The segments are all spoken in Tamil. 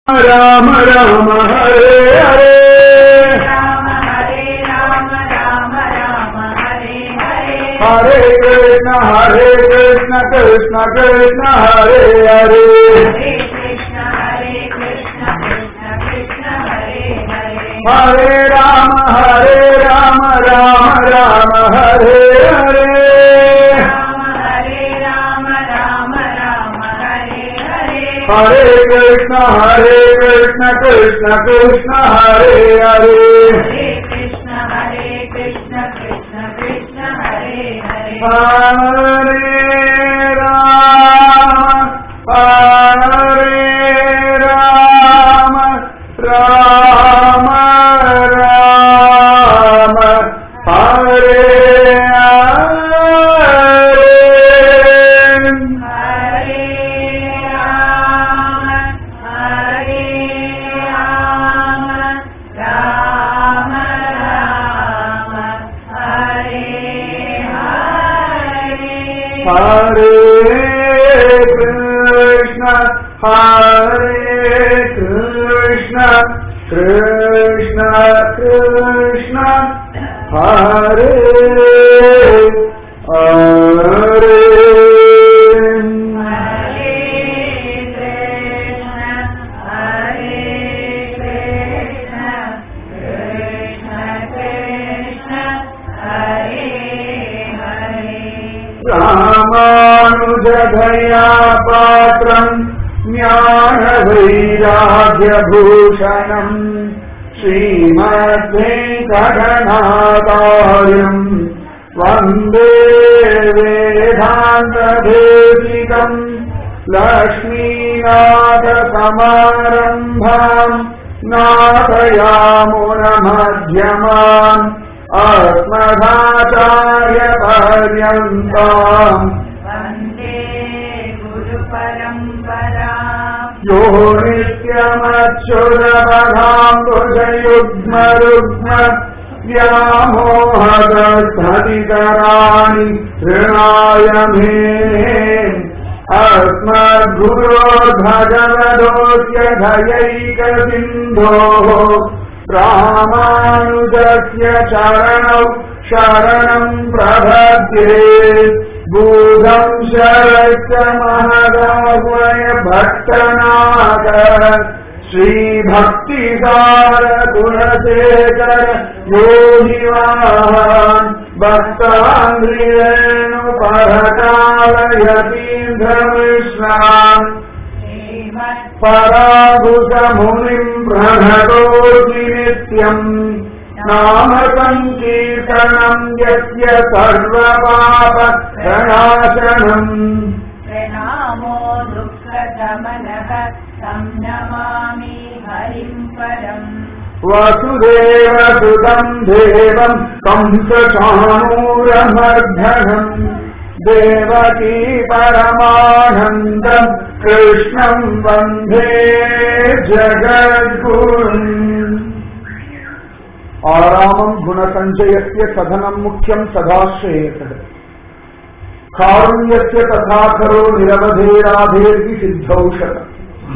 राम राम हरे हरे राम हरे राम राम राम हरे हरे हरे कृष्ण हरे कृष्ण कृष्ण कृष्ण हरे हरे हरे कृष्ण हरे कृष्ण कृष्ण कृष्ण हरे हरे हरे राम हरे राम राम राम हरे हरे राम हरे राम राम राम हरे हरे हरे कृष्ण हरे कृष्ण कृष्ण कृष्ण हरे हरे हरे कृष्ण हरे कृष्ण कृष्ण कृष्ण हरे हरे हरे राम हरे राम राम राम हरे हरे हरे राम हरे राम राम राम हरे हरे हरे कृष्ण हरे कृष्ण कृष्ण कृष्ण हरे हरे हरे कृष्ण हरे कृष्ण कृष्ण कृष्ण हरे हरे रामानुजधया पात्रम् ज्ञानवैराग्यभूषणम् श्रीमद्वेङ्कटनाथार्यम् वन्दे वेदान्तदेशिकम् लक्ष्मीनाथसमारम्भाम् नाथयामुनमध्यमाम् अस्मदाचार्यपर्यन्ताम् वन्दे गुरुपरम्पराम् यो नित्यमच्युतपदाम्बुजयुग्मरुग्म व्यामोहदस्थतिकराणि ऋणाय मे अस्मद्गुरोर्भगवदोऽस्य धयैकसिन्धोः रामानुजस्य चरणौ शरणम् प्रपद्ये भूतम् शरश्च महदाह्वय भक्तनाथ श्रीभक्तिसार गुणशेखर योगिवान् भक्ताङ्ग्रियेणुपरकालयतीन्द्रमिश्रान् श्रीमत् पराभुतमुनिम् प्रणतोऽसि नित्यम् नाम सङ्कीर्तनम् यस्य सर्वपापप्रणाशनम् प्रणामो दुःखदमनः तं नमामि हरिम् परम् वसुदेवसुतम् देवम् कंसचाणूरमर्धनम् देवकी परमानन्दम् कृष्णम् वन्दे जगद्गुरुम् आरामम् गुणसञ्चयस्य सधनम् मुख्यम् सदाश्रयेतः कारुण्यस्य तथाकरो निरवधेराधेर्हि सिद्धौषधम्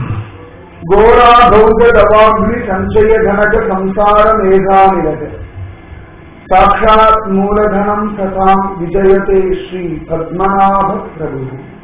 घोराभौजदवाग्नि सञ्चय घनक संसार मेघानिलज साक्षात् मूलधनम् सताम् विजयते श्री பத்மநாப பிரபு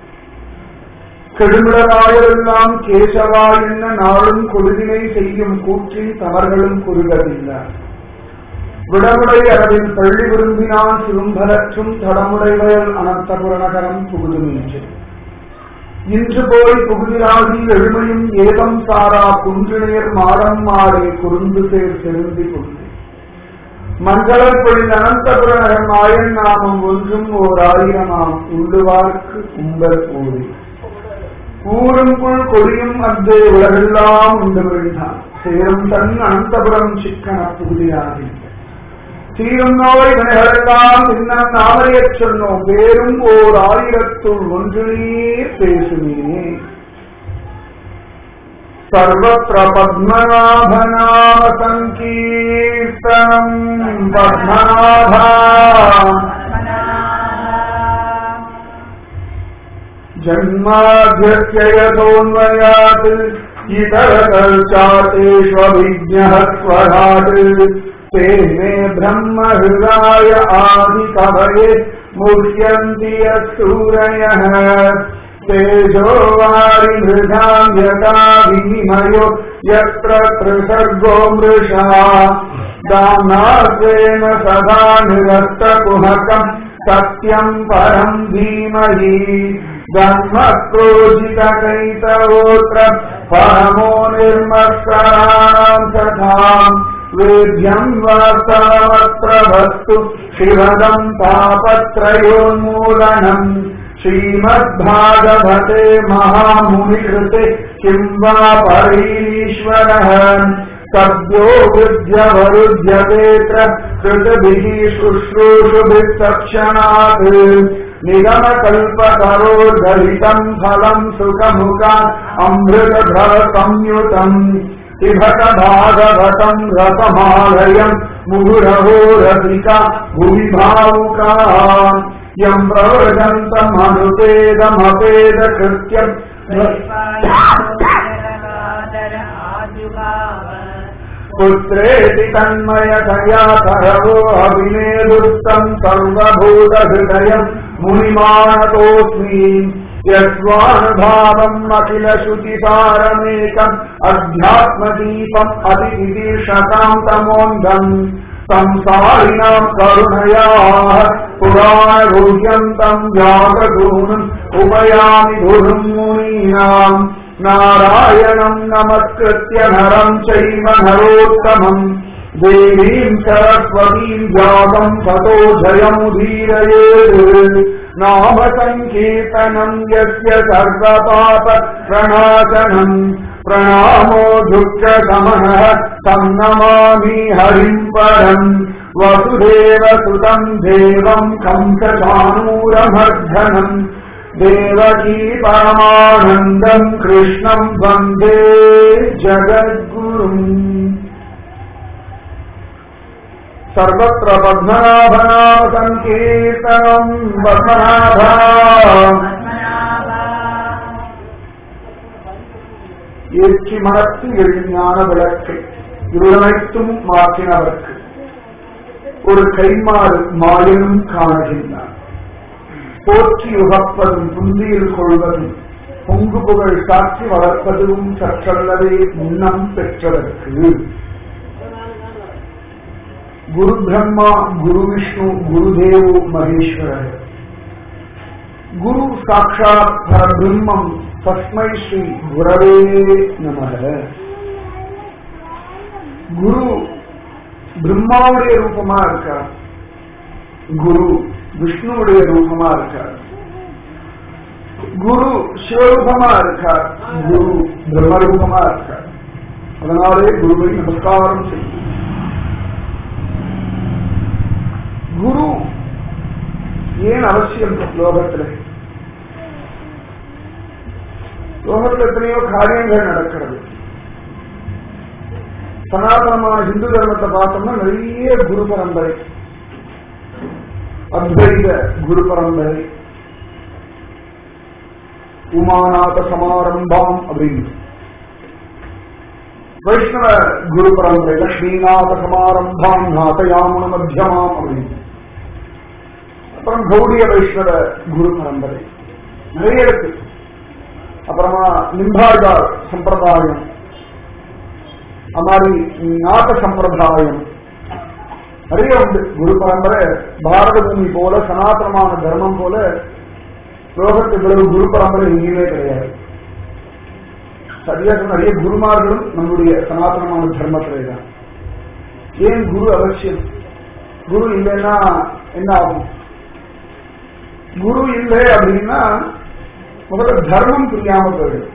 கெடுமிடராயெல்லாம் கேசவா என்ன நாளும் கொடுதினை செய்யும் கூற்றின் தவர்களும் குறுகவில்லை விடமுடை அளவில் பள்ளி விரும்பினான் சிறும்பலற்றும் தடமுடைவயல் அனந்தபுரணகரம் புகுதுமீன்று இன்று போய் புகுதிராகி எழுமையும் ஏதம் சாரா குன்றினையர் மாடம் மாறே குறுந்து சேர் செருந்தி கொண்டு மங்களப் பொழிந்த அனந்தபுரணகர் மாயன் நாமம் ஒன்றும் ஓர் ஆயிரமாம் உள்ளுவார்க்கு உங்கள் ஊரி ஊருக்குள் கொடியும் அத்தே உலகெல்லாம் உண்டு விழுந்தான் சேரும் தன் அனந்தபுரம் சிக்கன புகுதிராகி தீரும் நோய் வினைகளெல்லாம் இன்னும் நாமறியச் சொன்னோம் வேறும் ஓர் ஆயிரத்துள் ஒன்றிலே பேசுமே सर्वत्र पद्मनाभनाम सङ्कीर्तनम् पद्मनाभा जन्माध्यस्य यतोऽन्वयात् इतरतश्चातेष्वभिज्ञः स्वराट् ते मे ब्रह्महृदाय आदिकवये मुह्यन्ति यः सूरयः तेजो वारिमृधाम् यथा विनिमयो यत्र त्रिसर्गो मृषा दानासेन सदा निरस्तकुहकम् सत्यम् परम् धीमहि जन्मक्रोजितकैतवोऽत्र परमो निर्मत्सराणाम् तथाम् वेद्यम् वास्तवमत्र वस्तु शिवदम् तापत्रयोन्मूलनम् श्रीमद्भागवते महामुनिकृते किम् वा परीश्वरः सद्यो वृद्ध्यवरुध्यतेऽत्र कृतभिः शुश्रूषुभिः तत्क्षणात् निगमकल्पतरोर्दलितम् फलम् सुखमुखा अमृतधरसंयुतम् पिबत भागवतम् रसमालयम् मुहुरहो रसिका भुवि भावुका यम् प्रवृजन्तम् अनुपेदमपेदकृत्यम् पुत्रेति तन्मयतया तरवो अभिनेदुस्तम् सर्वभूतहृदयम् मुनिमानतोऽस्मि यस्वानुभावम् अखिलश्रुतिसारमेकम् अध्यात्मदीपम् अतिविदीर्षताम् तमोऽन्धम् संसारिणाम् करुणयाः पुराणगुह्यन्तम् जातगुरुम् उपयामि गुरुम् मुनीनाम् नारायणम् नमस्कृत्य नरम् चैव नरोत्तमम् देवीम् सरस्वतीम् जातम् ततो जयमुदीरयेत् नाम सङ्कीर्तनम् यस्य सर्वपाप प्रणाशनम् प्रणामो दुःखसमनः तम् नमामि हरिम् परम् वसुदेव सुतम् देवम् कंसचानूरमर्धनम् देवकी परमानन्दम् कृष्णम् वन्दे जगद्गुरुम् सर्वत्र पद्मनाभनाम सङ्कीर्तनम् पद्मनाभा ஏற்றி மனத்து எளிஞான விளக்கை இருளனைத்தும் மாற்றினவர்க்கு ஒரு கைமாறு மாயனும் காணுகின்றான் போற்றி உகப்பதும் புந்தியில் கொள்வதும் பொங்கு புகழ் சாட்சி வளர்ப்பதும் சற்றல்லவே முன்னம் பெற்றதற்கு குரு பிரம்மா குரு விஷ்ணு குருதேவோ மகேஸ்வரர் குரு சாட்சாத் பரபிரம்மம் தஸ்மை ஸ்ரீ குரவே நமக குரு பிரம்மாவுடைய ரூபமா இருக்கார் குரு விஷ்ணுவுடைய ரூபமா இருக்கார் குரு சிவரூபமா இருக்கார் குரு பிரம்மரூபமா இருக்கார் அதனாலே குருவை நமஸ்காரம் செய்யும் குரு ஏன் அவசியம் லோகத்தில் லோகத்தில் எத்தனையோ காரியங்கள் நடக்கிறது சனாதனமான இந்து தர்மத்தை பார்த்தோம்னா நிறைய குரு பரம்பரை அத்வைத குரு பரம்பரை உமாநாத சமாரம்பாம் அப்படின்னு வைஷ்ணவ குரு பரம்பரை லக்ஷ்மிநாத சமாரம்பாம் நாதயாமுன மத்தியமாம் அப்படின்னு அப்புறம் கௌடிய வைஷ்ணவ குரு பரம்பரை நிறைய இருக்கு அப்புறமா நிம்பார்கார் சம்பிரதாயம் அது மாதிரி நாட்ட சம்பிரதாயம் நிறைய உண்டு குரு பரம்பரை பாரத பூமி போல சனாதனமான தர்மம் போல லோகத்து இவ்வளவு குரு பரம்பரை எங்கேயுமே கிடையாது சரியா சொன்ன நிறைய குருமார்களும் நம்முடைய சனாதனமான தர்மத்திலே தான் ஏன் குரு அவசியம் குரு இல்லைன்னா என்ன ஆகும் குரு இல்லை அப்படின்னா முதல்ல தர்மம் புரியாம போயிடும்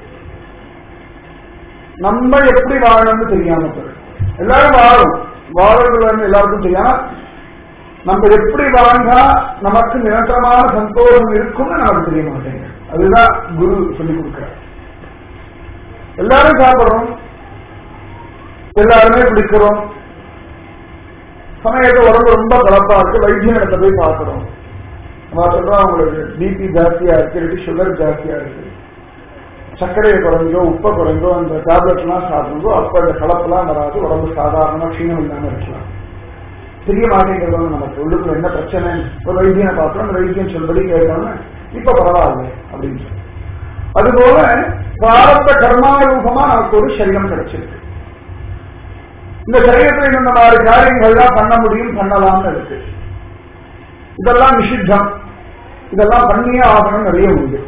நம்ம எப்படி வாழணும்னு தெரியாம போயிடும் எல்லாரும் வாழும் வாழறது எல்லாருக்கும் தெரியும் நம்ம எப்படி வாழ்ந்தா நமக்கு நிரந்தரமான சந்தோஷம் இருக்கும்னு நமக்கு தெரிய மாட்டேங்குது அதுதான் குரு சொல்லி கொடுக்கிறார் எல்லாரும் சாப்பிடுறோம் எல்லாருமே பிடிக்கிறோம் சமயத்தை உடம்பு ரொம்ப கலப்பா இருக்கு வைத்தியத்தை போய் பார்க்கிறோம் நம்ம சொல்றோம் அவங்களுக்கு பிபி ஜாஸ்தியா இருக்கு இல்லாட்டி சுகர் ஜாஸ்தியா இருக்கு சர்க்கரையை குறைஞ்சோ உப்பை குறைஞ்சோ அந்த டேப்லெட் எல்லாம் சாப்பிடுங்கோ அப்ப அந்த கலப்பெல்லாம் வராது உடம்பு சாதாரணமா க்ஷீணம் இல்லாம இருக்கலாம் தெரிய மாட்டேங்கிறது வந்து நமக்கு உள்ளுக்குள்ள என்ன பிரச்சனை ஒரு வைத்தியனை பார்த்தோம் அந்த வைத்தியம் சொல்படி கேட்டோம்னு இப்ப பரவாயில்ல அப்படின்னு சொல்லி அதுபோல பிராரத்த கர்மாரூபமா நமக்கு ஒரு சரீரம் கிடைச்சிருக்கு இந்த சரீரத்தில் இந்த மாதிரி காரியங்கள்லாம் பண்ண முடியும் பண்ணலாம்னு இருக்கு இதெல்லாம் நிஷித்தம் இதெல்லாம் பண்ணியே ஆகணும் நிறைய உண்டு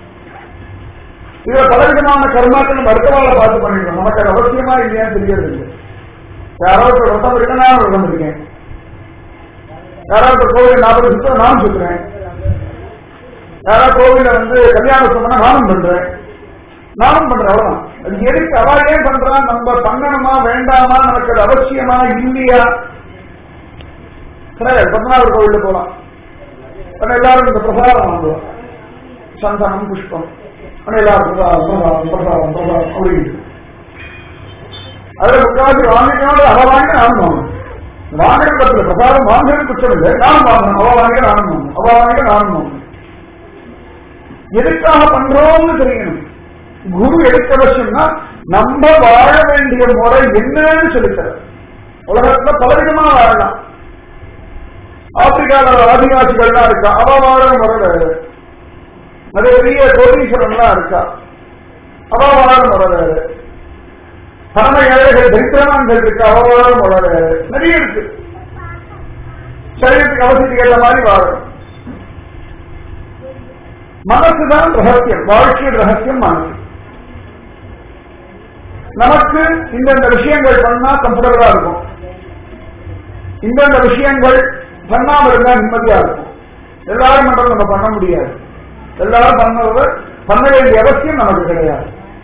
இதுல பலவிதமான கர்மாக்கள் நம்ம அடுத்தவாளை பார்த்து பண்ணிடுறோம் நமக்கு அது அவசியமா இல்லையான்னு தெரியறது இல்லை யாராவது ஒரு விரதம் இருக்கா நான் விரதம் இருக்கேன் யாராவது கோவில் நாற்பது சுத்தம் நானும் சுத்துறேன் யாராவது கோவில வந்து கல்யாணம் சொன்னா நானும் பண்றேன் நானும் பண்றேன் அவ்வளவுதான் அது எதுக்கு அவ ஏன் பண்றான் நம்ம பண்ணணுமா வேண்டாமா நமக்கு அது அவசியமா இல்லையா கிடையாது பத்மநாபர் கோவில்ல போலாம் ஆனா எல்லாரும் இந்த பிரசாரம் வாங்குவோம் சந்தனம் புஷ்பம் ஆனா எல்லாரும் பிரசாரம் பிரசாரம் பிரசாரம் பிரசாரம் அப்படின்னு அதுல முக்காவாசி வாங்கிக்கணும் அவ வாங்க நானும் வாங்கணும் வாங்குற பத்தில பிரசாதம் வாங்குறது குற்றம் இல்லை நானும் வாங்கணும் அவ வாங்க நானும் வாங்கணும் அவ வாங்க நானும் வாங்கணும் எதுக்காக பண்றோம்னு தெரியணும் குரு எதுக்கு அவசியம்னா நம்ம வாழ வேண்டிய முறை என்னன்னு சொல்லித்தர உலகத்துல பலவிதமா வாழலாம் ஆப்பிரிக்கால ஆதிவாசிகள்லாம் இருக்கா அவ வாழ முறை வேறு அதே பெரிய கோடீஸ்வரன்லாம் இருக்கா அவ வாழ முறை வேறு பரம ஏழைகள் தரித்திரமான்கள் இருக்கு அவ வாழ முறை வேறு நிறைய இருக்கு சரீரத்துக்கு அவசியத்துக்கு ஏற்ற மாதிரி வாழணும் மனசுதான் ரகசியம் வாழ்க்கையின் ரகசியம் மனசு நமக்கு இந்தந்த விஷயங்கள் பண்ணா கம்ஃபர்டபுளா இருக்கும் இந்தந்த விஷயங்கள் பண்ணாம இருந்தா நிம்மதியா இருக்கும் எல்லாரும் பண்றது நம்ம பண்ண முடியாது எல்லாரும் பண்ணது பண்ண வேண்டிய அவசியம் நமக்கு கிடையாது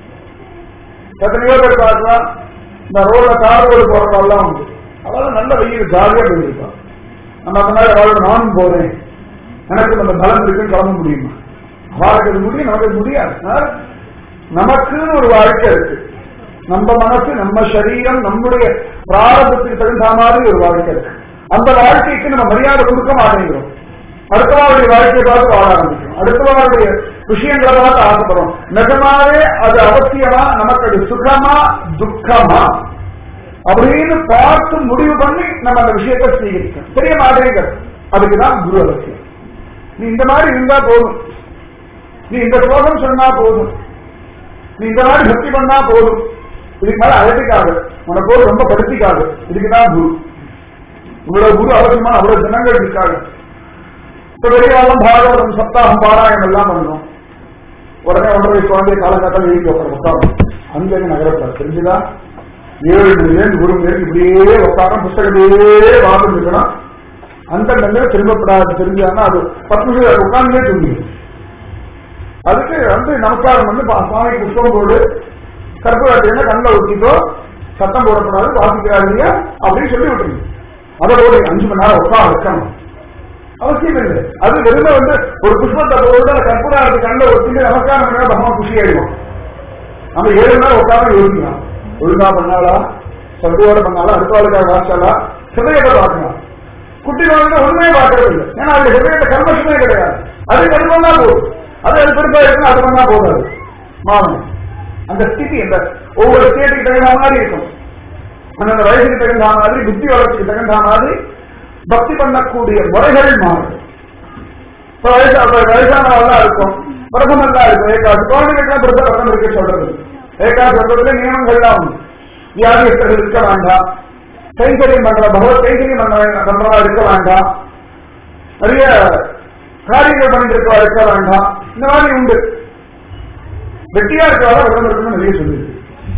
எத்தனையோ பேர் பார்க்கலாம் இந்த ரோட்ல கார் ரோடு போறதெல்லாம் உண்டு அதெல்லாம் நல்ல வெயில் ஜாலியா போயிருப்பான் நம்ம அந்த மாதிரி அவளோட நானும் போறேன் எனக்கு அந்த பலம் இருக்குன்னு கிளம்ப முடியுமா அவளுக்கு அது முடியும் நமக்கு அது முடியாது அதனால நமக்குன்னு ஒரு வாழ்க்கை இருக்கு நம்ம மனசு நம்ம சரீரம் நம்முடைய பிராரபத்துக்கு தகுந்த மாதிரி ஒரு வாழ்க்கை இருக்கு அந்த வாழ்க்கைக்கு நம்ம மரியாதை கொடுக்க மாட்டேங்கிறோம் அடுத்தவாளுடைய வாழ்க்கையை பார்த்து வாழ ஆரம்பிக்கிறோம் அடுத்தவாளுடைய விஷயங்களை பார்த்து ஆசைப்படுறோம் நிஜமாவே அது அவசியமா நமக்கு அது சுகமா துக்கமா அப்படின்னு பார்த்து முடிவு பண்ணி நம்ம அந்த விஷயத்தை ஸ்வீகரிக்கணும் தெரிய மாட்டேங்கிறது அதுக்குதான் குரு அவசியம் நீ இந்த மாதிரி இருந்தா போதும் நீ இந்த ஸ்லோகம் சொன்னா போதும் நீ இந்த மாதிரி பக்தி பண்ணா போதும் இதுக்கு மேல அழைப்பிக்காது உனக்கு போது ரொம்ப படுத்திக்காது இதுக்குதான் குரு உங்களோட குரு அவசியமான அவ்வளவு தினங்கள் இருக்காது இப்ப வெளியாலும் பாகவதம் சப்தாகம் பாராயணம் எல்லாம் பண்றோம் உடனே ஒன்றரை வயசு குழந்தைய காலகட்டம் எழுதி வைக்கிற உட்காரம் அங்கிருந்து நகரப்படாது தெரிஞ்சுதா ஏழு மணிலேருந்து ஒரு மணி இப்படியே உட்காரம் புத்தகத்தையே வாசல் இருக்கணும் அந்த நேரம் திரும்பப்படாது தெரிஞ்சாங்கன்னா அது பத்து நிமிஷம் உட்கார்ந்தே தூங்கிடும் அதுக்கு வந்து நமஸ்காரம் வந்து பா- சுவாமி புஷ்பம் போடு கற்பூரத்தை கண்ணில் ஊற்றிட்டோ சத்தம் போடக்கூடாது வாசிக்கிறாரு இல்லையா அப்படின்னு சொல்லி விட்டுருங்க அதோட அஞ்சு மணி நேரம் உட்கார வைக்கணும் அவசியம் இல்லை அது வெறுமை வந்து ஒரு புஷ்பத்தை போட்டு அந்த கற்பூரத்தை கண்ணில் ஊற்றிட்டு நமஸ்காரம் பண்ணா பகவான் குஷி ஆயிடுவோம் நம்ம ஏழு மணி நேரம் உட்காந்து யோசிக்கலாம் ஒழுங்கா பண்ணாலா சத்துவோட பண்ணாலா அடுத்தவாளுக்காக வாசிச்சாலா ஹிருதயத்தை பார்க்கலாம் குட்டி குழந்தை ஒண்ணுமே பார்க்கறது இல்லை ஏன்னா அது ஹிருதயத்தை கர்மஷமே கிடையாது அது அது பண்ணா போதும் அது அது பெருசா இருக்குன்னா அது பண்ணா போதாது மாறணும் அந்த ஸ்திதி அந்த ஒவ்வொரு ஸ்டேட்டுக்கு தகுந்த மாதிரி இருக்கும் அந்தந்த வயசுக்கு தகுந்த மாதிரி புத்தி வளர்ச்சிக்கு தகுந்த மாதிரி பக்தி பண்ணக்கூடிய முறைகள் மாறும் இப்ப வயசு அப்ப வயசானவெல்லாம் இருக்கும் பிரதம் எல்லாம் இருக்கும் ஏகாசு குழந்தைகளுக்கு பிரத பிரதம் இருக்க சொல்றது ஏகாசு சொல்றதுல நியமங்கள்லாம் உண்டு வியாதியஸ்தர்கள் இருக்க வேண்டாம் கைங்கரியம் பண்ற பகவத் கைங்கரியம் பண்ற பண்றவா இருக்க வேண்டாம் நிறைய காரியங்கள் பண்ணிட்டு இருக்கவா இருக்க வேண்டாம் இந்த மாதிரி உண்டு வெட்டியா இருக்கிறவா விரதம் இருக்கணும்னு நிறைய சொல்லியிருக்கு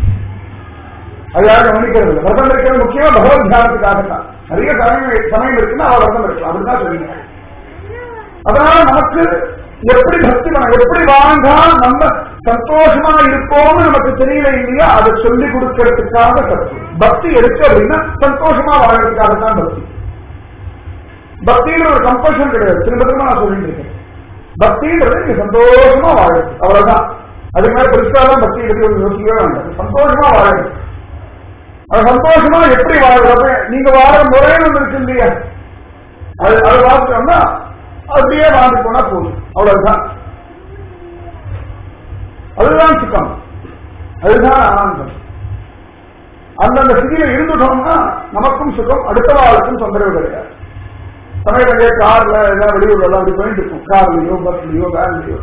அது யாரும் கவனிக்கிறது இல்லை விரதம் இருக்கிறது முக்கியமா பகவத் தியானத்துக்காக தான் நிறைய சமயம் சமயம் இருக்குன்னா அவ விரதம் இருக்கலாம் அப்படிதான் சொல்லியிருக்காங்க அதனால நமக்கு எப்படி பக்தி பண்ண எப்படி வாழ்ந்தா நம்ம சந்தோஷமா இருப்போம்னு நமக்கு தெரியல இல்லையா அதை சொல்லி கொடுக்கறதுக்காக பக்தி பக்தி எதுக்கு அப்படின்னா சந்தோஷமா வாழ்றதுக்காக தான் பக்தி பக்திங்கிற ஒரு கம்பல்ஷன் கிடையாது திரும்ப திரும்ப நான் சொல்லிட்டு இருக்கேன் பக்திங்கிறது நீங்க சந்தோஷமா வாழுது அவ்வளவுதான் அதுக்கு மேல பெருசாதான் பக்தி பத்தி ஒரு யோசிக்கவே வேண்டாம் சந்தோஷமா வாழுது அது சந்தோஷமா எப்படி வாழ்றது நீங்க வாழ முறைன்னு ஒண்ணு இருக்கு இல்லையா அது அது பார்த்தோம்னா அப்படியே வாழ்ந்து போனா போதும் அவ்வளவுதான் அதுதான் சுகம் அதுதான் ஆனந்தம் அந்தந்த ஸ்திதியில இருந்துட்டோம்னா நமக்கும் சுகம் அடுத்த வாழ்க்கும் தொந்தரவு கிடையாது சமயத்திலே கார்ல எல்லாம் வெளியூர்ல எல்லாம் அப்படி போயிட்டு இருக்கும் கார்லயோ பஸ்லயோ வேன்லயோ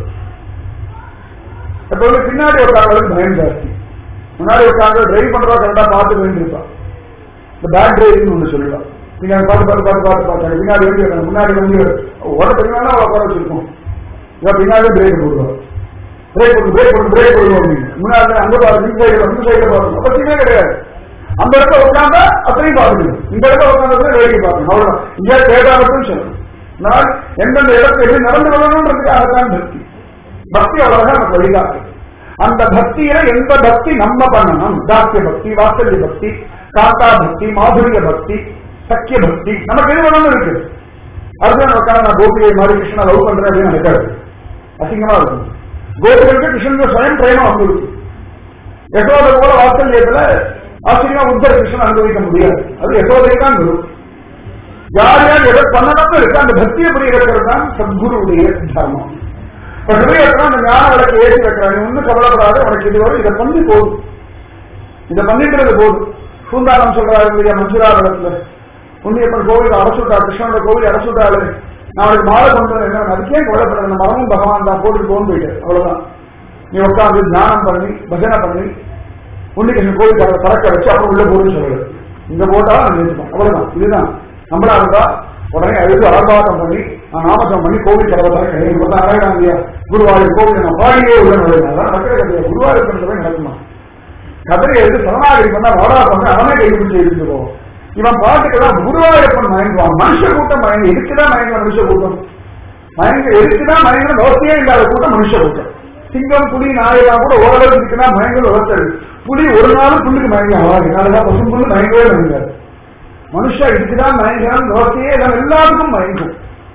இப்ப வந்து பின்னாடி உட்கார்றதுக்கு பயம் ஜாஸ்தி முன்னாடி உட்கார்ந்து டிரைவ் பண்றதா கரெக்டா பார்த்து வேண்டியிருப்பான் இந்த பேக் டிரைவிங் ஒண்ணு சொல்லலாம் நீங்க பார்த்து பார்த்து பார்த்து பார்த்து பார்த்தாங்க பின்னாடி வந்து எனக்கு முன்னாடி வந்து ஓட தெரியுமா அவளை உட்கார வச்சிருக்கோம் இவன் பின்னாடி பிரேக் போடுவோம் பிரேக் போடு பிரேக் போடு பிரேக் போடுவோம் அப்படின்னு முன்னாடி அங்க பாருங்க இந்த சைடுல இந்த சைடுல பாருங்க அவசியமே கிடையாது அந்த இடத்துல உட்காந்தா அத்தனையும் பார்க்கணும் இந்த இடத்துல உட்காந்து வேடிக்கை பார்க்கணும் அவ்வளவுதான் இங்கே கேட்டாலும் சொல்லணும் நான் எந்தெந்த இடத்துல எப்படி நடந்து கொள்ளணுன்றதுக்காகத்தான் பக்தி பக்தி அவ்வளவுதான் நமக்கு வழிகாட்டு அந்த பக்தியில எந்த பக்தி நம்ம பண்ணணும் தாத்திய பக்தி வாத்சல்ய பக்தி காத்தா பக்தி மாதுரிய பக்தி சக்கிய பக்தி நமக்கு எது வேணும்னு இருக்கு அதுதான் உட்காந்து நான் கோபிகை மாதிரி கிருஷ்ணா லவ் பண்றேன் அப்படின்னு நடக்காது அசிங்கமா இருக்கும் கோபிகளுக்கு கிருஷ்ணன் சுயம் பிரேமம் வந்துருக்கு யசோதை போல வாத்சல்யத்துல ஆச்சரியமா உத்தர கிருஷ்ணன் அனுபவிக்க முடியாது அது யசோதை தான் வரும் யார் யார் எதை பண்ணணும்னு இருக்கு அந்த பக்தியை புரிகிறது தான் சத்குருவுடைய தர்மம் இப்ப ஹிருதயத்துல அந்த ஞான விளக்கு ஏற்றி வைக்கிறான் நீ ஒன்னும் கவலைப்படாத உனக்கு இது வரும் இதை பண்ணி போதும் இதை பண்ணிக்கிறது போதும் பூந்தானம் சொல்றாரு இல்லையா மஞ்சுரா இடத்துல உன்னியப்பன் கோவில் அரசுட்டா கிருஷ்ணனோட கோவில் அரசுட்டாளு நான் அவனுக்கு மாலை கொண்டு வரேன் என்ன அதுக்கே கவலைப்படுறது இந்த மரமும் பகவான் தான் போட்டுட்டு போன்னு போயிட்டு அவ்வளவுதான் நீ உட்காந்து தியானம் பண்ணி பஜனை பண்ணி உன்னிகிருஷ்ணன் கோவில் கதவை திறக்க வச்சு அப்புறம் உள்ள போடுன்னு சொல்லுது இங்க போட்டா நான் நிறுத்திப்போம் அவ்வளவுதான் இதுதான் நம்மளா இருந்தா உடனே அழுது ஆர்ப்பாட்டம் பண்ணி நான் நாமசம் பண்ணி கோவில் கதவை திறக்க எனக்கு வந்து அழகாங்க இல்லையா குருவாயூர் கோவில் நான் பாடியே உள்ள நுழையினா நடக்கிற கதையை குருவாயூர் பண்றதை நடக்குமா கதையை எடுத்து சரணாகரி பண்ணா வாடா பண்ண அவனே கை பிடிச்சி எடுத்துட்டு போவோம் இவன் பாட்டுக்கெல்லாம் குருவாயூரப்பன் மயங்குவான் மனுஷ கூட்டம் மயங்கி எதுக்குதான் மயங்க மனுஷ கூட்டம் மயங்க எதுக்குதான் மயங்க நோக்கியே இல்லாத கூட்டம் மனுஷ கூட்டம் சிங்கம் புலி நாயெல்லாம் கூட ஓரளவுக்கு இருக்குன்னா மயங்கல் ஒருத்தர் புலி ஒரு நாளும் புல்லுக்கு மயங்க அதனாலதான் பசும் புல்லு மயங்கவே மயங்காது மனுஷா இதுக்குதான் மயங்கிறான் நோக்கியே எல்லாம் எல்லாருக்கும் மயங்கும்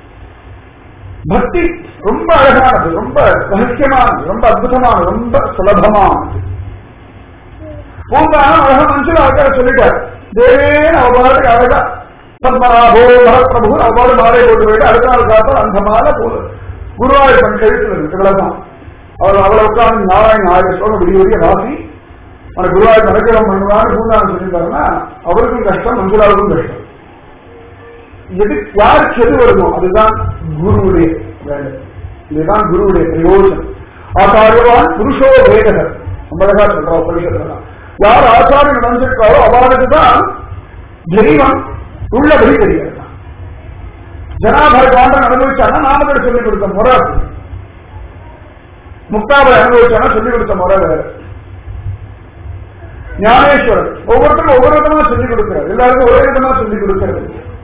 பக்தி ரொம்ப அழகானது ரொம்ப ரகசியமானது ரொம்ப அற்புதமானது ரொம்ப சுலபமானது பூந்தானம் அழகா மனுஷன் அழகா சொல்லிட்டார் தேவேன அவபாட்டுக்கு அழகா பத்மநாபோ மரப்பிரபு அவபாடு மாலை போட்டு போயிட்டு அடுத்த நாள் காத்தா அந்த மாலை போது குருவாயூர் பண் கழுத்துல இருக்கு இவ்வளவுதான் அவர் அவளை உட்கார்ந்து நாராயண ஆயிரம் ஸ்லோகம் விடிய விடிய வாசி அவனை குருவாயூர் நடக்கிறோம் பண்ணுவான்னு பூந்தானம் சொல்லியிருந்தாருன்னா அவருக்கும் கஷ்டம் மஞ்சளாவுக்கும் கஷ்டம் எது யாருக்கு எது வருமோ அதுதான் குருவுடைய வேலை இதுதான் குருவுடைய பிரயோஜனம் ஆச்சாரியவான் புருஷோ வேதகர் ரொம்ப அழகா சொல்றா பரிசத்துல யார் ஆச்சாரம் நடந்திருக்காரோ அவளுக்கு தான் தெய்வம் உள்ளபடி தெரிகிறது ஜனாபாய் பாண்டன் அனுபவிச்சானா நாமக்கல் சொல்லிக் கொடுத்த முறை அது. முக்தாபாய் அனுபவிச்சானா சொல்லிக் கொடுத்த முறை வேற ஞானேஸ்வரர் ஒவ்வொருத்தரும் ஒவ்வொரு விதமா சொல்லிக் கொடுக்கிறார் எல்லாருக்கும் ஒரே விதமா சொல்லிக் கொடுக்கிறது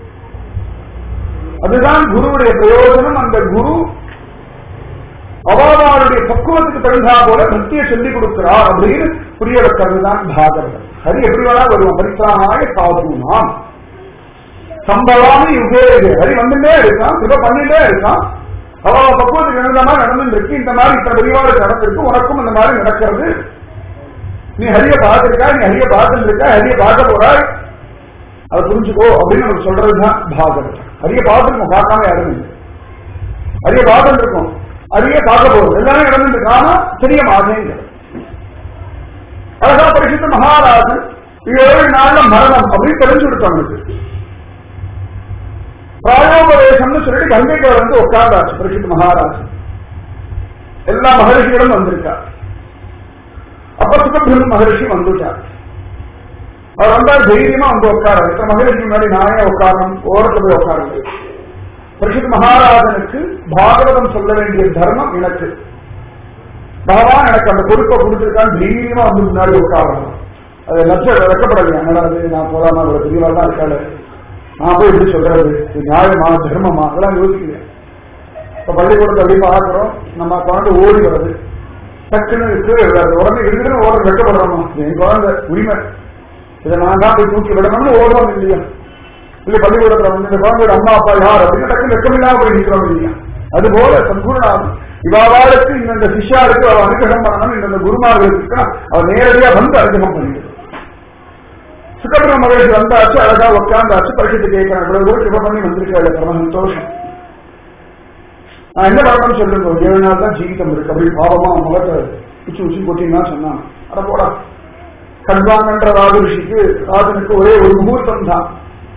அதுதான் குருவுடைய பிரயோஜனம் அந்த குரு அவாவாருடைய பக்குவத்துக்கு தகுந்தா போல பக்தியை சொல்லிக் கொடுக்கிறார் அப்படின்னு புரிய வைக்கிறது தான் பாகவதம் ஹரி எப்படி வேணா வருவோம் பரிசாமாய சாதுனாம் சம்பவாமி யுகே யுகே. ஹரி வந்துட்டே இருக்கான் சிவ பண்ணிட்டே இருக்கான் அவ பக்குவத்துக்கு தகுந்த மாதிரி நடந்துட்டு இருக்கு இந்த மாதிரி இத்தனை பெரியவாளுக்கு நடந்திருக்கு உனக்கும் இந்த மாதிரி நடக்கிறது நீ ஹரிய பார்த்திருக்கா நீ ஹரிய பார்த்துட்டு இருக்கா ஹரிய பார்க்க போறாய் அதை புரிஞ்சுக்கோ அப்படின்னு நமக்கு சொல்றதுதான் பாகவதம் ஹரிய பார்த்துருக்கோம் பார்க்காம யாரும் இல்லை ஹரிய பார்த்துட்டு இருக்கோம் ஹரிய பார்க்க போறோம் எல்லாமே நடந்துட்டு இருக்கு ஆனா தெரிய மாட்டேங்க அழகா பரிசுத்த மகாராஜன் ஏழு நாள்ல மரணம் அப்படின்னு தெரிஞ்சு கொடுத்தவனுக்கு பிராயோபதேசம்னு சொல்லிட்டு கங்கைக்கு வந்து உட்கார்ந்தாச்சு பரிசுத்த மகாராஜன் எல்லா மகரிஷிகளும் வந்திருக்கா அப்ப சுகபிரம்ம மகரிஷி வந்துட்டார் அவர் வந்தா தைரியமா வந்து உட்கார இப்ப மகரிஷி முன்னாடி நானே உட்காரணும் ஓரத்துல போய் உட்காருங்க பரிசுத்த மகாராஜனுக்கு பாகவதம் சொல்ல வேண்டிய தர்மம் எனக்கு பகவான் எனக்கு அந்த பொறுப்பை கொடுத்திருக்கான்னு தைரியமா வந்து முன்னாடி உட்காரணும் அது லட்ச வெக்கப்படலையா என்னடா நான் போறாம ஒரு பெரியவா தான் இருக்காரு நான் போய் எப்படி சொல்றது இது நியாயமா தர்மமா அதெல்லாம் யோசிக்கிறேன் இப்ப பள்ளிக்கூடத்தை அப்படி பார்க்கிறோம் நம்ம குழந்தை ஓடி வருது டக்குன்னு கீழே விழாது உடனே இருக்குன்னு ஓட வெட்டப்படுறோமா என் குழந்தை உரிமை இதை நான் தான் போய் தூக்கி விடணும்னு ஓடுறோம் இல்லையா இல்ல பள்ளிக்கூடத்துல வந்து இந்த குழந்தையோட அம்மா அப்பா யார் அப்படின்னு டக்குன்னு வெட்டமில்லாம போய் நிற்கிறோம் இல்லையா அது போல சம்பூர்ணாகும் இவாவாளுக்கு இந்த சிஷ்யாருக்கு அவ அனுகிரகம் பண்ணணும் இந்த குருமார்களுக்கு அவர் நேரடியா வந்து அனுகிரகம் பண்ணிடுது சுக்கபிரம மகேஷ் வந்தாச்சு அழகா உட்காந்தாச்சு பரிசுத்து கேட்கிறேன் இவ்வளவு தூரம் சிவ பண்ணி வந்திருக்காரு பரம சந்தோஷம் நான் என்ன பண்ணணும்னு சொல்லுங்க ஏழு நாள் தான் ஜீவிதம் இருக்கு அப்படி பாவமா முகத்தை உச்சி உச்சி கொட்டினா சொன்னான் அட போடா கல்வாங்கன்ற ராஜ ரிஷிக்கு ராஜனுக்கு ஒரே ஒரு முகூர்த்தம் தான்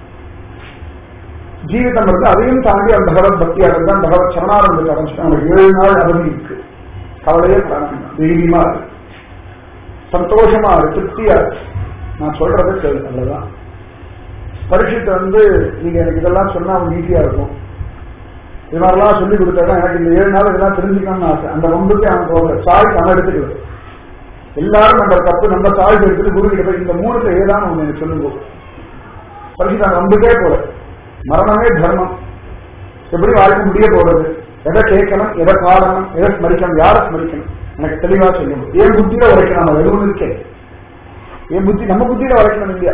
ஜீவிதம் இருந்து அதையும் தாண்டி அந்த பகவத் பக்தி அடைந்தான் பகவத் சரணானந்தத்தை அடைஞ்சிட்டான் அவனுக்கு ஏழு நாள் அவதி இருக்கு கவலையே பட வேண்டாம் தைரியமா இருக்கு சந்தோஷமா இருக்கு திருப்தியா இருக்கு நான் சொல்றதை கேளு அவ்வளவுதான் பரீட்சத்தை வந்து நீங்க எனக்கு இதெல்லாம் சொன்னா ஈஸியா இருக்கும் இது மாதிரிலாம் சொல்லி கொடுத்தா எனக்கு இந்த ஏழு நாள் இதெல்லாம் தெரிஞ்சுக்கணும்னு ஆசை அந்த ரொம்பக்கு அவன் போகல சாய்க்கு அவன் எடுத்துக்கல எல்லாரும் நம்ம தப்பு நம்ம சாய்க்கு எடுத்துட்டு குரு கிட்ட போய் இந்த மூணுல ஏதாவது ஒண்ணு எனக்கு சொல்லுங்க பரிசுத்தா நம்பிக்கே போல மரணமே தர்மம் எப்படி வாழ்க்கை முடிய போறது எதை கேட்கணும் எதை பாடணும் எதை ஸ்மரிக்கணும் யாரை ஸ்மரிக்கணும் எனக்கு தெளிவா சொல்லணும் ஏன் புத்தியில உரைக்கணும் நம்ம எதுவும் இருக்கேன் என் புத்தி நம்ம புத்தியில உரைக்கணும் இல்லையா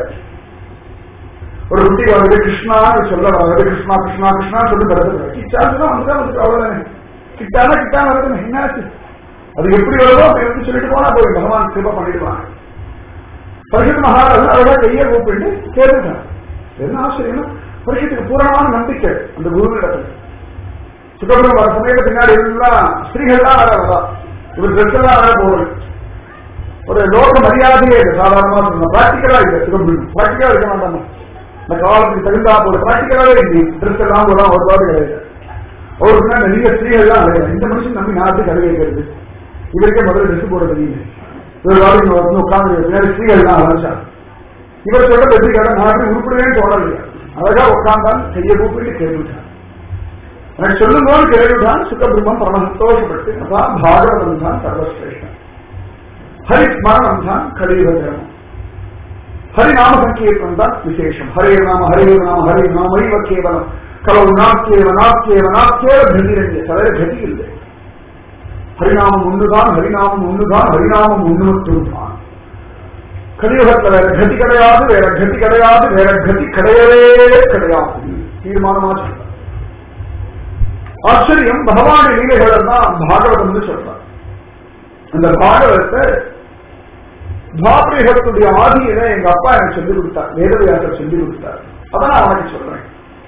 ஒரு புத்தி வந்து கிருஷ்ணா சொல்ல வருது கிருஷ்ணா கிருஷ்ணா கிருஷ்ணா சொல்லி வருது கிட்டாச்சுதான் வந்துதான் வந்து அவ்வளவுதானே கிட்டானா கிட்டா வருதுன்னு என்னாச்சு அது எப்படி வருதோ அப்படி வந்து சொல்லிட்டு போனா போய் பகவான் கிருபா பண்ணிடுவாங்க பரிசுத்த மகாராஜன் அழகா கையை கூப்பிட்டு கேட்டுட்டான் என்ன ஆச்சரியம் பரிசுத்துக்கு பூரணமான நம்பிக்கை அந்த குருவிடத்துல சுப்பிரமணியம் வர சமயத்து பின்னாடி எல்லாம் ஸ்திரீகள்லாம் வர வரா இவர் ட்ரெஸ் எல்லாம் வர போறது ஒரு லோக மரியாதையே இல்லை சாதாரணமா சொன்ன பிராக்டிக்கலா இல்லை சுப்பிரமணியம் பிராக்டிக்கலா இருக்க மாட்டாங்க இந்த காலத்துக்கு தகுந்தா போல பிராக்டிக்கலாவே இல்லை ட்ரெஸ் எல்லாம் போலாம் ஒரு பாடு கிடையாது அவருக்கு தான் நிறைய ஸ்திரீகள்லாம் அலையில இந்த மனுஷன் நம்பி நாட்டுக்கு கதை வைக்கிறது இவருக்கே முதல்ல ட்ரெஸ் போட தெரியல இவர் வாடி வந்து உட்கார்ந்து பின்னாடி ஸ்திரீகள்லாம் அலைஞ்சாங்க இவர் சொல்ற எப்படி கேட்டா நாட்டு உருப்பிடுவேன்னு தோணலையா அழகா உட்கார்ந்தான் கையை கூப்பிட்டு கேட்டுவிட்டான் எனக்கு சொல்லும் போது கேட்டுவிட்டான் சுக்கபிரம்மம் பரம சந்தோஷப்பட்டு அதான் பாகவதம் தான் சர்வசிரேஷ்டம் ஹரிஸ்மரணம் தான் கலியுகம் ஹரிநாம சங்கீர்த்தனம் தான் விசேஷம் ஹரே நாம ஹரே நாம ஹரே நாமைவ கேவலம் கலவு நாக்கேவ நாக்கேவ நாக்கேவ கதிரங்க தவிர கதி இல்லை ஹரிநாமம் ஒன்றுதான் ஹரிநாமம் ஒன்றுதான் ஹரிநாமம் ஒன்று மட்டும் தான் கலியுகத்துல வேற கதி கிடையாது வேற கதி கிடையாது வேற கதி கிடையவே கிடையாது தீர்மானமா சொல்ற ஆச்சரியம் பகவான லீலைகள் தான் பாகவதம்னு சொல்றார் அந்த பாகவதத்தை துவாபரிகத்துடைய ஆதியில எங்க அப்பா எனக்கு சொல்லிக் கொடுத்தார் வேதவியாசர் சொல்லிக் கொடுத்தார் அதான் நான் அவனுக்கு சொல்றேன்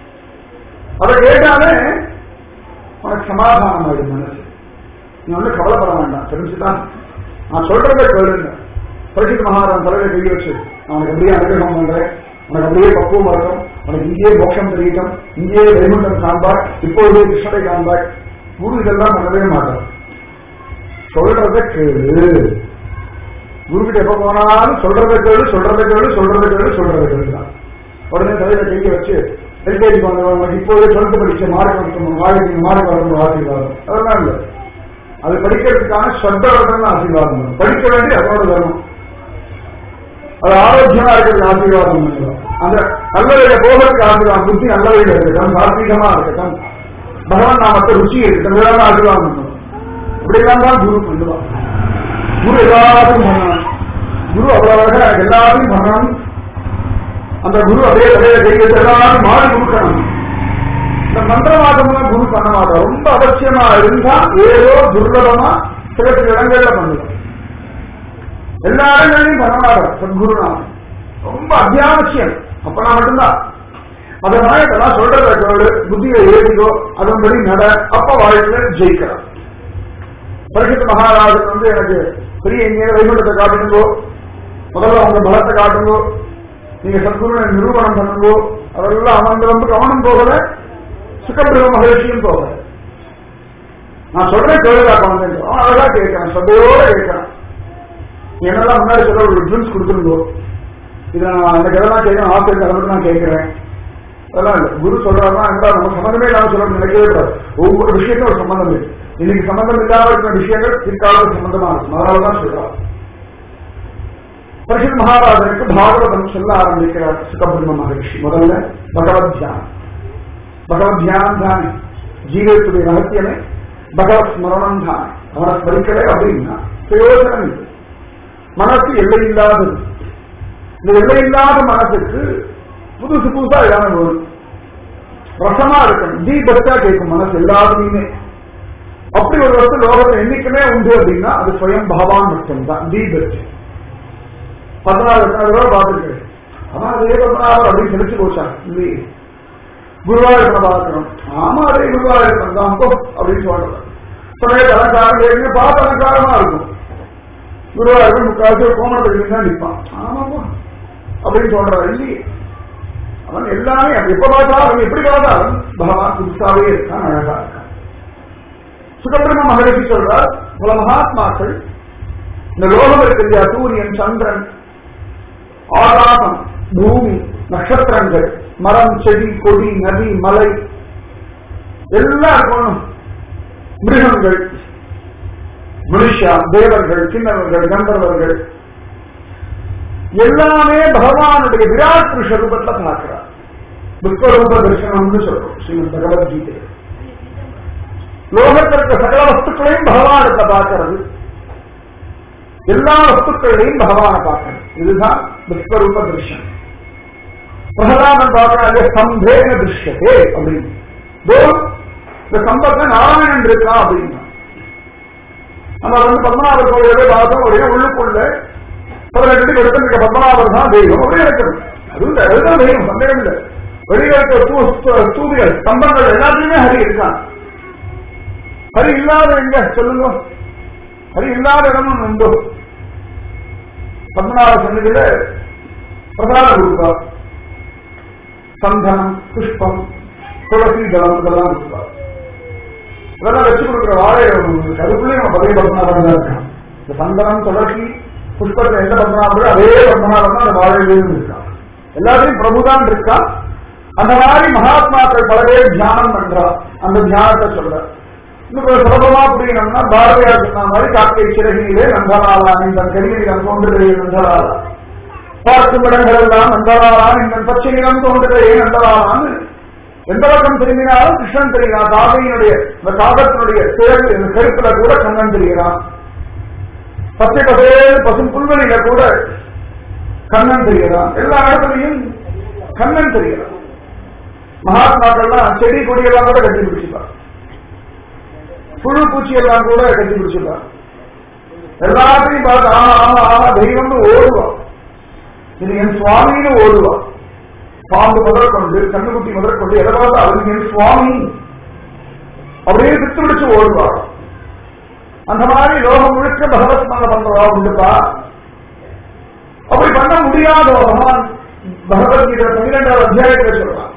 அதை கேட்டாலே உனக்கு சமாதானம் ஆயிடும் மனசு நீ ஒன்றும் கவலைப்பட வேண்டாம் தெரிஞ்சுதான் நான் சொல்றதை கேளுங்க பரிசுத்த மகாராஜன் தலையில கை வச்சு அவனுக்கு அப்படியே அனுகிரகம் பண்றேன் உனக்கு அப்படியே பக்குவம் இருக்கும் உனக்கு இங்கேயே மோட்சம் தெரியட்டும் இங்கேயே வைகுண்டம் காண்பாய் இப்பொழுதே கிருஷ்ணரை காண்பாய் குரு இதெல்லாம் பண்ணவே மாட்டார் சொல்றத கேளு குரு கிட்ட எப்ப போனாலும் சொல்றத கேளு சொல்றத கேளு சொல்றத கேளு சொல்றத கேளு தான் உடனே தலையில கையை வச்சு எல்கேஜி வந்தவங்க இப்போதே டுவெல்த் படிச்ச மார்க் வரணும் வாழ்க்கை மார்க் வரணும் ஆசீர்வாதம் அதெல்லாம் இல்லை அது படிக்கிறதுக்கான ஸ்ரத்தவர்தான் ஆசீர்வாதம் வேணும். படிக்க வேண்டிய அதோட வரணும் அது ஆரோக்கியமா இருக்கிறதுக்கு ஆசீர்வாதம் வேணும். அந்த நல்ல வழியில போகிறதுக்கு ஆசீர்வாதம் புத்தி நல்ல வழியில இருக்கட்டும் சாத்வீகமா இருக்கட்டும் பகவான் நாமத்தை ருச்சி இருக்கட்டும் இதெல்லாம் ஆசீர்வாதம் பண்ணணும் அப்படியெல்லாம் தான் குரு பண்ணுவான் குரு எல்லாத்தையும் பண்ணணும் குரு அவ்வளவு அழகா எனக்கு எல்லாத்தையும் பண்ணணும் அந்த குரு அப்படியே தலையில கை வச்சு எல்லாரும் மாறி கொடுக்கணும் இந்த மந்திரவாதம்லாம் குரு பண்ண மாட்டோம் ரொம்ப அவசியமா இருந்தா ஏதோ துர்லபமா சில சில இடங்கள்ல பண்ணுவோம் எல்லா இடங்களையும் பண்ண மாட்டோம் சத்குருநாமம் ரொம்ப அத்தியாவசியம் அப்பனா மட்டும்தான் அதனால இதெல்லாம் சொல்றத கேளு புத்தியை ஏறிக்கோ அதன்படி நட அப்ப வாழ்க்கையில ஜெயிக்கலாம் பரிசுத்த மகாராஜன் வந்து எனக்கு பெரிய எங்கேயும் வைகுண்டத்தை காட்டுங்கோ முதல்ல உங்க பலத்தை காட்டுங்கோ நீங்க சத்குருவை நிரூபணம் பண்ணுங்கோ அதெல்லாம் அமர்ந்து வந்து கவனம் போகல சுக்கபிரம மகிழ்ச்சியும் போகல நான் சொல்றேன் கேளுதா குழந்தைங்க அவன் அழகா கேட்கறான் சபையோட கேட்கறான் என்னெல்லாம் முன்னாடி சொல்ல ஒரு ட்ரிங்க்ஸ் கொடுத்துருந்தோ இதை நான் அந்த கதெல்லாம் கேட்கணும் ஆசை கலந்து நான் கேட்கிறேன் அதெல்லாம் இல்லை குரு சொல்றாருன்னா என்ன நம்ம சம்மந்தமே இல்லாம சொல்ல நினைக்கவே கூடாது ஒவ்வொரு விஷயத்தையும் ஒரு சம்பந்தம் இருக்கு இன்னைக்கு சம்பந்தம் இல்லாத இருக்கிற விஷயங்கள் பிற்காலம் சம்பந்தமா இருக்கும் அதனால தான் சொல்றாரு பரிசுத் மகாராஜனுக்கு பாகவதம் சொல்ல ஆரம்பிக்கிறார் சுகபிரம்ம மகர்ஷி முதல்ல பகவத் தியானம் பகவத் தியானம் தானே ஜீவத்துடைய ரகசியமே பகவத் ஸ்மரணம் தானே அவனை ஸ்மரிக்கவே அப்படின்னா பிரயோஜனம் இல்லை மனசு எல்லை இல்லாதது இந்த எல்லை இல்லாத மனசுக்கு புதுசு புதுசா இதான வரும் ரசமா இருக்கணும் தி பெஸ்டா கேட்கும் மனசு எல்லாத்துலயுமே அப்படி ஒரு வசதி லோகத்தில் என்னைக்குமே உண்டு அப்படின்னா அது ஸ்வயம் பகவான் மட்டும்தான் தி பெஸ்ட் பதினாறு எத்தனை ரூபாய் பார்த்துருக்கேன் ஆனா அதே பதினாறு அப்படின்னு நினைச்சு போச்சா இல்லையே குருவாயூரப்பனை பார்க்கிறோம் ஆமா அதே குருவாயூரப்பன் தான் போ அப்படின்னு சொல்றது சமயத்து அலங்காரம் ஏற்கனவே பார்த்து அலங்காரமா இருக்கும் குருவாயூர் முக்காசு கோமணத்துக்கு தான் நிற்பான் ஆமாப்பா அப்படின்னு சொல்றாரு இல்லையே அவன் எல்லாமே எப்ப பார்த்தாலும் அவன் எப்படி பார்த்தாலும் பகவான் புதுசாவே இருக்கான் அழகா இருக்கான் சுகபிரம மகரிஷி சொல்றார் பல மகாத்மாக்கள் இந்த லோகம் இருக்கு இல்லையா சூரியன் சந்திரன் ஆகாசம் பூமி நட்சத்திரங்கள் மரம் செடி கொடி நதி மலை எல்லாம் இருக்கணும் மிருகங்கள் மனுஷா தேவர்கள் கிண்ணவர்கள் கந்தர்வர்கள் எல்லாமே பகவானுடைய விராட் புருஷ ரூபத்துல பார்க்கிறார் விஸ்வரூப தரிசனம்னு சொல்றோம் ஸ்ரீமத் பகவத்கீதை லோகத்தில் இருக்க சகல வஸ்துக்களையும் பகவானுக்கு பார்க்கிறது எல்லா வஸ்துக்களையும் பகவானை பார்க்கிறது இதுதான் விஸ்வரூப தரிசனம் பிரகலாதன் பார்க்கிறாங்க சம்பேன திருஷ்யத்தே அப்படின்னு தோ, இந்த சம்பத்தை நாராயணன் இருக்கா அப்படின்னா நம்ம வந்து பத்மநாபர் கோயிலே பார்த்தோம் ஒரே உள்ளுக்குள்ள பதினெட்டு இடத்துல இருக்க பத்மநாபர் தான் தெய்வம் அப்படியே இருக்கிறது அதுவும் அதுதான் தெய்வம் சந்தேகம் இல்லை வெளியே இருக்க தூ- தூ- தூவிகள் ஸ்தம்பங்கள் எல்லாத்துலயுமே ஹரி இருக்கான் ஹரி இல்லாத எங்க சொல்லுங்க ஹரி இல்லாத இடமும் உண்டு பத்மநாப சன்னிதியில பிரசாத கொடுப்பார் சந்தனம் புஷ்பம் துளசி ஜலம் இதெல்லாம் கொடுப்பார் இதெல்லாம் வச்சு கொடுக்குற வாழை இருக்கு. அதுக்குள்ளேயும் நம்ம பதவி பத்மநாபன் தான் இருக்கான் இந்த சந்தனம் துளசி புஷ்பத்துல எந்த பத்மநாபம் அதே பத்மநாபன் தான் அந்த வாழையிலையும் இருக்கான் எல்லாத்தையும் பிரபுதான் இருக்கா அந்த மாதிரி மகாத்மாக்கள் பல பேர் தியானம் பண்றா அந்த தியானத்தை சொல்ற இன்னும் கொஞ்சம் சுலபமா புரியணும்னா பாரதியார் சொன்ன மாதிரி காக்கை சிறகிலே நந்தலாலான் இந்த கருவியிடம் தோன்றுகிறே நந்தலாலா பார்க்கும் இடங்கள் எல்லாம் நந்தலாலான் இந்த பச்சை நிறம் தோன்றுகிறே நந்தலாலான்னு எந்த பக்கம் திரும்பினாலும் கிருஷ்ணன் தெரிகிறான் காகையினுடைய இந்த காகத்தினுடைய சிறகு இந்த கருத்துல கூட கண்ணன் தெரிகிறான் பச்சை பசேல் பசும் புல்வெளியில கூட கண்ணன் தெரிகிறான் எல்லா இடத்துலையும் கண்ணன் தெரிகிறான் மகாத்மாக்கள்லாம் செடி கொடியெல்லாம் கூட கட்டி பிடிச்சிப்பார் புழு பூச்சி எல்லாம் கூட கட்டி பிடிச்சிப்பார் எல்லாத்தையும் பார்த்து ஆமா ஆமா ஆமா தெய்வம்னு ஓடுவான் இது என் சுவாமின்னு ஓடுவான் பாம்பு முதற்கொண்டு கண்ணுக்குட்டி முதற்கொண்டு எதை பார்த்தா அவருக்கு என் சுவாமி அப்படியே வித்து பிடிச்சு ஓடுவார் அந்த மாதிரி லோகம் முழுக்க பகவத் ஸ்மரணம் பண்றதா உண்டுப்பா அப்படி பண்ண முடியாத பகவான் பகவத்கீதை பன்னிரெண்டாவது அத்தியாயத்தை சொல்றான்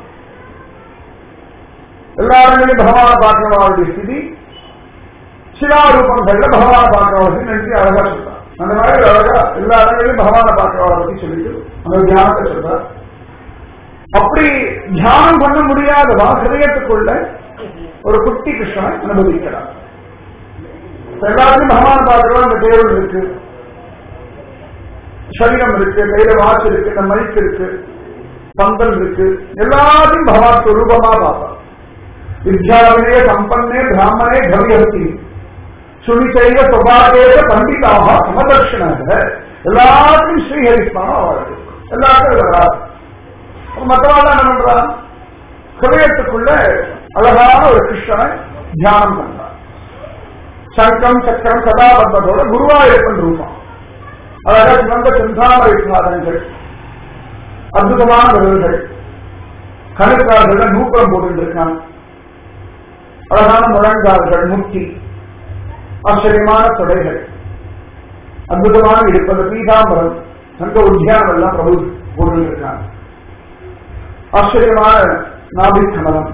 எல்லா இடங்களையும் பகவான பார்க்கிறவர்களுடைய ஸ்திதி சிலாரூபங்கள்ல பகவான பார்க்கிறவர்கள் நினைச்சு அழகா சொல்றான் அந்த மாதிரி அழகா எல்லா இடங்களையும் பகவான பார்க்கிறவரை பத்தி சொல்லிட்டு அந்த தியானத்தை சொல்றார் அப்படி தியானம் பண்ண முடியாதவா ஹிரயத்துக்குள்ள ஒரு குட்டி கிருஷ்ணனை அனுபவிக்கிறார் எல்லாத்தையும் பகவான் பார்க்கிறோம் அந்த தேவன் இருக்கு சரீரம் இருக்கு கையில வாட்ச் இருக்கு இந்த மைக் இருக்கு பந்தல் இருக்கு எல்லாத்தையும் பகவான் சுரூபமா பார்ப்பார் வித்யாவினே சம்பன்னே பிராமணே கவியஸ்தி சுனிச்சைவ சுபாதேவ பண்டிதாக சமதர்ஷனாக எல்லாத்தையும் ஸ்ரீஹரிஸ்மானம் அவருக்கு எல்லாத்தையும் வராது மற்றவாள் என்ன பண்றான் ஹிரயத்துக்குள்ள அழகான ஒரு கிருஷ்ணனை தியானம் பண்றான் சங்கம் சக்கரம் கதாபந்தத்தோட குருவாயூரப்பன் ரூபம் அழகா சிவந்த செந்தாமரை சாதனங்கள் அற்புதமான விரல்கள் கணுக்கால்கள் நூக்கம் போட்டு இருக்கான் அழகான முழங்கால்கள் முட்டி ஆச்சரியமான தொடைகள் அற்புதமான இருப்பது பீதாம்பரம் சங்க உத்தியானம் எல்லாம் பிரபு போட்டு இருக்கான் ஆச்சரியமான நாபி கமலம்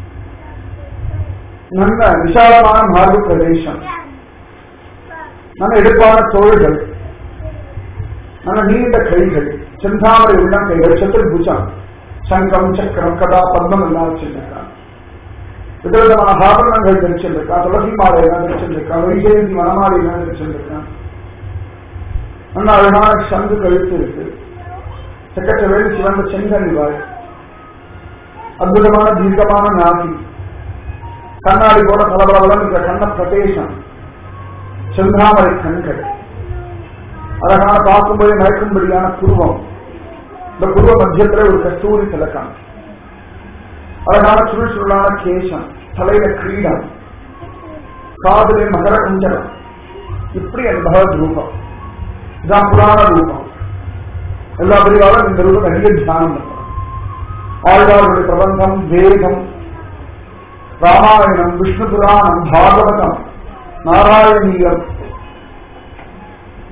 நல்ல விசாலமான மார்பு பிரதேசம் நல்ல எடுப்பான தோள்கள் நல்ல நீண்ட கைகள் செந்தாமரை உள்ள கைகள் சத்துர்புஜம் சங்கம் சக்கரம் கதா பத்மம் எல்லாம் வச்சிருக்கான் விதவிதமான ஆபரணங்கள் தரிச்சிருக்கான் துளசி மாலை எல்லாம் தரிச்சிருக்கான் வைஜெயந்தி மணமாலை எல்லாம் தரிச்சிருக்கான் நல்ல அழகான சங்கு கழுத்து இருக்கு செக்கச்சவேலி சிவந்த செங்கல் வாய் அற்புதமான தீர்க்கமான நாசி கண்ணாடி போல பலபலவலம் இருக்கிற கண்ண பிரதேசம் செந்தாமரை கண்கள் அழகான பார்க்கும்போது மயக்கும்படியான குருவம் இந்த குருவ மத்தியத்துல ஒரு கஸ்தூரி திலக்கம் அழகான சுருள் சுருளான கேசம் தலையில கிரீடம் காதலே மகர குஞ்சலம் இப்படி அந்த பகவத் ரூபம் இதான் புராண ரூபம் எல்லா பிரிவாலும் இந்த ரூபம் நிறைய தியானம் பண்றோம் ஆழ்வாருடைய பிரபந்தம் வேதம் ராமாயணம் விஷ்ணு புராணம் பாகவதம் நாராயணீயம்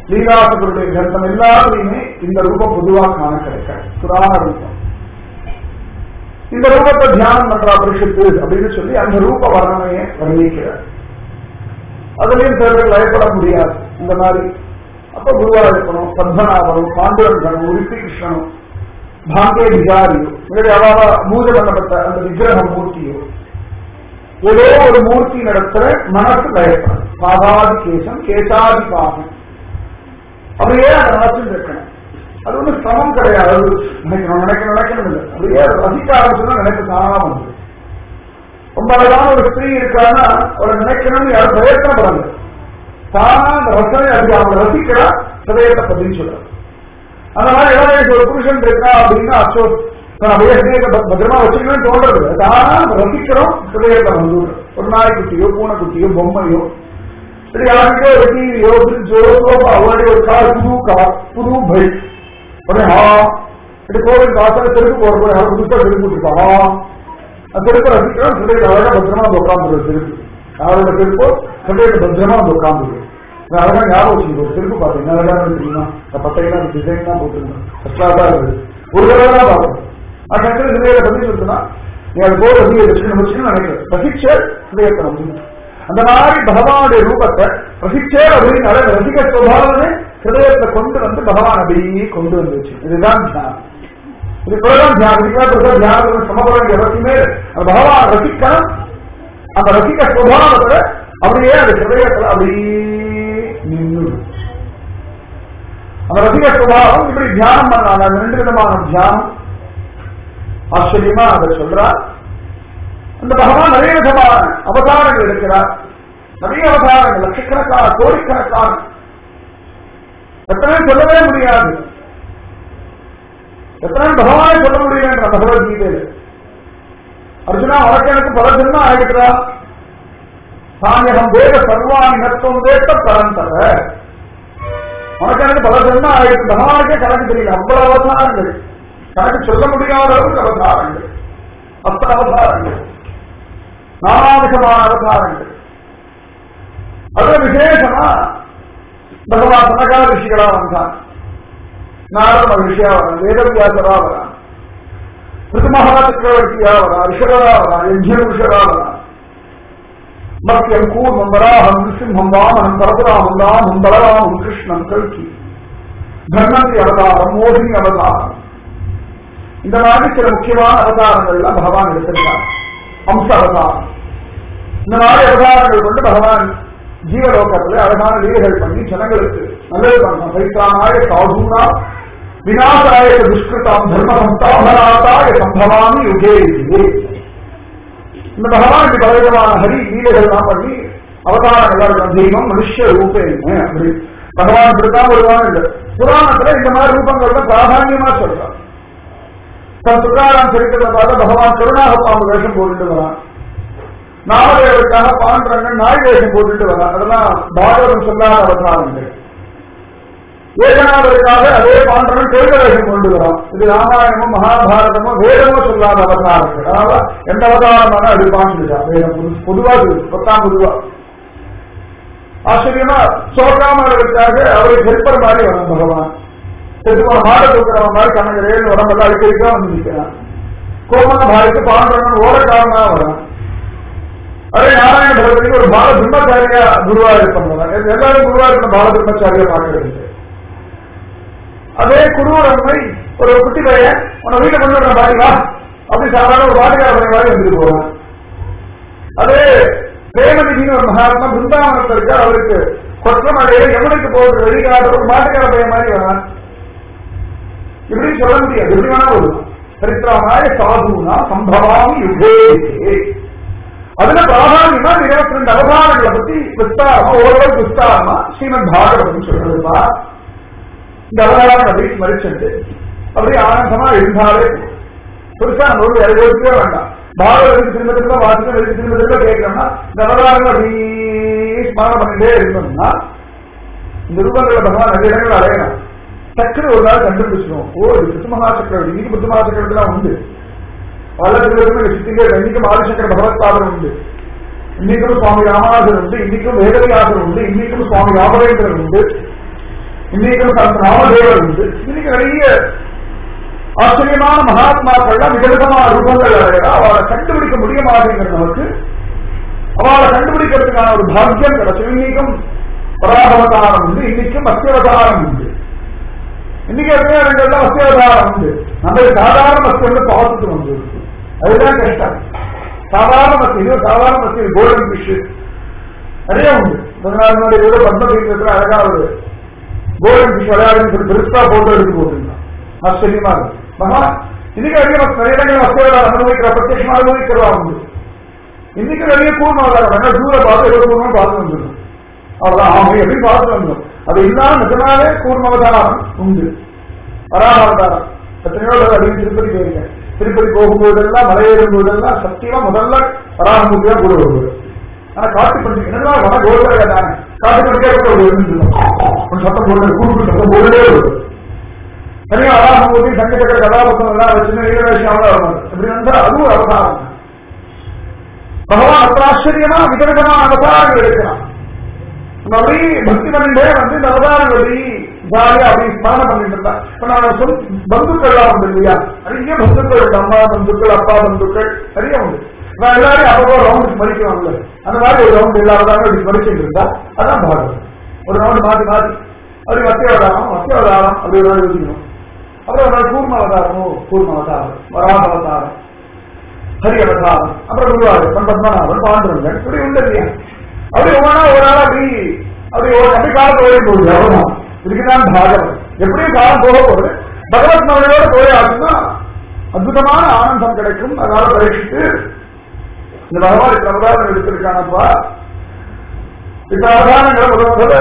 லீலாசகருடைய கிரந்தம் எல்லாத்துலயுமே இந்த ரூபம் பொதுவாக காண கிடைக்காது புராண ரூபம் இந்த ரூபத்தை தியானம் பண்றா பரிஷத்து அப்படின்னு சொல்லி அந்த ரூப வர்ணனையை வர்ணிக்கிறார் அதுலயும் சிலர்கள் லயப்பட முடியாது இந்த மாதிரி அப்ப குருவா இருக்கணும் பத்மநாபனும் பாண்டுரங்கனும் உரித்தி கிருஷ்ணனும் பாங்கே விகாரியோ இவருடைய அவாவ பூஜை பண்ணப்பட்ட அந்த விக்கிரக மூர்த்தியோ ஏதோ ஒரு மூர்த்தி நடத்துற மனசு லயப்படும் பாதாதி கேசம் கேசாதி பாகம் அப்படியே அந்த மனசில் இருக்கணும் அது ஒன்றும் சிரமம் கிடையாது அது நினைக்கணும் நினைக்கணும் நினைக்கணும் இல்லை அப்படியே அதை ரசிக்க ஆரம்பிச்சுன்னா நினைக்க காணாம வந்து ரொம்ப அழகான ஒரு ஸ்திரீ இருக்கான்னா அவரை நினைக்கணும்னு யாரும் பிரயத்தனப்படாது தானா அந்த ரசனை அது அவங்க ரசிக்கிறா ஹிரதயத்தை பதின்னு சொல்றாரு அந்த மாதிரி இளவயசு ஒரு புருஷன் இருக்கா அப்படின்னா அச்சோ நான் அப்படியே ஹிரதயத்தை பத்திரமா வச்சுக்கணும்னு தோன்றது இல்லை. தானா நம்ம ரசிக்கிறோம் ஹிரதயத்தை வந்து ஒரு நாய்க்குட்டியோ பூனைக்குட்டியோ பொம்மையோ இப்படி யாருக்கோ ஒரு டிவியோ ஃப்ரிட்ஜோ சோஃபா அவருடைய ஒரு கார் புது கார் புது பைக் உடனே ஆ இப்படி கோவில் காசல தெருக்கு போற போய் யாரும் புதுசா தெருக்கு இருக்கா அந்த தெருக்கு ரசிக்கிறோம் ஹிரதயத்தை அழகா பத்திரமா வந்து உட்காந்துருது தெருக்கு யாரோட தெருப்போ ஹிரதயத்தை பத்திரமா வந்து உட்காந்துருக்கு அழகா ஞாபகம் வச்சுக்கோ செருப்பு பார்த்தீங்கன்னா அழகா தெரியுமா இந்த பட்டையெல்லாம் டிசைன் தான் போட்டுருந்தோம் ஃபர்ஸ்டாக இருக்குது ஒரு தடவை தான் பார்க்கணும் அது எனக்கு ஹிரதய பதில் இருக்குன்னா நீ அது போல ஹிரதய வச்சுக்கணும் வச்சுக்கணும் நினைக்கிறேன் ரசிச்ச ஹிரதயத்தை வந்து அந்த மாதிரி பகவானுடைய ரூபத்தை ரசிச்சே அப்படின்னு அழகு ரசிக சுபாவமே ஹிரதயத்தை கொண்டு வந்து பகவான் அப்படியே கொண்டு வந்து வச்சு இதுதான் தியானம் இது பிறதான் தியானம் இதுக்காக தியானம் சமபட வேண்டிய அவசியமே இல்லை. அந்த பகவான் ரசிக்கணும் அந்த ரசிக சுபாவத்தை அப்படியே அந்த ஹிரதயத்துல அப்படியே நின்று அந்த ரசிக சுபாவம் இப்படி தியானம் பண்ணாங்க அந்த ரெண்டு விதமான தியானம் ஆச்சரியமா அதை சொல்றார் அந்த பகவான் நிறைய விதமான அவதாரங்கள் இருக்கிறார் நிறைய அவதாரங்கள் லட்சக்கணக்கான கோடிக்கணக்கான எத்தனை சொல்லவே முடியாது எத்தனை பகவானை சொல்ல முடியும் பகவத்கீதையில அர்ஜுனா உனக்கு எனக்கு பல ஜென்மம் ஆகிக்கிறா சாமியகம் வேத சர்வாணி நத்துவம் வேட்ட பரந்தர உனக்கு எனக்கு பல ஜென்மம் ஆகிருக்கு பகவானுக்கே கணக்கு தெரியல அவ்வளவு அவதாரங்கள் கணக்கு சொல்ல முடியாத அளவுக்கு அவதாரங்கள் அத்தனை அவதாரங்கள் நானாவிதமான அவதாரங்கள் அது விசேஷமா பகவான் சனகால ரிஷிகளா வந்தான் நாரத மகிழ்ச்சியா வரான் வேதவியாசரா வரான் பிருத்திமகா சக்கரவர்த்தியா வரான் ரிஷரா வரான் யஜ்ய ரிஷரா வரான் மத்தியம் கூர்மம் வராகம் நிருசிம்ஹம் வாமனம் பரசுராமம் ராமம் பலராமம் கிருஷ்ணன் கல்கி தர்மந்தி அவதாரம் மோகினி அவதாரம் இந்த மாதிரி சில முக்கியமான அவதாரங்கள் எல்லாம் பகவான் எடுத்திருக்கார் அம்ச அவதாரம் இந்த மாதிரி அவதாரங்கள் கொண்டு பகவான் ஜீவலோகத்துல அழகான லீலைகள் பண்ணி ஜனங்களுக்கு நல்லது பண்ணணும் பைத்தானாய சாதுனா விநாசாய துஷ்கிருதாம் தர்ம சந்தாபராதாய சம்பவாமி யுகே யுகே இந்த பகவான் இப்படி பலவிதமான ஹரி லீலைகள்லாம் பண்ணி அவதாரம் எல்லாருக்கும் தெய்வம் மனுஷ ரூபேன்னு அப்படி பகவான் இப்படித்தான் வருவான் இல்லை புராணத்துல இந்த மாதிரி ரூபங்கள்ல பிராதான்யமா சொல்றான் தன் சுகாராம் சரித்திரத்தை பார்த்தா பகவான் கருணாக பாம்பு வேஷம் போட்டுட்டு வரான் நாமதேவருக்காக பாண்டரங்கன் நாய் வேஷம் போட்டுட்டு வரான் அதெல்லாம் பாகவதம் சொல்லாத அவதாரங்கள் ஏகநாதருக்காக அதே பாண்டவன் தெய்வ வேஷம் கொண்டு வரான் இது ராமாயணமும் மகாபாரதமும் வேதமோ சொல்லாத அவதாரங்கள் அதனால எந்த அவதாரமான எடுப்பான்னு சொல்லிட்டான் வேதம் பொது- பொதுவா சொல்லுது பத்தாம் பொதுவா ஆச்சரியமா சோகாமர்களுக்காக அவருக்கு ஹெல்ப்பர் மாதிரி வரும் பகவான் செத்துமா மாட தூக்குறவன் மாதிரி கண்ணங்க ரேல் உடம்பெல்லாம் அடிக்கடிக்கா வந்து நிற்கிறான் கோமன பாய்க்கு பாண்டவன் ஓடக்காரனா வரான் அதே நாராயண பகவதிக்கு ஒரு பால பிரம்மச்சாரியா குருவா இருப்பாங்க எல்லாரும் குருவா இருக்கிற பால பிரம்மச்சாரியா பார்க்கறது இல்லை. அதே குருவரம்மை ஒரு குட்டி பையன் உன்னை வீட்டை கொண்டு வர பாடி வா அப்படி சாதாரண ஒரு வாட்டுக்கார பையன் மாதிரி வந்துட்டு போறான் அதே பிரேமநிதினு ஒரு மகாத்மா பிருந்தாவனத்தில் இருக்கார் அவருக்கு கொற்றமலையில எவனுக்கு போகிறது வெளிக்காட்டு ஒரு மாட்டுக்கார பையன் மாதிரி வரான் இப்படி சொல்ல முடியாது எப்படி வேணா வரும் சரித்திரமாய சாதுனா சம்பவாமி யுகே யுகே. அதுல பிராதான்யமா இந்த இருபத்தி ரெண்டு அவதாரங்களை பத்தி விஸ்தாரமா ஓரளவு விஸ்தாரமா ஸ்ரீமத் பாகவதம் சொல்றதுப்பா இந்த அவதாரம் அப்படி ஸ்மரிச்சுட்டு அப்படியே ஆனந்தமா இருந்தாலே போதும். பெருசா நம்ம ஒரு எழுபத்தே வேண்டாம் பாகவதற்கு திரும்ப திரும்ப வாசிக்க எழுதி திரும்ப திரும்ப கேட்கணும்னா இந்த அவதாரங்கள் அப்படியே ஸ்மரணம் பண்ணிட்டே இருந்தோம்னா இந்த ரூபங்களை பகவான் நிறைய இடங்கள் அடையலாம் சக்கரை ஒரு நாள் கண்டுபிடிச்சிடும் ஓ இது புத்தமகா சக்கரவர்த்தி இன்னைக்கு புத்தமகா சக்கரவர்த்தி உண்டு பல திருவிழா சித்திகை இன்னைக்கும் ஆதிசங்கர பகவத்பாதர் உண்டு இன்னைக்கும் சுவாமி ராமநாதன் உண்டு இன்னைக்கும் வேதவியாசர் உண்டு இன்னைக்கும் சுவாமி ராமரேந்திரன் உண்டு இன்னைக்கும் தன் ராமதேவர் உண்டு இன்னைக்கு நிறைய ஆச்சரியமான மகாத்மாக்கள்லாம் விதவிதமான ரூபங்கள் அடைகிறா அவளை கண்டுபிடிக்க முடிய மாட்டேங்கிறது நமக்கு அவளை கண்டுபிடிக்கிறதுக்கான ஒரு பாக்கியம் கிடைச்சு இன்னைக்கும் பராபவதாரம் உண்டு இன்னைக்கும் மத்தியவதாரம் உண்டு இன்னைக்கு எத்தனையோ இடங்கள்ல மத்தியவதாரம் உண்டு நம்ம சாதாரண மத்தியம் பார்த்துட்டு வந்து அதுதான் கஷ்டம் சாதாரண மத்தியம் சாதாரண மத்தியம் கோல்டன் ஃபிஷ் நிறைய உண்டு கொஞ்ச நாள் முன்னாடி கூட பத்மதீபத்துல அழகா ஒரு கோல்டன் ஃபிஷ் விளையாடுன்னு சொல்லி பெருசா போட்டோ எடுத்து போட்டுருந்தான் ஆச்சரியமா இருக்கு மகா இன்னைக்கு நிறைய மத்த- நிறைய இடங்கள் மத்தியவதாரம் அனுபவிக்கிற பிரத்யட்சமா அனுபவிக்கிறதா உண்டு இன்னைக்கு நிறைய கூர்மாவதாரம் தூர பார்த்து ஏதோ கூர்மம் பார்த்து வந்துடும் அவ்வளவுதான் ஆமை எப்படி பார்த்து வந்தோம் அது இல்லாம நிஜமாவே கூர்மாவதாரம் உண்டு வராமவதாரம் எத்தனையோ தடவை அடிக்கடி திருப்பதி போயிருக்கேன் திருப்பதி போகும்போதெல்லாம் மலையேறும் போதெல்லாம் சத்தியமா முதல்ல வராமூர்த்தி தான் கூட வருவார் ஆனா காட்டு பண்ணி என்னதான் வர கோபுரம் தானே காட்டு பண்ணிக்கே கூட ஒரு கொஞ்சம் சத்தம் போடுறது கூட்டு சத்தம் போடுறதே வருது தனியா வராமூர்த்தி சங்கச்சக்கர கதாபத்தம் எல்லாம் வச்சுன்னு வீரவேஷம் வருவாங்க இப்படி வந்தா அதுவும் ஒரு அவதாரம் தான். பகவான் அത്ര ஆச்சரியமா விதவிதமான அவதாரங்கள் எடுக்கிறான் நம்ம அப்படி பக்தி பண்ணிட்டே வந்து இந்த அவதாரங்கள் அப்படி ஜாலியா அப்படி ஸ்மரணம் பண்ணிட்டு இருந்தா இப்ப நான் சொல் பந்துக்கள்லாம் உண்டு இல்லையா நிறைய பந்துக்கள் உண்டு அம்மா பந்துக்கள் அப்பா பந்துக்கள் நிறைய உண்டு நான் எல்லாரையும் அப்பப்போ ரவுண்டுக்கு மறிக்குவாங்கல்ல அந்த மாதிரி ஒரு ரவுண்ட் எல்லா அவதாரம் இப்படி மறிச்சுட்டு இருந்தா அதான் பாகம் ஒரு ரவுண்ட் மாத்தி மாத்தி அப்படி மத்திய அவதாரம் மத்திய அவதாரம் அப்படி ஒரு நாள் யோசிக்கணும் அப்புறம் ஒரு நாள் கூர்ம அவதாரமோ கூர்ம அவதாரம் வராம அவதாரம் ஹரி அவதாரம் அப்புறம் குருவாயூர் பத்மநாபன் பாண்டுரங்கன் இப்படி உண்டு இல்லையா அப்படி ஒவ்வொன்றா ஒரு நாள் அப்படி அப்படி ஒரு அப்படி காலத்து ஓடி போகுது அவ்வளவுதான் இதுக்குதான் பாகவம் எப்படியும் காலம் போக போகுது பகவத் மகனோட போய் ஆச்சுன்னா அற்புதமான ஆனந்தம் கிடைக்கும் அதனால பரீட்சித்து இந்த பகவான் இத்தனை அவதாரம் எடுத்திருக்கானப்பா இந்த அவதாரங்களை முதல் முதல்ல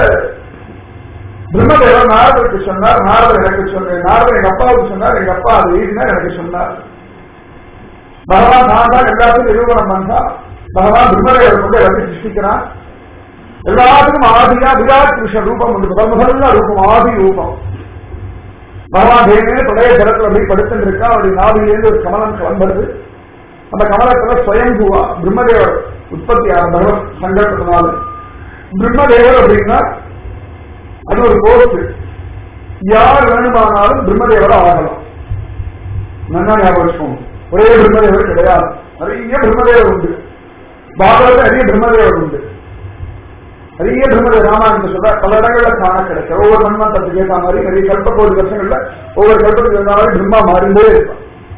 பிரம்மதேவர் நாரதருக்கு சொன்னார் நாரதர் எனக்கு சொன்னேன் நாரதர் எங்க அப்பாவுக்கு சொன்னார் எங்க அப்பா அது எழுதினார் எனக்கு சொன்னார் பகவான் நான் தான் எல்லாத்தையும் நிரூபணம் பண்ணா பகவான் பிரம்மதேவர் கொண்டு எல்லாத்தையும் சிருஷ்டிக்கிறான் எல்லாத்துக்கும் ஆதியா விராட் கிருஷ்ண ரூபம் உண்டு முதல் முதல்ல ரூபம் ஆதி ரூபம் பகவான் தேவனே பழைய ஜலத்துல அப்படி படுத்துட்டு இருக்கா அவருடைய நாவிலிருந்து ஒரு கமலம் கிளம்புறது அந்த கமலத்துல ஸ்வயம்புவா பிரம்மதேவர் உற்பத்தி ஆன பகவத் சங்கல்பத்தினால பிரம்மதேவர் அப்படின்னா அது ஒரு கோர்ஸ் யார் வேணுமானாலும் பிரம்மதேவரை ஆகலாம் நல்லா ஞாபகம் வச்சுக்கோங்க ஒரே பிரம்மதேவர் கிடையாது நிறைய பிரம்மதேவர் உண்டு பாகவத நிறைய பிரம்மதேவர் உண்டு நிறைய பிரம்மதேவர் ராமாயணத்தை சொல்ல பல இடங்கள்ல காண கிடைக்கும் ஒவ்வொரு மன்மந்தத்துக்கு ஏற்ற மாதிரி நிறைய கல்பக்கோடி வருஷங்கள்ல ஒவ்வொரு கல்பத்துக்கு ஏற்ற மாதிரி பிரம்மா மாறிண்டே இருப்பான்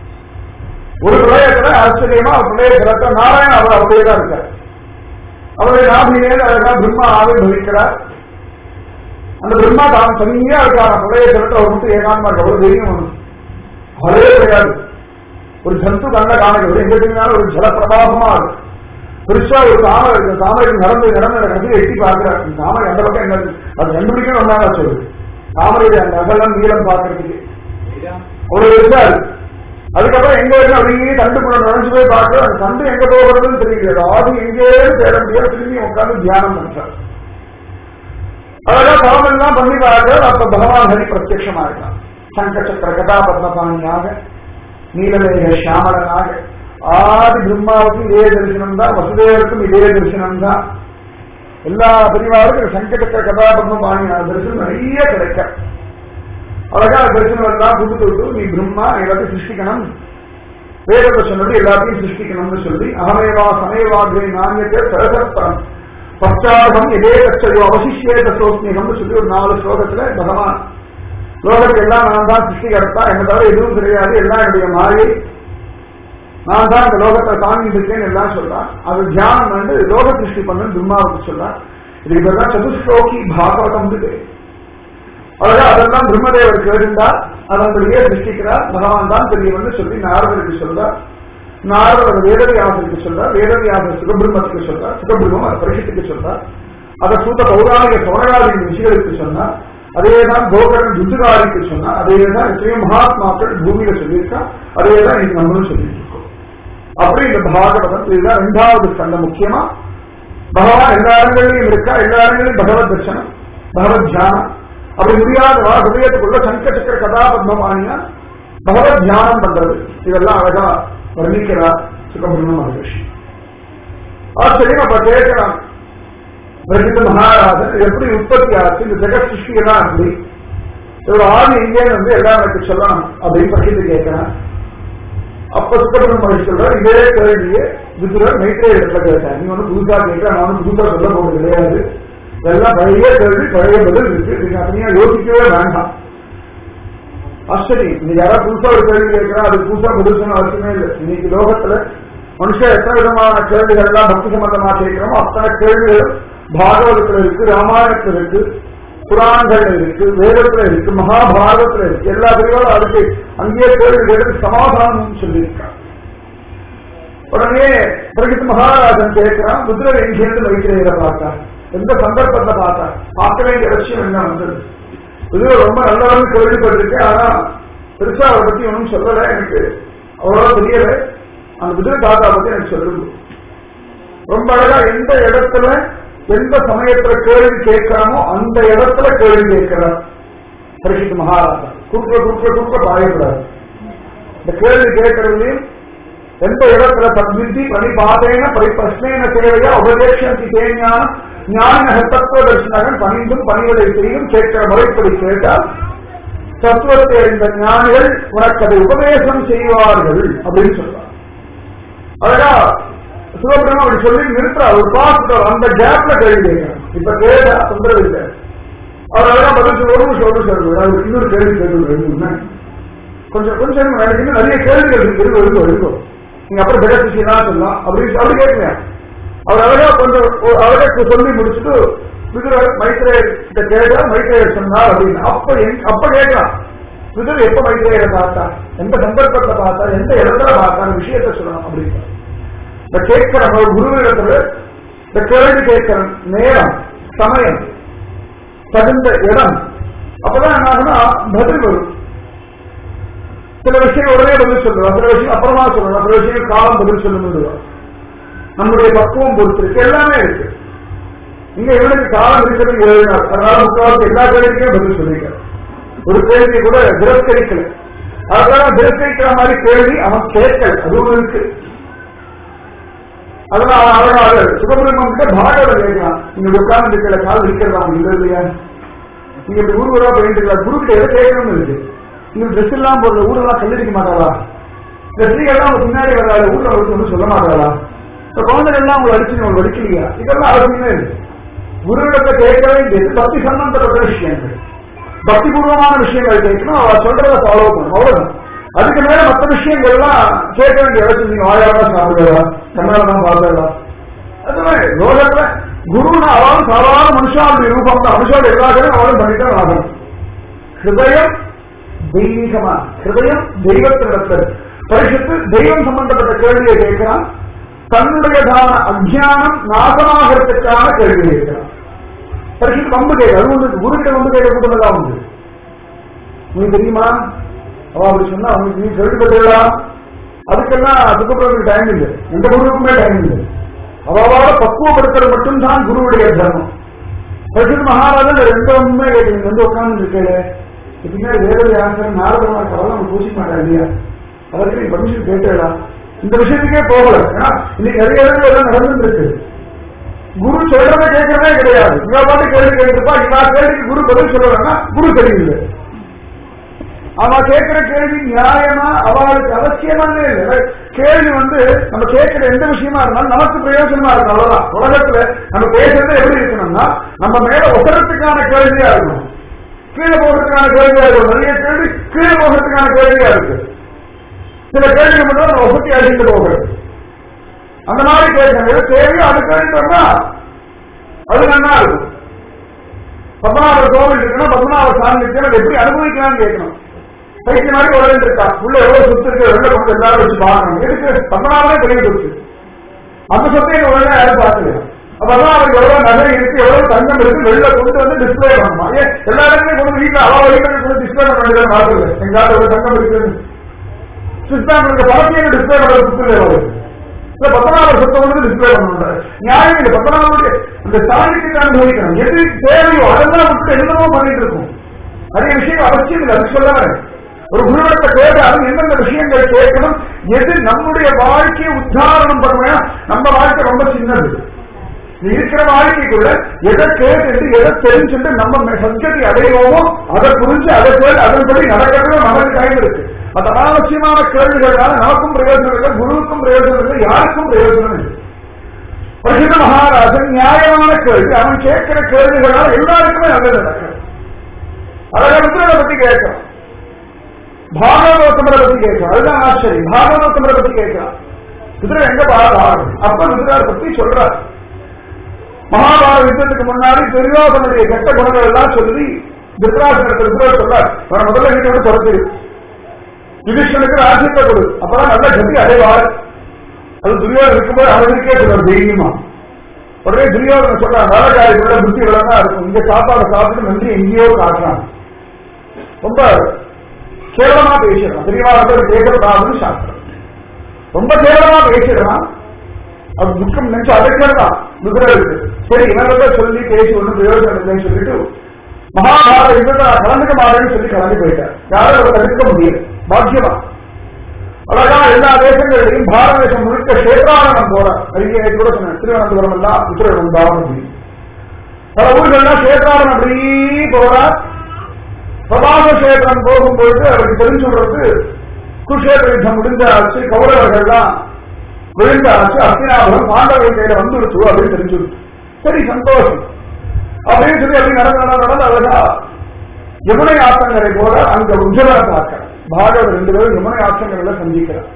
ஒரு பிரளயத்துல ஆச்சரியமா ஒரு பிரளய கிரத்த நாராயண அவர் அப்படியே தான் இருக்கார் அவருடைய நாபிலே அழகா பிரம்மா ஆவிர்வவிக்கிறார் அந்த பிரம்மா தான் தனியா இருக்கான பிரளய கிரத்தை அவர் மட்டும் ஏகாந்தமா இருக்கு அவ்வளவு தெரியும் அவனுக்கு. அவரே கிடையாது ஒரு ஜந்து கண்ட காணக்கூடிய எங்க தெரிஞ்சாலும் ஒரு ஜலப்பிரபாகமா இருக்கு பெருசா ஒரு தாமரை இருக்கு தாமரைக்கு நடந்து நடந்த கடைசியில் எட்டி பார்க்கிறார் இந்த தாமரை அந்த பக்கம் என்ன இருக்கு? அது கண்டுபிடிக்கணும் ஒன்றாக சொல்லுது தாமரையுடைய அந்த அகலம் நீளம் பார்க்கறதுக்கு அவ்வளவு பெருசா இருக்கு அதுக்கப்புறம் எங்க இருக்கு அப்படியே தண்டுக்குள்ள நுழைஞ்சு போய் பார்க்க அந்த தண்டு எங்க போகிறதுன்னு தெரியல ஆதி எங்கேயே தேட முடியாது திரும்பி உட்கார்ந்து தியானம் பண்றார் அழகா தவம் எல்லாம் பண்ணி பார்க்க அப்ப பகவான் ஹரி பிரத்யட்சமா இருக்கான் சங்க சக்கர கதா பத்மபாணியாக நீலமேக சியாமலனாக ஆதி பிரம்மாவுக்கும் இதே தரிசனம் தான் வசுதேவருக்கும் இதே தரிசனம் தான் எல்லா பெரியவாருக்கும் சங்கடக்க கதாபத்ம பாணியான தரிசனம் நிறைய கிடைக்க அழகா தரிசனம் எல்லாம் கொடுத்து விட்டு நீ பிரம்மா எல்லாத்தையும் சிருஷ்டிக்கணும் வேதத்தை சொன்னது எல்லாத்தையும் சிருஷ்டிக்கணும்னு சொல்லி அகமேவா சமயவாகிரை நாண்யத்தை சரசரம் பச்சாரம் இதே கச்சையோ அவசிஷேத சோஸ்மிகம்னு சொல்லி ஒரு நாலு ஸ்லோகத்துல பகவான் லோகத்துக்கு எல்லாம் நான் தான் சிருஷ்டிகர்த்தா என்ன தவிர எதுவும் கிடையாது எல்லாம் என்னுடைய மாயை நான் தான் இந்த லோகத்தை தாங்கிட்டு இருக்கேன்னு எல்லாம் சொல்றான் அது தியானம் வந்து லோக சிருஷ்டி பண்ணு பிரம்மாவுக்கு சொல்றான் இதுக்கு பேர் தான் சதுஸ்லோகி பாகவதம் பேர் அழகா அதெல்லாம் பிரம்மதேவர் கேட்டார் அதன்படியே சிருஷ்டிக்கிறார் பகவான் தான் பெரியவன்னு சொல்லி நாரதருக்கு சொல்றார் நாரதர் அதை வேதவியாசருக்கு சொல்றார் வேதவியாசர் சுகபிரம்மத்துக்கு சொல்றார் சுகபிரம்மம் அதை பரிஷத்துக்கு சொல்றார் அதை சூத்த பௌராணிக சோழகாரின் விஷயங்களுக்கு சொன்னார் அதேதான் கோகரன் துத்துகாரிக்கு சொன்னார் அதேதான் எத்தனையோ மகாத்மாக்கள் பூமியில சொல்லியிருக்கா அதேதான் இன்னைக்கு நம்மளும் சொல்லிட்டு இருக்கோம் அப்படி இந்த பாகவதம் இதுதான் இரண்டாவது ஸ்கந்தம் முக்கியமா பகவான் எல்லா இடங்களிலும் இருக்கா எல்லா இடங்களிலும் பகவத் தர்சனம் பகவத் தியானம் அப்படி முடியாதவா ஹிருதயத்துக்குள்ள சங்க சக்கர கதாபத்மபாணியா பகவத் தியானம் பண்றது இதெல்லாம் அழகா வர்ணிக்கிறார் சுகபிரம்ம மகரிஷி ஆச்சரியம் அப்ப கேட்கிறான் பிரசித்த மகாராஜன் இது எப்படி உற்பத்தி ஆச்சு இந்த ஜெகத் சிருஷ்டி எல்லாம் எப்படி ஒரு ஆதி எங்கேன்னு வந்து எல்லாம் எனக்கு சொல்லணும் அப்படின்னு பகிர்ந்து கேட்கிறேன் அப்ப சுப்பிரமணிய மகேஷ் சொல்றார் இதே கேள்வியே விதுரர் மைத்ரே இடத்துல கேட்டார் நீ வந்து புதுசா கேட்க நான் வந்து புதுசா சொல்ல போறது கிடையாது இதெல்லாம் பழைய கேள்வி பழைய பதில் இருக்கு நீங்க அப்படியா யோசிக்கவே வேண்டாம் ஆச்சரியம் நீ யாராவது புதுசா ஒரு கேள்வி கேட்கிறா அது புதுசா பதில் சொன்ன அவசியமே இல்லை இன்னைக்கு லோகத்துல மனுஷன் எத்தனை விதமான கேள்விகள் எல்லாம் பக்தி சம்பந்தமா கேட்கிறோமோ அத்தனை கேள்விகள் பாகவதத்துல இருக்கு ராமாயணத்துல இருக்கு புராணங்கள்ல இருக்கு வேதத்துல இருக்கு மகாபாரதத்துல இருக்கு எல்லா பிரிவோடும் அதுக்கு அங்கேயே கேள்வி கேட்டு சமாதானம் சொல்லியிருக்கான் உடனே பிரகித் மகாராஜன் கேட்கிறான் புத்திரர் எங்கேருந்து மைத்திரையில பார்த்தார் எந்த சந்தர்ப்பத்தை பார்த்தார் பார்க்க வேண்டிய அவசியம் என்ன வந்தது இது ரொம்ப நல்லவன் கேள்விப்பட்டிருக்கு ஆனா பெருசா அவரை பத்தி ஒன்றும் சொல்லல எனக்கு அவ்வளவா தெரியல அந்த குதிரை தாத்தா பத்தி எனக்கு சொல்லுங்க ரொம்ப அழகா எந்த இடத்துல எந்த சமயத்துல கேள்வி கேட்கிறாமோ அந்த இடத்துல கேள்வி கேட்கிறார் பரிசுத்த மகாராஜா குறுக்க குறுக்க குறுக்க பாயக்கூடாது இந்த கேள்வி கேட்கறதுலயும் எந்த இடத்துல தத்வித்தி பிரணிபாதேன பரிபிரஷ்னேன சேவையா உபதேசந்தி தேஞானம் ஞான தத்துவ தரிசனகன் பணிந்தும் பணிவதை செய்யும் கேட்கிற முறைப்படி கேட்டால் தத்துவத்தை அறிந்த ஞானிகள் உனக்கு அதை உபதேசம் செய்வார்கள் அப்படின்னு சொல்றார் அழகா சிவபிரம அப்படி சொல்லி நிறுத்துறா ஒரு பாஸ்டர் அந்த கேப்ல கேள்வி கேட்கிறேன் இப்ப கேட்டா தொந்தரவு இல்லை அவர் அழகா பதில் சொல்ல ஒரு நிமிஷம் ஒரு நிமிஷம் இருக்கு. அவருக்கு இன்னொரு கேள்வி கேட்டு கொஞ்சம் கொஞ்சம் எனக்கு இன்னும் நிறைய கேள்விகள் இருக்கு இருக்கும் இருக்கும் இருக்கும் நீங்க அப்புறம் ஜெகசிஷியெல்லாம் சொல்லலாம் அப்படின்னு அப்படி கேட்குங்க அவர் அழகா கொஞ்சம் ஒரு அழகா சொல்லி முடிச்சுட்டு விதுரர் மைத்ரேயர் கிட்ட கேட்டா மைத்ரேயர் சொன்னார் அப்படின்னு அப்ப எங்க- அப்ப கேட்கலாம் விதுரர் எப்ப மைத்ரேயரை பார்த்தா எந்த சந்தர்ப்பத்தை பார்த்தா எந்த இடத்துல பார்த்தா விஷயத்த சொல்லணும் அப்படின்னு இந்த கேட்கிற ஒரு குருவிடத்துல இந்த கேள்வி கேட்கிற நேரம் சமயம் தகுந்த இடம் அப்பதான் என்ன ஆகுனா பதில் வரும் சில விஷயம் உடனே பதில் சொல்லுவோம் சில விஷயம் அப்புறமா சொல்லணும் சில விஷயம் காலம் பதில் சொல்லணும் நம்முடைய பக்குவம் பொறுத்து இருக்கு எல்லாமே இருக்கு இங்க இவனுக்கு காலம் இருக்கிறது ஏழு நாள் அதனால முக்காவது எல்லா கேள்விக்கும் பதில் சொல்லியிருக்காரு ஒரு கேள்வி கூட திரஸ்கரிக்கல அதனால திரஸ்கரிக்கிற மாதிரி கேள்வி அவன் கேட்கல அதுவும் இருக்கு அதனால அதனால சுப்பிரமணியம் கிட்ட பாகவத கேட்கலாம் நீங்க உட்கார்ந்து இருக்கிற கால் இருக்கிறதா அவங்க இல்லை இல்லையா நீங்க இப்படி ஊர் ஊரா போயிட்டு இருக்கலாம் குரு கிட்ட எதை கேட்கணும்னு இருக்கு நீங்க ட்ரெஸ் எல்லாம் போடுற ஊரெல்லாம் கல்லடிக்க மாட்டாளா இந்த ஸ்திரீகள்லாம் அவங்க பின்னாடி வராது ஊர்ல அவருக்கு ஒன்றும் சொல்ல மாட்டாளா இந்த குழந்தைகள் எல்லாம் உங்களை அடிச்சு உங்களுக்கு வடிக்கலையா இதெல்லாம் அவசியமே இருக்கு குருவிடத்தை கேட்க வேண்டியது பக்தி சம்பந்தப்பட்ட விஷயங்கள் பக்தி பூர்வமான விஷயங்கள் கேட்கணும் அவ சொல்றத ஃபாலோ பண்ணணும் அவ்வளவுதான் அதுக்கு மேல மற்ற விஷயங்கள் எல்லாம் கேட்க வேண்டிய அவசியம் நீங்க வாயாடா சாப்பிடுவா கண்ணாதான் பார்த்தா அதுவே லோகத்துல குருன்னு அவளும் சாதாரண மனுஷாவுடைய ரூபம் தான் மனுஷாவோட எல்லாத்தையும் அவளும் பண்ணித்தான் ஆகணும் ஹிருதயம் தெய்வீகமா ஹிருதயம் தெய்வத்தினிடத்தில் பரிசுத்து தெய்வம் சம்பந்தப்பட்ட கேள்வியை கேட்கிறான் தன்னுடையதான அஜானம் நாசமாகிறதுக்கான கேள்வி கேட்கிறான் பரிசுத்து வம்பு கேட்க அது ஒன்று குருகிட்ட வம்பு கேட்க கூட்டதான் உண்டு உங்களுக்கு தெரியுமா அவ அப்படி சொன்னா அவனுக்கு நீ கேள்விப்பட்டா அதுக்கெல்லாம் அதுக்கப்புறம் டைம் இல்லை எந்த குருவுக்குமே டைம் இல்லை அவாவோட பக்குவப்படுத்துறது மட்டும்தான் குருவுடைய தர்மம் பரிசுத்த மகாராஜன் ரெண்டு ஒண்ணுமே கேட்டு வந்து உட்கார்ந்து இருக்கல பின்னாடி வேற யாரும் நாரதமா கவலை அவங்க பூசிக்க மாட்டா இல்லையா அதற்கு நீ பர்மிஷன் கேட்டா இந்த விஷயத்துக்கே போகல ஏன்னா இன்னைக்கு நிறைய இடத்துல எல்லாம் நடந்துட்டு இருக்கு குரு சொல்றதை கேட்கறதே கிடையாது இவ பாட்டு கேள்வி கேட்டிருப்பா இவா கேள்விக்கு குரு பதில் சொல்றாங்கன்னா குரு தெரியல அவ கேட்கிற கேள்வி நியாயமா அவளுக்கு அவசியமானே இல்லை கேள்வி வந்து நம்ம கேட்கிற எந்த விஷயமா இருந்தாலும் நமக்கு பிரயோஜனமா இருக்கும் அவ்வளவுதான் உலகத்துல நம்ம பேசுறது எப்படி இருக்கணும்னா நம்ம மேல ஒசரத்துக்கான கேள்வியா இருக்கணும் கீழே போகிறதுக்கான கேள்வியா இருக்கும் நிறைய கேள்வி கீழே போகிறதுக்கான கேள்வியா இருக்கு சில கேள்விகள் மட்டும் நம்ம ஒசத்தி அழிந்து போகிறது அந்த மாதிரி கேட்கணும் எது தேவையோ அது கேட்டோம்னா அது நல்லா இருக்கும் பத்மநாபர் கோவில் இருக்குன்னா பத்மநாபர் சாமி இருக்குன்னா அதை எப்படி அனுபவிக்கலாம்னு கேட்கணும் பைத்திய மாதிரி ஒரு இருக்கா உள்ள எவ்வளவு சொத்து இருக்கு வெளில கொண்டு எல்லாரும் வச்சு பார்க்கணும் எதுக்கு பத்மநாபரே பெரிய சொத்து அந்த சொத்தை உடனே யாரும் பார்க்கலையா அப்பதான் அவருக்கு எவ்வளவு நகை இருக்கு எவ்வளவு தங்கம் இருக்கு வெளில கொண்டு வந்து டிஸ்பிளே பண்ணணுமா ஏன் எல்லா இடத்துலயும் கொண்டு வீட்டுல அவ வீட்டுல கொண்டு டிஸ்பிளே பண்ண வேண்டியதான் பார்க்கல எங்காவது எவ்வளவு தங்கம் இருக்குன்னு சுவிஸ் பேங்க் இருக்க பணத்தையும் டிஸ்பிளே பண்ற சுத்துல வருது இல்ல பத்மநாபர் சொத்தை வந்து டிஸ்பிளே பண்ணணும் நியாயம் இல்லை பத்மநாபருடைய அந்த சாணிக்கு அனுபவிக்கணும் எது தேவையோ அதெல்லாம் விட்டு என்னமோ பண்ணிட்டு இருக்கும் நிறைய விஷயம் அவசியம் இல்லை அது சொல்ல வரேன் ஒரு குருவிடத்தை கேட்டாலும் எந்தெந்த விஷயங்கள் கேட்கணும் எது நம்முடைய வாழ்க்கையை உத்தாரணம் பண்ணுவேன் நம்ம வாழ்க்கை ரொம்ப சின்னது நீ இருக்கிற வாழ்க்கைக்குள்ள எதை கேட்டு எதை தெரிஞ்சுட்டு நம்ம சங்கதி அடைவோமோ அதை புரிஞ்சு அதை கேட்டு அதன்படி நடக்கிறது நமக்கு டைம் இருக்கு மற்ற அனாவசியமான கேள்விகளால நமக்கும் பிரயோஜனம் இல்லை குருவுக்கும் பிரயோஜனம் இல்லை யாருக்கும் பிரயோஜனம் இல்லை பிரசித்த மகாராஜன் நியாயமான கேள்வி அவன் கேட்கிற கேள்விகளால் எல்லாருக்குமே நல்லது நடக்கிறது அழகா பத்தி கேட்கிறான் பாகவதோத்தமரை பத்தி கேட்கிறான் அதுதான் ஆச்சரியம் பாகவதோத்தமரை பத்தி கேட்கிறான் குதிரை எங்க பாரதம் அப்ப குதிரார் பத்தி சொல்றார் மகாபாரத யுத்தத்துக்கு முன்னாடி துரியோதனுடைய கெட்ட குணங்கள் எல்லாம் சொல்லி திருத்தராசனத்தில் குதிரை சொல்றார் அவன் முதல்ல வீட்டை விட்டு துரத்திடு யுதிஷ்டனுக்கு ராஜ்யத்தை கொடு அப்பதான் நல்ல கதி அடைவார் அது துரியோதன் இருக்கும்போது அவனுக்கே சொல்றார் தைரியமா உடனே துரியோதன சொல்றான் வேலைக்காரிக்குள்ள புத்தி விளங்கா இருக்கும் இங்க சாப்பாடு சாப்பிட்டு நன்றி எங்கேயோ காட்டுறான் ரொம்ப கேவலமா பேசிடுறான் பெரியவார்கள் கேட்கக்கூடாதுன்னு சாஸ்திரம் ரொம்ப கேவலமா பேசிடுறான் அது துக்கம் நினைச்சு அடைக்கிறதா குதிரைக்கு சரி இவங்க சொல்லி பேசி ஒன்றும் பிரயோஜனம் இல்லைன்னு சொல்லிட்டு மகாபாரத யுத்தத்தை நான் கலந்துக்க மாட்டேன்னு சொல்லி கலந்து போயிட்டார் யாரும் அதை தடுக்க முடியல பாக்கியமா அழகா எல்லா தேசங்களிலையும் பாரத தேசம் முழுக்க கஷேத்ராரணம் போறார் நிறைய நேற்று கூட சொன்னேன் திருவனந்தபுரம் எல்லாம் உத்திரவரம் தாவரம் பல ஊர்கள்லாம் கஷேத்ராரணம் அப்படி போறார் பிரபாச கஷேத்திரம் போகும்பொழுது அவருக்கு தெரிஞ்சு சொல்றது குஷேத்திர யுத்தம் முடிஞ்சாச்சு கௌரவர்கள்லாம் விழுந்தாச்சு அஸ்தினாபுரம் பாண்டவர்கள் கையில வந்துடுச்சு அப்படின்னு தெரிஞ்சுடுச்சு சரி சந்தோஷம் அப்படின்னு சொல்லி அப்படி நடந்து நடந்து நடந்து அழகா யமுனை ஆத்தங்கரை போல அங்க உஜ்ஜவரை பார்க்க பாகவத் ரெண்டு பேரும் யமுனை ஆத்தங்கரையில சந்திக்கிறார்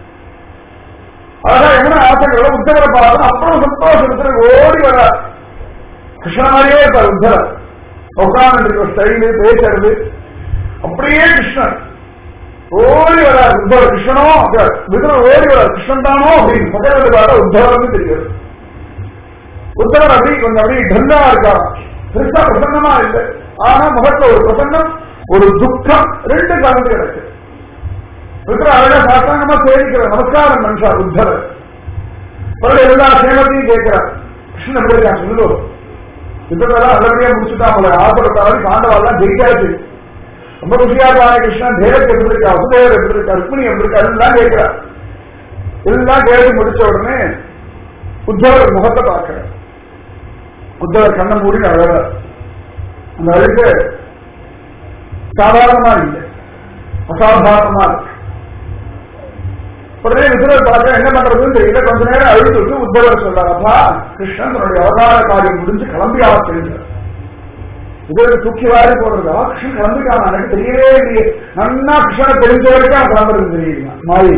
அழகா யமுனை ஆத்தங்கரையில உத்தவரை பார்த்து அப்புறம் சந்தோஷத்துல ஓடி வர கிருஷ்ண மாதிரியே இருப்பார் உத்தவர் உட்கார்ந்து இருக்கிற ஸ்டைலு பேசுறது அப்படியே கிருஷ்ணன் ஓடி வரார் உத்தவர் கிருஷ்ணனோ விதர் ஓடி வரார் கிருஷ்ணன் தானோ அப்படின்னு பக்கத்தில் பார்த்தா உத்தவர்னு தெரியாது உத்தவர் அப்படி கொஞ்சம் அப்படியே டல்லா இருக்கார் பெருசா பிரசன்னமா இல்லை ஆனா முகத்துல ஒரு பிரசன்னம் ஒரு துக்கம் ரெண்டு கலந்து கிடக்கு விக்கிற அழகா சாஸ்திரமா சேவிக்கிற நமஸ்காரம் மனுஷார் உத்தவர் பிறகு எல்லா சேமத்தையும் கேட்கிறார் கிருஷ்ணன் எப்படி இருக்கான் சொல்லுவோம் யுத்தத்தெல்லாம் நல்லபடியா முடிச்சுட்டா போல ஆசைப்பட்டாலும் பாண்டவாலாம் ஜெயிக்காச்சு ரொம்ப குஷியா இருக்காங்க கிருஷ்ணன் தேவத்தை எப்படி இருக்கா வசுதேவர் எப்படி இருக்கா ருக்மிணி எப்படி இருக்கா எல்லாம் கேட்கிறார் எல்லாம் கேட்டு முடிச்ச உடனே உத்தவர் முகத்தை பார்க்கிறார் உத்தவர் கண்ணை மூடி அழக அந்த அழுக்கு சாதாரணமா இல்லை அசாதாரணமா இருக்கு உடனே விசுவர் பார்க்க என்ன பண்றதுன்னு தெரியல கொஞ்ச நேரம் அழுதுட்டு உத்தவர் சொல்றாரப்பா கிருஷ்ணன் தன்னுடைய அவதார காரியம் முடிஞ்சு கிளம்பி ஆக தெரிஞ்சார் இதற்கு தூக்கி வாரி போடுறதா கிருஷ்ணன் கிளம்பிட்டான் எனக்கு தெரியவே இல்லையே நன்னா கிருஷ்ணனை தெரிஞ்ச வரைக்கும் அவன் கிளம்புறது தெரியல மாயை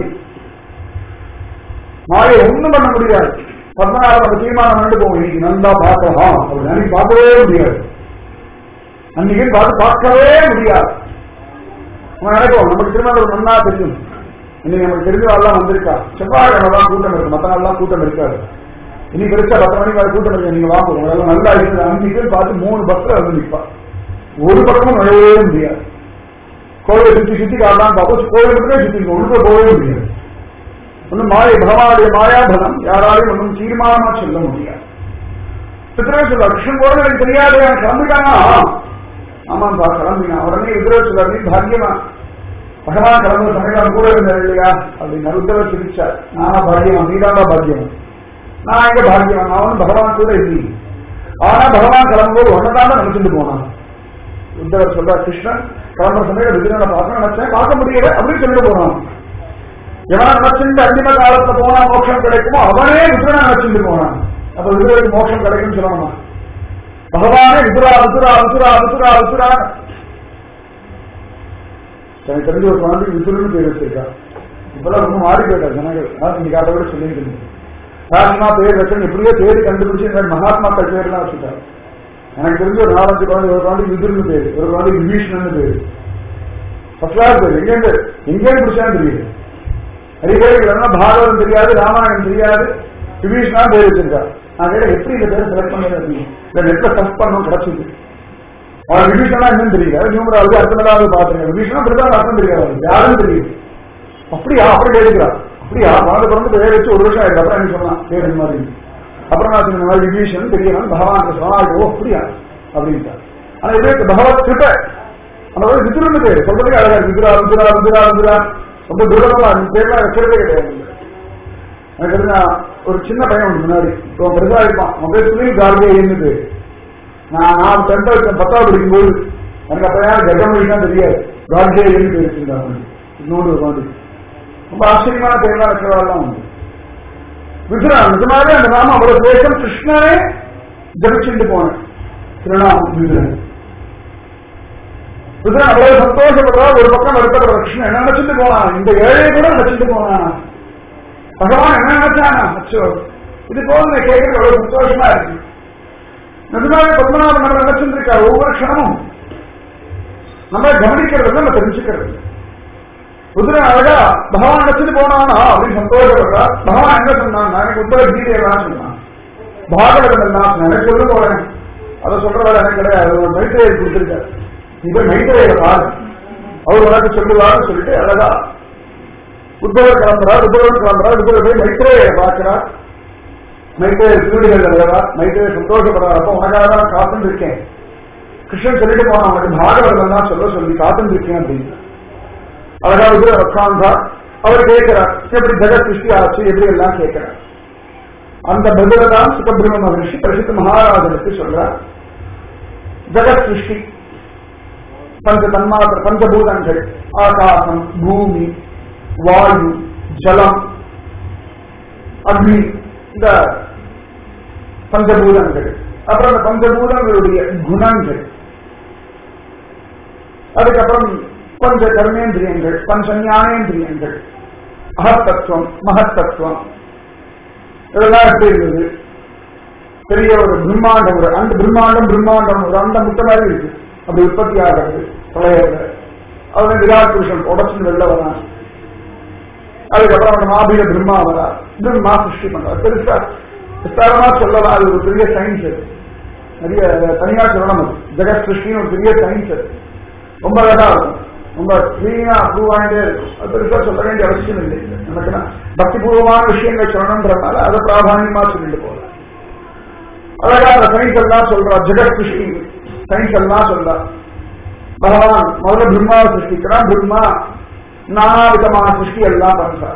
மாயை ஒண்ணும் பண்ண முடியாது பத்மநாபம் நம்ம தீர்மானம் பண்ணிட்டு போவோம் இன்னைக்கு நல்லா பார்க்கலாம் அப்படி அன்னைக்கு பார்க்கவே முடியாது அன்னைக்கு பார்த்து பார்க்கவே முடியாது நம்ம நினைப்போம் நமக்கு திருமணம் நன்னா தெரியும் இன்னைக்கு நமக்கு தெரிஞ்சவாள்லாம் வந்திருக்கா செவ்வாய்க்கிழமை தான் கூட்டம் இருக்கு மற்ற நாள்லாம் கூட்டம் இருக்காது இன்னைக்கு கிடைச்சா பத்து மணிக்கு மேல கூட்டம் இருக்கு நீங்க வாங்க உங்களெல்லாம் நல்லா இருக்குது அன்னைக்கு பார்த்து மூணு பஸ்ல வந்து நிற்பா ஒரு பக்கமும் நுழையவே முடியாது கோவிலை சுத்தி சுத்தி காட்டலாம் பார்ப்போம் கோவிலுக்குள்ளே சுத்தி உள்ள போகவே முடியாது ஒன்னும் மாயை பகவானுடைய மாயாபலம் யாராலையும் ஒன்றும் தீர்மானமா சொல்ல முடியாது பித்ரே சொல்ல கிருஷ்ணன் போல எனக்கு தெரியாது எனக்கு கிளம்பிட்டானா ஆமாப்பா கிளம்பினா உடனே வித்ரே சொல்ல நீ பாக்கியமா பகவான் கிளம்புற சமயம் கூட இருந்தார் இல்லையா அப்படின்னு உத்தரவு சிரிச்சார் நானா பாக்கியமா நீதாண்டா பாக்கியம் நான் எங்க பாக்கியம் நான் ஒன்றும் பகவான் கூட இல்லை ஆனா பகவான் கிளம்பும்போது ஒன்னதாண்ட நினைச்சுட்டு போனான் உத்தவர் சொல்றார் கிருஷ்ணன் கிளம்புற சமயம் விதிரனை பார்க்க நினைச்சேன் பார்க்க முடியல அப்படின்னு சொல்லிட்டு போனான் எவனை நினைச்சுட்டு அந்திம காலத்துல போனா மோட்சம் கிடைக்குமோ அவனே விதுரனை நினைச்சுட்டு போனான் அப்ப விதுரனுக்கு மோட்சம் கிடைக்கும்னு சொல்லணுமா பகவானே விதுரா விதுரா விதுரா விதுரா விதுரா எனக்கு தெரிஞ்ச ஒரு குழந்தை விதுரன்னு பேர் வச்சிருக்கா இப்பெல்லாம் ரொம்ப மாறி போயிட்டா ஜனங்கள் நான் இன்னைக்கு அதை விட சொல்லிட்டு இருந்தேன் ராஜ்மா பேர் வச்சு எப்படியோ தேடி கண்டுபிடிச்சு இந்த மகாத்மாக்கள் பேர்லாம் வச்சுட்டாரு எனக்கு தெரிஞ்ச ஒரு நாலஞ்சு குழந்தை ஒரு குழந்தை விதுர்னு பேரு ஒரு குழந்தை விபீஷணன் பேரு ஃபர்ஸ்ட் கிளாஸ் பேரு எங்கேருந்து எங்கேருந்து பிடிச்சான்னு தெரியுது நிறைய பேருக்கு இல்லைன்னா பாகவதம் தெரியாது ராமாயணம் தெரியாது விபீஷணா பேர் வச்சிருக்காரு நான் கேட்ட எப்படி இந்த பேர் செலக்ட் பண்ணி இந்த நெட்ல சர்ச் பண்ணணும் கிடைச்சது அவன் விபீஷனா என்னன்னு தெரியல நியூமராவது அர்த்தமேதாவது பாத்துருங்க விபீஷனா பிரதான் அர்த்தம் தெரியாது அவருக்கு. யாருன்னு தெரியும் அப்படியா அப்படி கேட்கிறார் அப்படியா குழந்தை பிறந்து பேர் வச்சு ஒரு வருஷம் ஆயிடுச்சு அப்புறம் என்ன சொன்னான் பேர் இந்த மாதிரி அப்புறம் நான் சொன்ன மாதிரி விபீஷன் தெரியணும் பகவான் சொன்னாங்க ஓ அப்படியா அப்படின்ட்டா ஆனா இதே பகவத் கிருப்ப அந்த மாதிரி விதுரன்னு பேரு சொல்றதுக்கு அழகா இருக்கு. விதுரா விதுரா விதுரா விதுரா ரொம்ப துர்லபமா இந்த பேர்லாம் வைக்கிறதே கிடையாது எனக்கு தெரிஞ்ச ஒரு சின்ன பையன் ஒன்று முன்னாடி இப்போ அவன் பெருசா இருப்பான் அவன் பேர் சுனில் கார்கே இருந்தது நான் நான் டென்த் பத்தாவது படிக்கும்போது எனக்கு அப்ப யாரும் ஜெகமொழி தான் தெரியாது கார்கே இருந்து பேசியிருந்தாங்க இன்னொரு மாதிரி ரொம்ப ஆச்சரியமான பெயர்லாம் இருக்கிறவெல்லாம் உண்டு விசுரா நிஜமாவே அந்த நாம அவ்வளவு தேசம் கிருஷ்ணனே ஜபிச்சுட்டு போனேன் திருநாமம் விதுரன் விதுரன் அவ்வளவு சந்தோஷப்படுறா ஒரு பக்கம் வருத்தப்படுற கிருஷ்ணன் என்ன நினைச்சிட்டு போனான் இந்த ஏழை கூட நினைச்சிட்டு போனான் பகவான் என்ன நினைச்சானா அச்சோ இது போல கேட்கறது அவ்வளவு சந்தோஷமா இருக்கு நிஜமாவே பத்மநாபன் நம்ம நினைச்சிருக்கா ஒவ்வொரு க்ஷணமும் நம்ம கவனிக்கிறது நம்ம தெரிஞ்சுக்கிறது குதிரை அழகா பகவான் நினைச்சிட்டு போனானா அப்படின்னு சந்தோஷப்படுறா பகவான் என்ன சொன்னான் எனக்கு உத்தர கீதை எல்லாம் சொன்னான் பாகவதம் எல்லாம் எனக்கு சொல்ல போறேன் அதை சொல்ற வேலை எனக்கு கிடையாது ஒரு மைத்திரையை கொடுத்திருக்காரு நீ போய் மைத்திரையில பாரு அவர் உனக்கு சொல்லுவார்னு சொல்லிட்டு அழகா உத்தவர் கிளம்புறார் உத்தவர் கிளம்புறார் உத்தவர் போய் மைத்திரையை பார்க்கிறார் மைத்திரைய திருடிகள் அல்லவா மைத்திரைய சந்தோஷப்படுறார் அப்ப உனக்காக தான் காத்துட்டு இருக்கேன் கிருஷ்ணன் சொல்லிட்டு போனா அவனுக்கு பாகவதம் தான் சொல்ல சொல்லி காத்துட்டு இருக்கேன் அப்படின்னு அழகா உத்தர உட்கார்ந்தா அவர் கேட்கிறார் எப்படி ஜெகத் சிருஷ்டி ஆச்சு எப்படி எல்லாம் கேட்கிறார் அந்த பதில தான் சுகபிரம மகர்ஷி பிரசித்த மகாராஜனுக்கு சொல்றார் ஜெகத் சிருஷ்டி பஞ்ச தன்மாத்திர பஞ்சபூதங்கள் ஆகாசம் பூமி வாயு ஜலம் அக்னி இந்த பஞ்சபூதங்கள் அப்புறம் அந்த பஞ்சபூதங்களுடைய குணங்கள் அதுக்கப்புறம் பஞ்ச கர்மேந்திரியங்கள் பஞ்ச ஞானேந்திரியங்கள் அகத்தத்துவம் மகத்தத்துவம் இதெல்லாம் எப்படி இருந்தது பெரிய ஒரு பிரம்மாண்டம் ஒரு அந்த பிரம்மாண்டம் பிரம்மாண்டம் ஒரு அந்த முட்டை மாதிரி இருக்கு அப்படி உற்பத்தி ஆகிறது பிரளயத்துல அவன் விராட் புருஷன் உடச்சு வெளில வரான் அதுக்கப்புறம் அந்த மாபீட பிரம்மா வரா பிரம்மா சிருஷ்டி பண்றார் பெருசா விஸ்தாரமா சொல்லலாம் அது ஒரு பெரிய சயின்ஸ் அது நிறைய தனியா சொல்லணும் அது ஜெகத் சிருஷ்டின்னு ஒரு பெரிய சயின்ஸ் அது ரொம்ப அழகா இருக்கும் ரொம்ப கிளீனா அப்ரூவ் ஆகிட்டே இருக்கும் அது பெருசா சொல்ல வேண்டிய அவசியம் இல்லை நமக்கு பக்திபூர்வமான விஷயங்கள் சொல்லணுன்றதுனால அதை பிராதானியமா சொல்லிட்டு போகலாம் அழகா அந்த சயின்ஸ் எல்லாம் சொல்றா ஜெகத் சிருஷ்டி சயின்ஸ் எல்லாம் சொல்றா பகவான் முதல்ல பிரம்மாவை சிருஷ்டிக்கிறான் பிரம்மா நானா விதமான சிருஷ்டி எல்லாம் பண்றார்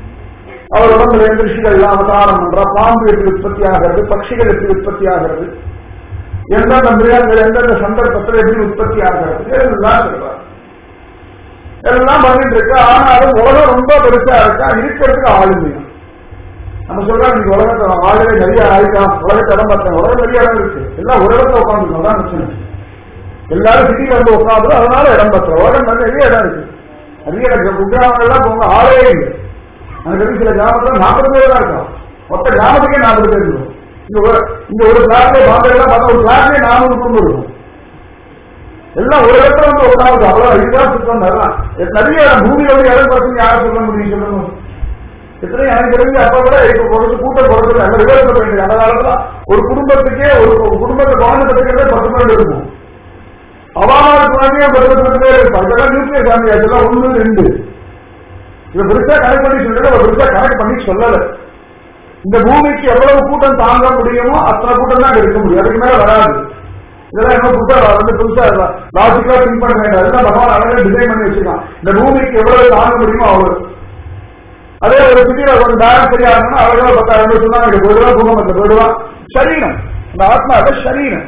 அவர் உடம்புல எந்த ரிஷிகள் எல்லாம் அவதாரம் பண்றா பாம்பு எப்படி உற்பத்தி ஆகிறது பட்சிகள் எப்படி உற்பத்தி ஆகிறது எந்தெந்த மிருகங்கள் எந்தெந்த சந்தர்ப்பத்தில் எப்படி உற்பத்தி ஆகிறது எல்லாம் சொல்றார் எல்லாம் பண்ணிட்டு இருக்கு ஆனாலும் உலகம் ரொம்ப பெருசா இருக்கா இருக்கிறதுக்கு ஆளுமை நம்ம சொல்றோம் இன்னைக்கு உலகத்துல ஆளுமை நிறைய ஆயிட்டான் உலகத்தை இடம் பார்த்தேன் உலகம் நிறைய இடம் இருக்கு எல்லாம் ஒரு இடத்துல உட்காந்துருக்கோம் தான் பிரச்சனை எல்லாரும் சிட்டியில வந்து உட்காந்துரும் அதனால இடம் பத்திரம் உலகம் நிறைய இடம் இருக்கு நிறைய குக்கிராமங்கள்லாம் போங்க ஆளே இல்லை எனக்கு தெரிஞ்ச சில கிராமத்துல நாற்பது பேர் தான் இருக்கும் மொத்த கிராமத்துக்கே நாற்பது பேர் இருக்கும் இங்க ஒரு இங்க ஒரு கிளாஸ்ல பாம்பே எல்லாம் பார்த்தா ஒரு கிளாஸ்லயே நானூறு குடும்பம் இருக்கும் எல்லாம் ஒரு இடத்துல வந்து உட்காந்து அவ்வளவு இதுதான் சுத்தம் தரலாம் நிறைய பூமியில வந்து இடம் பர்சன்ட் யாரும் சொல்ல முடியும் சொல்லுங்க எத்தனை எனக்கு தெரிஞ்சு அப்ப கூட இப்ப பொறுத்து கூட்டம் பொறுத்து அந்த ரிவர்ஸ் போயிட்டு அந்த காலத்துல ஒரு குடும்பத்துக்கே ஒரு ஒரு குடும்பத்தை குழந்தை பத்துக்கிறதே பத்து பேர் இருக்கும் அவாவாத குழந்தைய பத்து பத்து பேர் இருக்கும் அதெல்லாம் நியூக்ளியர் ஃபேமிலி அதெல்லாம் ஒண்ணு ரெண்டு இதை பெருசா கணக்கு பண்ணி சொல்லிட்டு அவர் பெருசா கணக்கு பண்ணி சொல்லல இந்த பூமிக்கு எவ்வளவு கூட்டம் தாங்க முடியுமோ அத்தனை கூட்டம் தான் இருக்க முடியும் அதுக்கு மேல வராது இதெல்லாம் என்ன புதுசா வந்து புதுசா லாஜிக்கலா திங்க் பண்ண வேண்டாம் அதெல்லாம் பகவான் அழகா டிசைன் பண்ணி வச்சிருக்கான் இந்த பூமிக்கு எவ்வளவு தாங்க முடியுமோ அவ்வளவு அதே ஒரு சிட்டியில கொஞ்சம் பேலன்ஸ் சரியா இருக்கணும் அழகா பத்தாயிரம் ரூபாய் சொன்னா எனக்கு போயிடுவா பூகம்பத்துல போயிடுவா சரீரம் இந்த ஆத்மாவை சரீரம்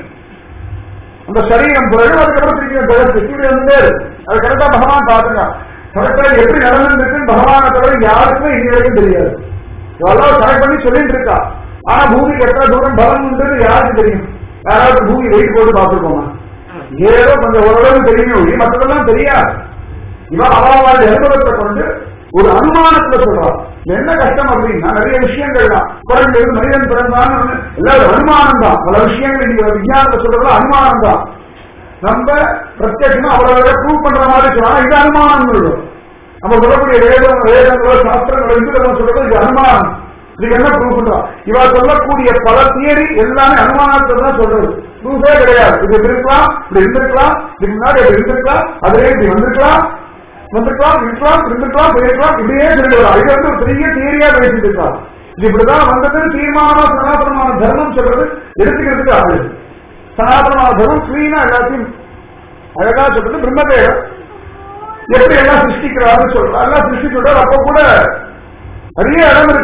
அந்த சரீரம் போயிடும் அதுக்கப்புறம் திருப்பி ஜெகத்து இப்படி வந்து அது கரெக்டா பகவான் பாத்துங்க கரெக்டா எப்படி நடந்துருக்குன்னு பகவானை தவிர யாருக்குமே இனி வரைக்கும் தெரியாது இதெல்லாம் கரெக்ட் பண்ணி சொல்லிட்டு இருக்கா ஆனா பூமிக்கு எத்தனை தூரம் பலம் உண்டு யாருக்கு தெரியும் யாராவது பூமி வெயிட் போட்டு பார்த்துருக்கோமா ஏதோ கொஞ்சம் ஓரளவு தெரியும் மற்றதெல்லாம் தெரியாது இவன் அவாவாத அனுபவத்தை கொண்டு ஒரு அனுமானத்துல சொல்றான் என்ன கஷ்டம் அப்படின்னா நிறைய விஷயங்கள் தான் குழந்தை மனிதன் பிறந்தான் எல்லாரும் அனுமானம் தான் பல விஷயங்கள் நீங்க விஞ்ஞானத்தை சொல்றதுல அனுமானம் தான் நம்ம பிரத்யட்சமா அவ்வளவு ப்ரூவ் பண்ற மாதிரி சொன்னா இது அனுமானம் சொல்றோம் நம்ம சொல்லக்கூடிய வேதம் வேதங்களோ சாஸ்திரங்களோ இந்து சொல்றது இது அனுமானம் இதுக்கு என்ன ப்ரூவ் பண்றோம் இவ சொல்லக்கூடிய பல தியரி எல்லாமே அனுமானத்தை தான் சொல்றது ப்ரூஃபே கிடையாது இது இப்படி இருக்கலாம் இப்படி இருந்திருக்கலாம் இதுக்கு முன்னாடி இப்படி இருந்திருக்கலாம் அதுவே இப்படி வந்திருக்கலாம் வந்திருக்கலாம் இருக்கலாம் இருந்திருக்கலாம் போயிருக்கலாம் இப்படியே சொல்லிடுறா இது வந்து ஒரு பெரிய தியரியா பேசிட்டு இருக்கலாம் இது இப்படிதான் வந்தது தீர்மானமா சனாதனமான தர்மம் சொல்றது எடுத்துக்கிறதுக்கு ஆகுது சனாதனமான தர்மம் கிளீனா எல்லாத்தையும் அழகா சொல்றது பிரம்மதேவர் எப்படி எல்லாம் சிருஷ்டிக்கிறாருன்னு சொல்றா எல்லாம் சிருஷ்டிச்சுட்டார் அப்ப கூட நிறைய இடம் இருக்கான்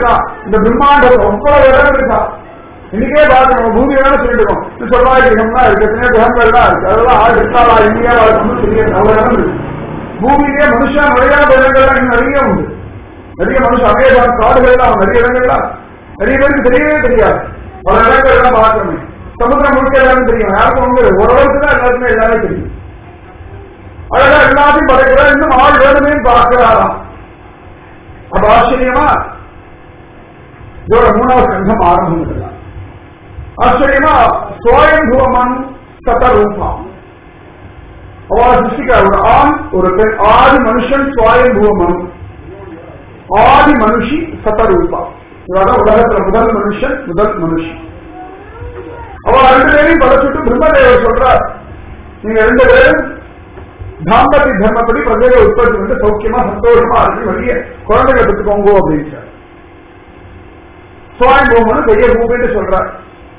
இந்த பிரம்மாண்டம் அவ்வளவு இடம் இருக்கா இன்னைக்கே பார்க்க நம்ம பூமி வேணும் சொல்லிட்டு இருக்கோம் இந்த செவ்வாய் கிரகம்னா இருக்கு எத்தனையோ கிரகங்கள்லாம் இருக்கு அதெல்லாம் ஆள் இருக்காளா இந்தியாவா இருக்கணும் தெரியாது அவ்வளவு இடம் இருக்கு பூமியிலே மனுஷன் நுழையாத இடங்கள்லாம் இன்னும் நிறைய உண்டு நிறைய மனுஷன் அமேசான் காடுகள்லாம் நிறைய இடங்கள்லாம் நிறைய பேருக்கு தெரியவே தெரியாது பல இடங்கள் எல்லாம் பார்க்கணுமே சமுத்திரம் முழுக்க எல்லாரும் தெரியும் யாருக்கும் வந்து ஓரளவுக்கு தான் எல்லாருக்குமே எல்லாமே தெரியும் அழகா எல்லாத்தையும் படைக்கிறார் இன்னும் ஆள் வேணுமே பார்க்கிறாராம் அப்ப ஆச்சரியமா இதோட மூணாவது கண்டம் ஆரம்பம் இதெல்லாம் ஆச்சரியமா சுவயம்புவமன் சதரூபம் அவா சிருஷ்டிக்கா ஒரு ஆண் ஒரு பெண் ஆதி மனுஷன் சுவயம்புவமன் ஆதி மனுஷி சதரூபா இவதான் உலகத்துல முதல் மனுஷன் முதல் மனுஷி அவ ரெண்டு பேரையும் படைச்சுட்டு பிரம்மதேவர் சொல்றார் நீங்க ரெண்டு பேரும் தாம்பத்தி தர்மப்படி பிரஜையை உற்பத்தி வந்து சௌக்கியமா சந்தோஷமா இருக்கு வெளிய குழந்தைகளை பெற்றுக்கோங்க அப்படின்னு சுவாமி பூமனு பெரிய பூமின்னு சொல்றார்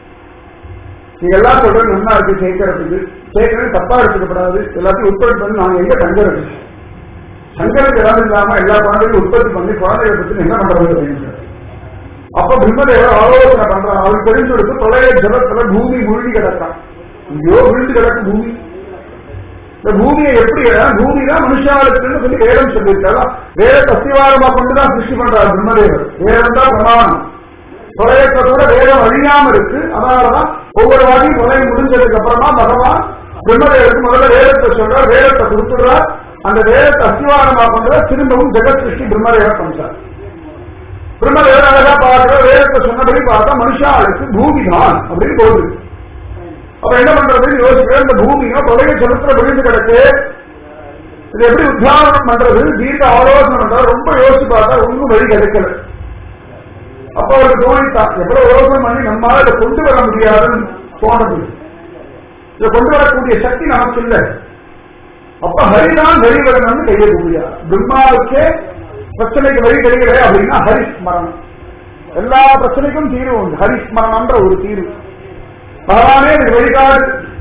நீங்க எல்லாம் சொல்றது நல்லா இருக்கு கேட்கறதுக்கு கேட்கறது தப்பா எடுத்துக்கப்படாது எல்லாத்தையும் உற்பத்தி பண்ணி நாங்க எங்க தங்குறது சங்கருக்கு இடம் இல்லாம எல்லா குழந்தையும் உற்பத்தி பண்ணி குழந்தைகளை பத்தி என்ன பண்றது அப்படின்னு அப்ப பிரம்மதேவர் ஆலோசனை பண்றான் அவருக்கு தெரிஞ்சு கொடுத்து தொலைய ஜலத்துல பூமி மூழ்கி கிடக்கான் ஐயோ விழுந்து கிடக்கு பூமி இந்த பூமியை எப்படி பூமி தான் மனுஷாளுக்குன்னு சொல்லி வேதம் சொல்லியிருக்காங்க வேத அஸ்திவாரமா கொண்டுதான் சிருஷ்டி பண்றாரு பிரம்மதேவர் வேதம் தான் பிரமாணம் தொலையத்தோட வேதம் அழியாம இருக்கு அதனாலதான் ஒவ்வொரு வாட்டியும் தொலை முடிஞ்சதுக்கு அப்புறமா பகவான் பிரம்மதேவருக்கு முதல்ல வேதத்தை சொல்றார் வேதத்தை கொடுத்துடுறார் அந்த வேதத்தை அஸ்திவாரமா கொண்டுதான் திரும்பவும் ஜெகத் சிருஷ்டி பிரம்மதேவர் பண்றார் பிரம்மதேவர் அழகா பார்க்கிற வேதத்தை சொன்னபடி பார்த்தா மனுஷாளுக்கு பூமி தான் அப்படின்னு போகுது அப்ப என்ன பண்றதுன்னு யோசிக்கிற இந்த பூமியோ தொலைய செலுத்துற விழுந்து கிடக்கு இது எப்படி உத்தாரணம் பண்றது தீர்க்க ஆலோசனை பண்றது ரொம்ப யோசிச்சு பார்த்தா ஒன்றும் வழி கிடைக்கல அப்ப அவருக்கு தோணித்தான் எவ்வளவு யோசனை பண்ணி நம்மால இதை கொண்டு வர முடியாதுன்னு தோணுது இதை கொண்டு வரக்கூடிய சக்தி நமக்கு இல்லை அப்ப ஹரிதான் வழி வரணும்னு கையை முடியாது பிரம்மாவுக்கே பிரச்சனைக்கு வழி கிடைக்கல அப்படின்னா ஹரிஸ்மரணம் எல்லா பிரச்சனைக்கும் தீர்வு உண்டு ஹரிஸ்மரணம்ன்ற ஒரு தீர்வு பகவானே எனக்கு வழிகாடு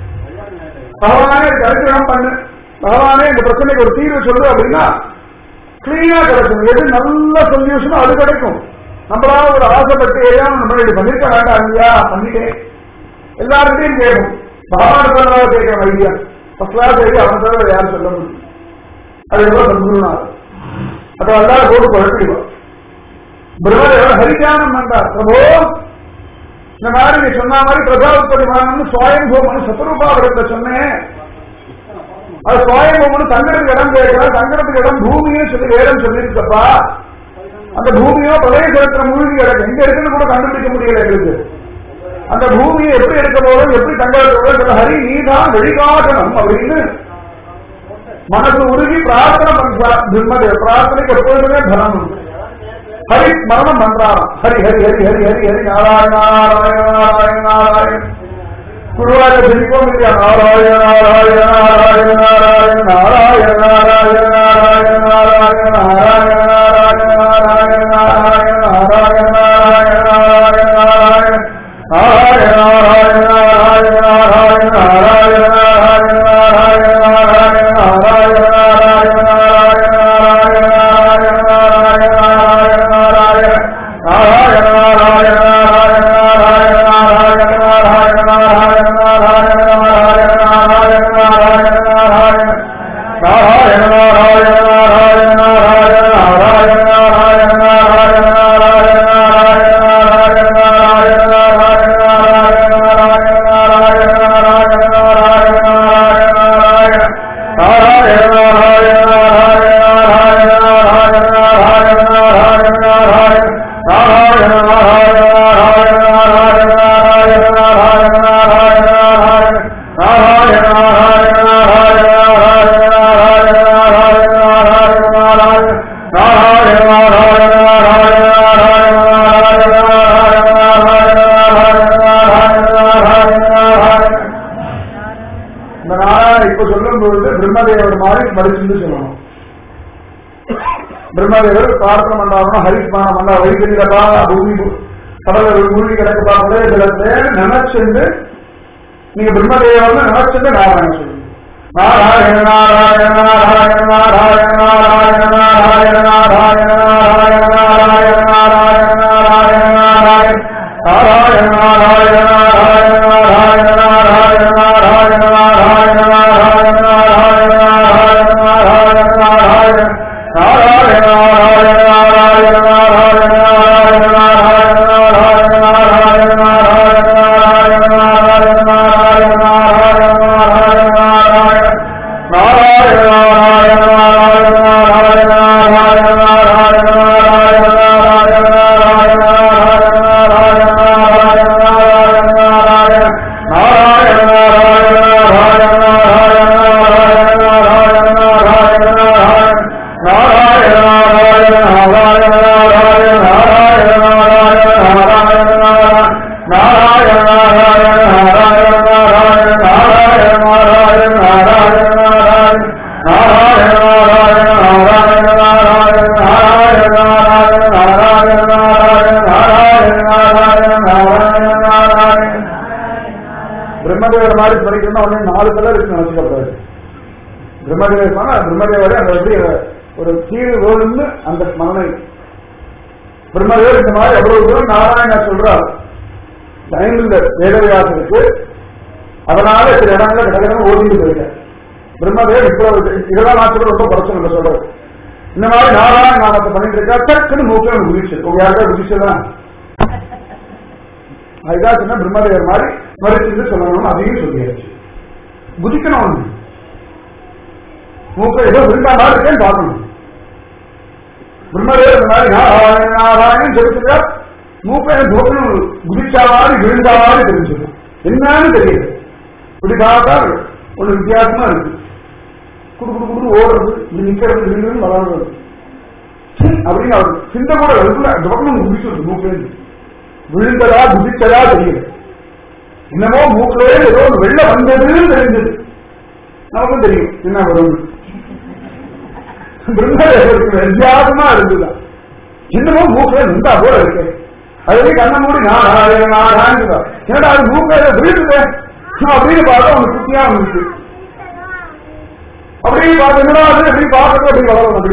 பகவானே எனக்கு அனுகிரகம் பண்ணு பகவானே இந்த பிரச்சனைக்கு ஒரு தீர்வு சொல்லு அப்படின்னா கிளீனா கிடைக்கும் எது நல்ல சொல்யூஷனோ அது கிடைக்கும் நம்மளால ஒரு ஆசைப்பட்டு ஏதோ நம்ம இப்படி பண்ணிருக்க வேண்டாம் ஐயா பண்ணிட்டேன் எல்லாருக்கையும் கேட்கும் பகவான் சொல்லாத கேட்கிற ஐடியா ஃபர்ஸ்ட் கிளாஸ் ஐடியா அவன் தவிர யாரும் சொல்ல முடியும் அது எவ்வளவு சந்தோஷம் அப்ப எல்லாரும் போட்டு குழப்பிடுவோம் பிரம்மதேவர் ஹரிஜானம் பண்றார் பிரபோ இந்த மாதிரி நீ சொன்ன மாதிரி பிரஜாபதி மானம்னு சுவாயம் போமனு சத்ரூபாவிடத்தை சொன்னேன் அது சுவாயம் போமனு தங்கறதுக்கு இடம் கேட்கிறா தங்கறதுக்கு இடம் பூமின்னு சொல்லி வேடம் சொல்லியிருக்கப்பா அந்த பூமியோ பழைய சரித்திர மூழ்கி கிடக்கு எங்க இருக்குன்னு கூட கண்டுபிடிக்க முடியல எங்களுக்கு அந்த பூமியை எப்படி எடுக்க போதும் எப்படி தங்க போதும் ஹரி நீதான் வழிகாட்டணும் அப்படின்னு மனசு உருகி பிரார்த்தனை பண்றார் பிரம்மதேவ் பிரார்த்தனைக்கு எப்பொழுதுமே பலம் உண்டு ஹரி மரணம் பண்றாராம் ஹரி ஹரி ஹரி ஹரி ஹரி ஹரி நாராயண நாராயண நாராயண நாராயண குருவாக ஜெயிப்போம் இல்லையா நாராயண நாராயண நாராயண நாராயண நாராயண நாராயண நாராயண நாராயண நாராயண நாராயண நாராயண நாராயண நாராயண நாராயண நாராயண நாராயண இந்த நாராயண இப்ப சொல்லும் பொழுது பிரம்மதேவர் மாதிரி மடிச்சுன்னு சொல்லணும் பிரம்மதேவர் பிரார்த்தனை பண்றாருன்னா ஹரிஸ்மானம் பண்ணா வைத்தியப்பா பூமி கடல மூழ்கி கிடக்குப்பா உடைய ஜலத்தை நினைச்சுண்டு நீங்க பிரம்மதேவர் நினைச்சுண்டு நாராயண சொல்லுங்க நாராயண நாராயண நாராயண நாராயண நாராயண நாராயண நாராயண நாராயண நாராயண நாராயண நாராயண நாராயண பிரம்மதேவர் மாதிரி படிக்கணும்னா உடனே நாலு கலர் இருக்கு நினைச்சுக்கப்படாது பிரம்மதேவர் சொன்னா பிரம்மதேவரே அந்த எப்படி ஒரு கீழ் வேணும்னு அந்த மனனை பிரம்மதேவர் இந்த மாதிரி எவ்வளவு தூரம் நாராயணா சொல்றார் டைம் இந்த வேதவியாசருக்கு அதனால சில இடங்கள்ல கடகடம் ஓடிட்டு போயிட்டேன் பிரம்மதேவர் இவ்வளவு இதெல்லாம் நான் சொல்ல ரொம்ப குறைச்சு நம்ம சொல்றது இந்த மாதிரி நாராயண நாமத்தை பண்ணிட்டு இருக்கா டக்குன்னு மூக்கில் குதிச்சு உங்க யாருக்கா குதிச்சுதான் அதுதான் சொன்ன பிரம்மதேவர் மாதிரி மறுத்து சொல்லணும்னு அதையும் சொல்லியாச்சு குதிக்கணும் ஒண்ணு மூக்க ஏதோ விரும்பா மாதிரி இருக்கேன்னு பார்க்கணும் பிரம்மதேவர் இந்த மாதிரி நாராயண நாராயணன் சொல்லிட்டு மூக்க தோக்கணும் குதிச்சா மாதிரி விழுந்தா மாதிரி தெரிஞ்சிடும் என்னன்னு தெரியல இப்படி பார்த்தா ஒண்ணு வித்தியாசமா இருக்கு குடு குடு குடு ஓடுறது இது நிக்கிறது நின்று வளர்றது அப்படின்னு அவர் சிந்த கூட வருதுல அந்த பக்கம் குதிச்சு மூக்கிலேருந்து விழுந்ததா குதிச்சதா தெரியல என்னமோ மூக்கிலே ஏதோ ஒரு வெள்ள வந்ததுன்னு தெரிஞ்சது நமக்கும் தெரியும் என்ன வரும் பிரம்மதேவருக்கு வித்தியாசமா இருந்துதான் என்னமோ மூக்கில நின்றா போல இருக்கு அதுவே கண்ண மூடி நாராயண நாராயணா ஏன்னா அது மூக்கில விழுந்துட்டு அப்படின்னு பார்த்தா அவனுக்கு குட்டியா வந்துச்சு அப்படியே பார்த்து என்னடா அது எப்படி பார்க்கறது அப்படி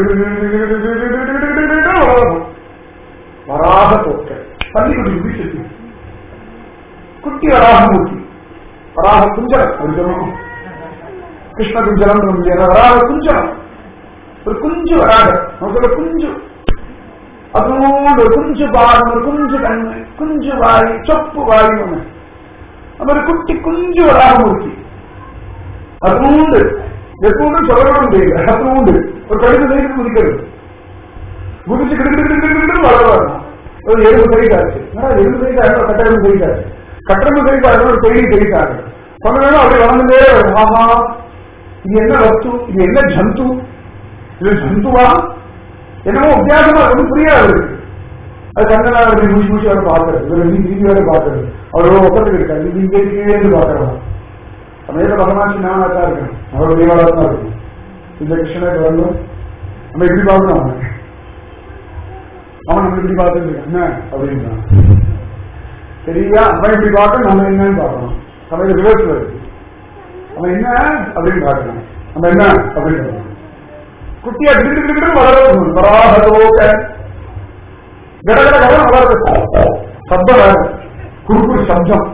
வளரணும் வளரணும் வராக போக்க பள்ளிக்குடி வீட்டுக்கு குட்டி வராகமூர்த்தி வராக குஞ்சலம் அப்படி சொல்லணும் கிருஷ்ண குஞ்சலம் வராக குஞ்சலம் ஒரு குஞ்சு வராக நமக்கு குஞ்சு அதுவும் ஒரு குஞ்சு பாகம் ஒரு குஞ்சு கண்ணு குஞ்சு வாய் சொப்பு வாய் ஒண்ணு ஒரு குட்டி குஞ்சு வராகமூர்த்தி அதுவும் உண்டு எப்பவும் சொல்லணும் தெரியல அதுவும் உண்டு ஒரு கடித செய்து குதிக்கிறது குதிச்சு கிட்டு வளர்வாங்க ஒரு எறும்பு தெரிவித்தாச்சு எறும்பு தெரிவித்தாரு கட்டெரும்பு தெரிவித்தாச்சு கட்டெரும்பு தெரிவித்தாரு ஒரு பெரிய தெரிவித்தாரு கொஞ்ச நேரம் அப்படி வளர்ந்துட்டே வரும் ஆஹா இது என்ன வஸ்து இது என்ன ஜந்து இது ஜந்துவா என்னமோ வித்தியாசமா ஒன்றும் புரியாது இருக்கு அது கண்ணனா அப்படி மூச்சு மூச்சு வேற பாக்குறது இவர் நீ திரும்பி வேற பாக்குறது அவர் ஒப்பத்துக்கு இருக்காரு இது இங்கே இருந்து பாக்குறவா சமயத்தை பகவான் நானா தான் இருக்கேன் அவர் தீவாரா தான் இருக்கும் இந்த கிருஷ்ணனுக்கு வரணும் நம்ம இப்படி பார்க்கணும் அவனை அவன் நம்ம இப்படி பார்த்துட்டு என்ன அப்படின்னா சரியா அவன் இப்படி பார்க்க நம்ம என்னன்னு பார்க்கணும் சமயத்தை ரிவர்ஸ்ல இருக்கு அவன் என்ன அப்படின்னு பார்க்கணும் நம்ம என்ன அப்படின்னு பார்க்கணும் குட்டியா கிட்டு வளரணும் வராகதோக கடகட கடகட வளர்றது சப்தம் வேற குறுக்குறு சப்தம்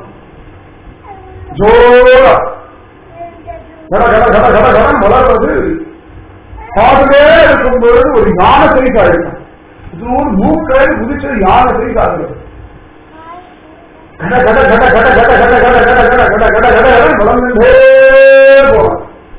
ஜோரா கட கட கட கட கடன் வளர்றது பாதுவே இருக்கும்போது ஒரு ஞான சைஸ் ஆயிருக்கும் இது ஒரு மூக்கை குதிச்சது யானை சைஸ் ஆகுது கட கட கட கட கட கட கட கட கட கட கட கட கட வளர்ந்துட்டே போறான்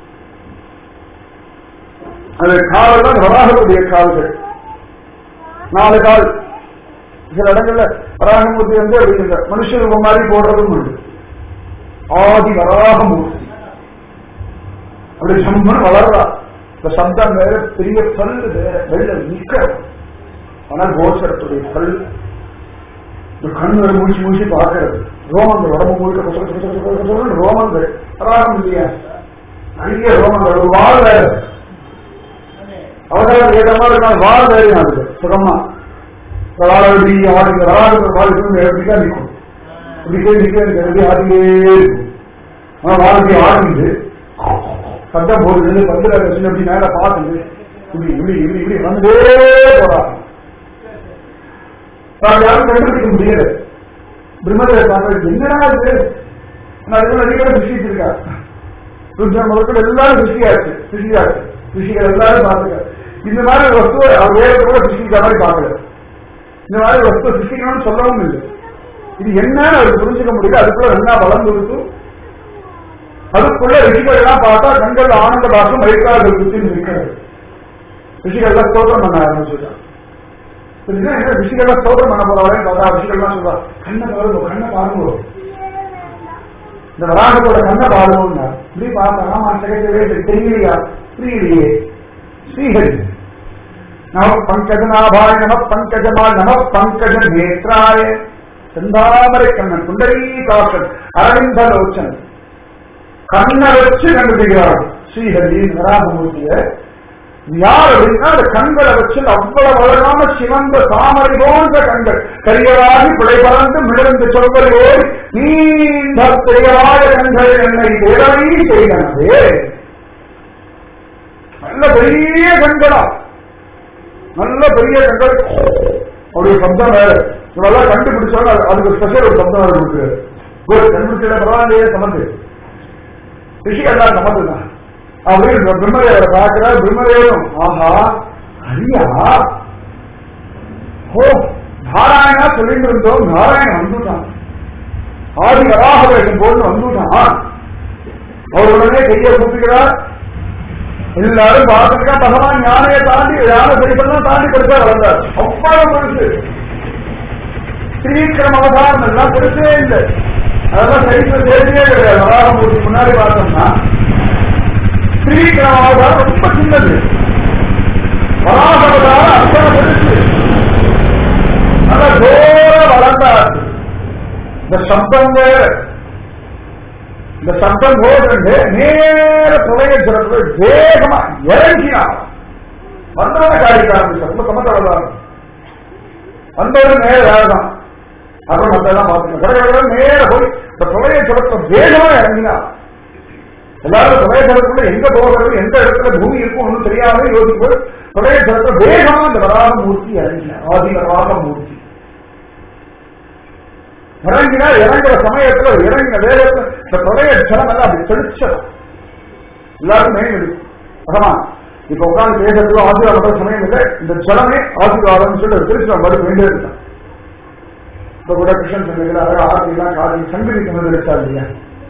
அது கால் தான் வராகக்கூடிய கால்கள் நாலு கால் சில இடங்கள்ல வராகமூர்த்தி வந்து அப்படி இந்த மனுஷ ரூபம் மாதிரி போடுறதும் உண்டு ஆதி வராகமூர்த்தி அப்படி சம்மன் வளர்றா இந்த சப்தம் வேற பெரிய பல்லு வேற வெள்ள நிக்க ஆனா கோச்சரத்துடைய பல் இந்த கண் வேற முடிச்சு முடிச்சு பார்க்கறது ரோமங்கள் உடம்பு முழுக்க கொச கொச கொச கொச கொசன்னு ரோமங்கள் வராகம் இல்லையா நிறைய ரோமங்கள் ஒரு வாழ் வேற அவசரம் கேட்ட மாதிரி நான் வாழ் வேறையும் அதுக்கு சுகமா வாழி ஆடி வராது வாழ் எப்படிதான் நிற்கும் இப்படிக்கே நிற்க எப்படி ஆடியே இருக்கும் ஆனா வாழ்க்கை ஆடிது சத்தம் போடுது பந்துல வச்சு அப்படி மேல பார்த்துது இப்படி இப்படி இப்படி இப்படி வந்துட்டே போறாங்க நான் யாரும் கண்டுபிடிக்க முடியல பிரம்மதேவர் பார்க்கறது என்னடா இது நான் இதுல நிறைய பேர் சிருஷ்டிச்சிருக்கா ருத்ரன் முதற்கொண்டு எல்லாரும் சிருஷ்டியாச்சு சிருஷ்டியாச்சு சிருஷ்டிகள் எல்லாரும் பார்த்துக்க இந்த மாதிரி ஒரு வஸ்துவை அவர் வேற கூட சிருஷ்டிக்கிற மாதிரி பார்க்கல இந்த மாதிரி வஸ்து சிருஷ்டிக்கணும்னு சொல்லவும் இல்லை இது என்னன்னு அவருக்கு புரிஞ்சுக்க முடியல அதுக்குள்ள என்ன வளர்ந்து இருக்கும் அதுக்குள்ள ரிஷிகள் எல்லாம் பார்த்தா கண்கள் ஆனந்த பாசம் மழைக்காக சுத்தி இருக்கிறது ரிஷிகள் எல்லாம் ஸ்தோத்திரம் பண்ண ஆரம்பிச்சுட்டான் என்ன ரிஷிகள் ஸ்தோத்திரம் பண்ண போறாங்க பார்த்தா ரிஷிகள் எல்லாம் சொல்றா கண்ணை பாருங்க கண்ணை பாருங்க இந்த வராகத்தோட கண்ணை பாருங்க இப்படி பார்த்தா ஆமா கிடைக்கவே இல்லை தெரியலையா புரியலையே ஸ்ரீஹரி நம பங்கஜநாபாய நம பங்கஜமால் நம பங்கஜ நேத்ராய செந்தாமரை கண்ணன் புண்டரீகாசன் அரவிந்த லோச்சன் கண்ணை வச்சு கண்டுபிடிக்கிறார் ஸ்ரீஹரி வராகமூர்த்திய யார் அப்படின்னா அந்த கண்களை வச்சு அவ்வளவு அழகான சிவந்த தாமரை போன்ற கண்கள் கரியராகி பிழை பறந்து மிளர்ந்து சொல்வதோடு நீண்ட பெரியராய கண்கள் என்னை தேவனை செய்தனவே நல்ல பெரிய கண்களா நல்ல பெரிய கண்கள் அவருடைய சப்தம் வேற இவெல்லாம் கண்டுபிடிச்சாங்க அதுக்கு ஸ்பெஷல் ஒரு சப்தம் வேற இருக்கு குட் கண்டுபிடிச்சத பரவாயில்லையே சமந்து ரிஷி எல்லாம் சமந்து தான் அப்படின்னு பிரம்மதேவரை பார்க்கிறார் பிரம்மதேவரும் ஆஹா ஹரியா ஓ நாராயணா சொல்லிட்டு இருந்தோம் நாராயணன் வந்துட்டான் ஆதி வராக வேஷம் போட்டு வந்துட்டான் அவர் உடனே கையை கூப்பிக்கிறார் எல்லாரும் பார்த்துருக்கா பகவான் யானையை தாண்டி யானை சரிப்பெல்லாம் தாண்டி பெருசா வளர்ந்தார் அவ்வளவு பெருசு ஸ்ரீக்கிரம் அவதாரம் எல்லாம் பெருசே இல்லை அதெல்லாம் சரித்திர தேவையே கிடையாது வராகமூர்த்தி முன்னாடி பார்த்தோம்னா ஸ்ரீக்கிரம் அவதாரம் ரொம்ப சின்னது வராக அவதாரம் அத்தனை பெருசு நல்ல ஜோர வளர்ந்தார் இந்த சப்தம் வேற இந்த சப்தம் போட்டு நேர துணைய சிறப்பு வேகமா இறங்கினான் வந்தவன காரிக்க ஆரம்பிச்சார் ரொம்ப சமத்தவதான் வந்தவன் நேர வேகதான் அப்புறம் மத்தெல்லாம் பார்த்துக்கணும் கடற்கரை நேர போய் இந்த துணைய சிறப்ப வேகமா இறங்கினான் எல்லாரும் துணைய சிறப்புல எங்க போகிறது எந்த இடத்துல பூமி இருக்கும் ஒன்றும் தெரியாம யோசிக்கும் துணைய சிறப்ப வேகமா இந்த வராக மூர்த்தி இறங்கினார் ஆதி வராக மூர்த்தி இறங்கினா இறங்குற சமயத்துல இறங்கின வேகத்துல இந்த தொடைய ஜலம் எல்லாம் அப்படி தெளிச்சது எல்லாரும் மேலும் பகவான் இப்ப உட்கார்ந்து பேசுறதுக்கு ஆசீர்வாதம் பண்ற சமயம் இல்லை இந்த ஜலமே ஆசீர்வாதம் சொல்லி திருச்சி நம்ம மறுக்க வேண்டிய இருக்கான் இப்ப கூட கிருஷ்ணன் சொன்னீங்களா ஆர்த்திலாம் காதி சங்கரி சொன்னது இருக்கா இல்லையா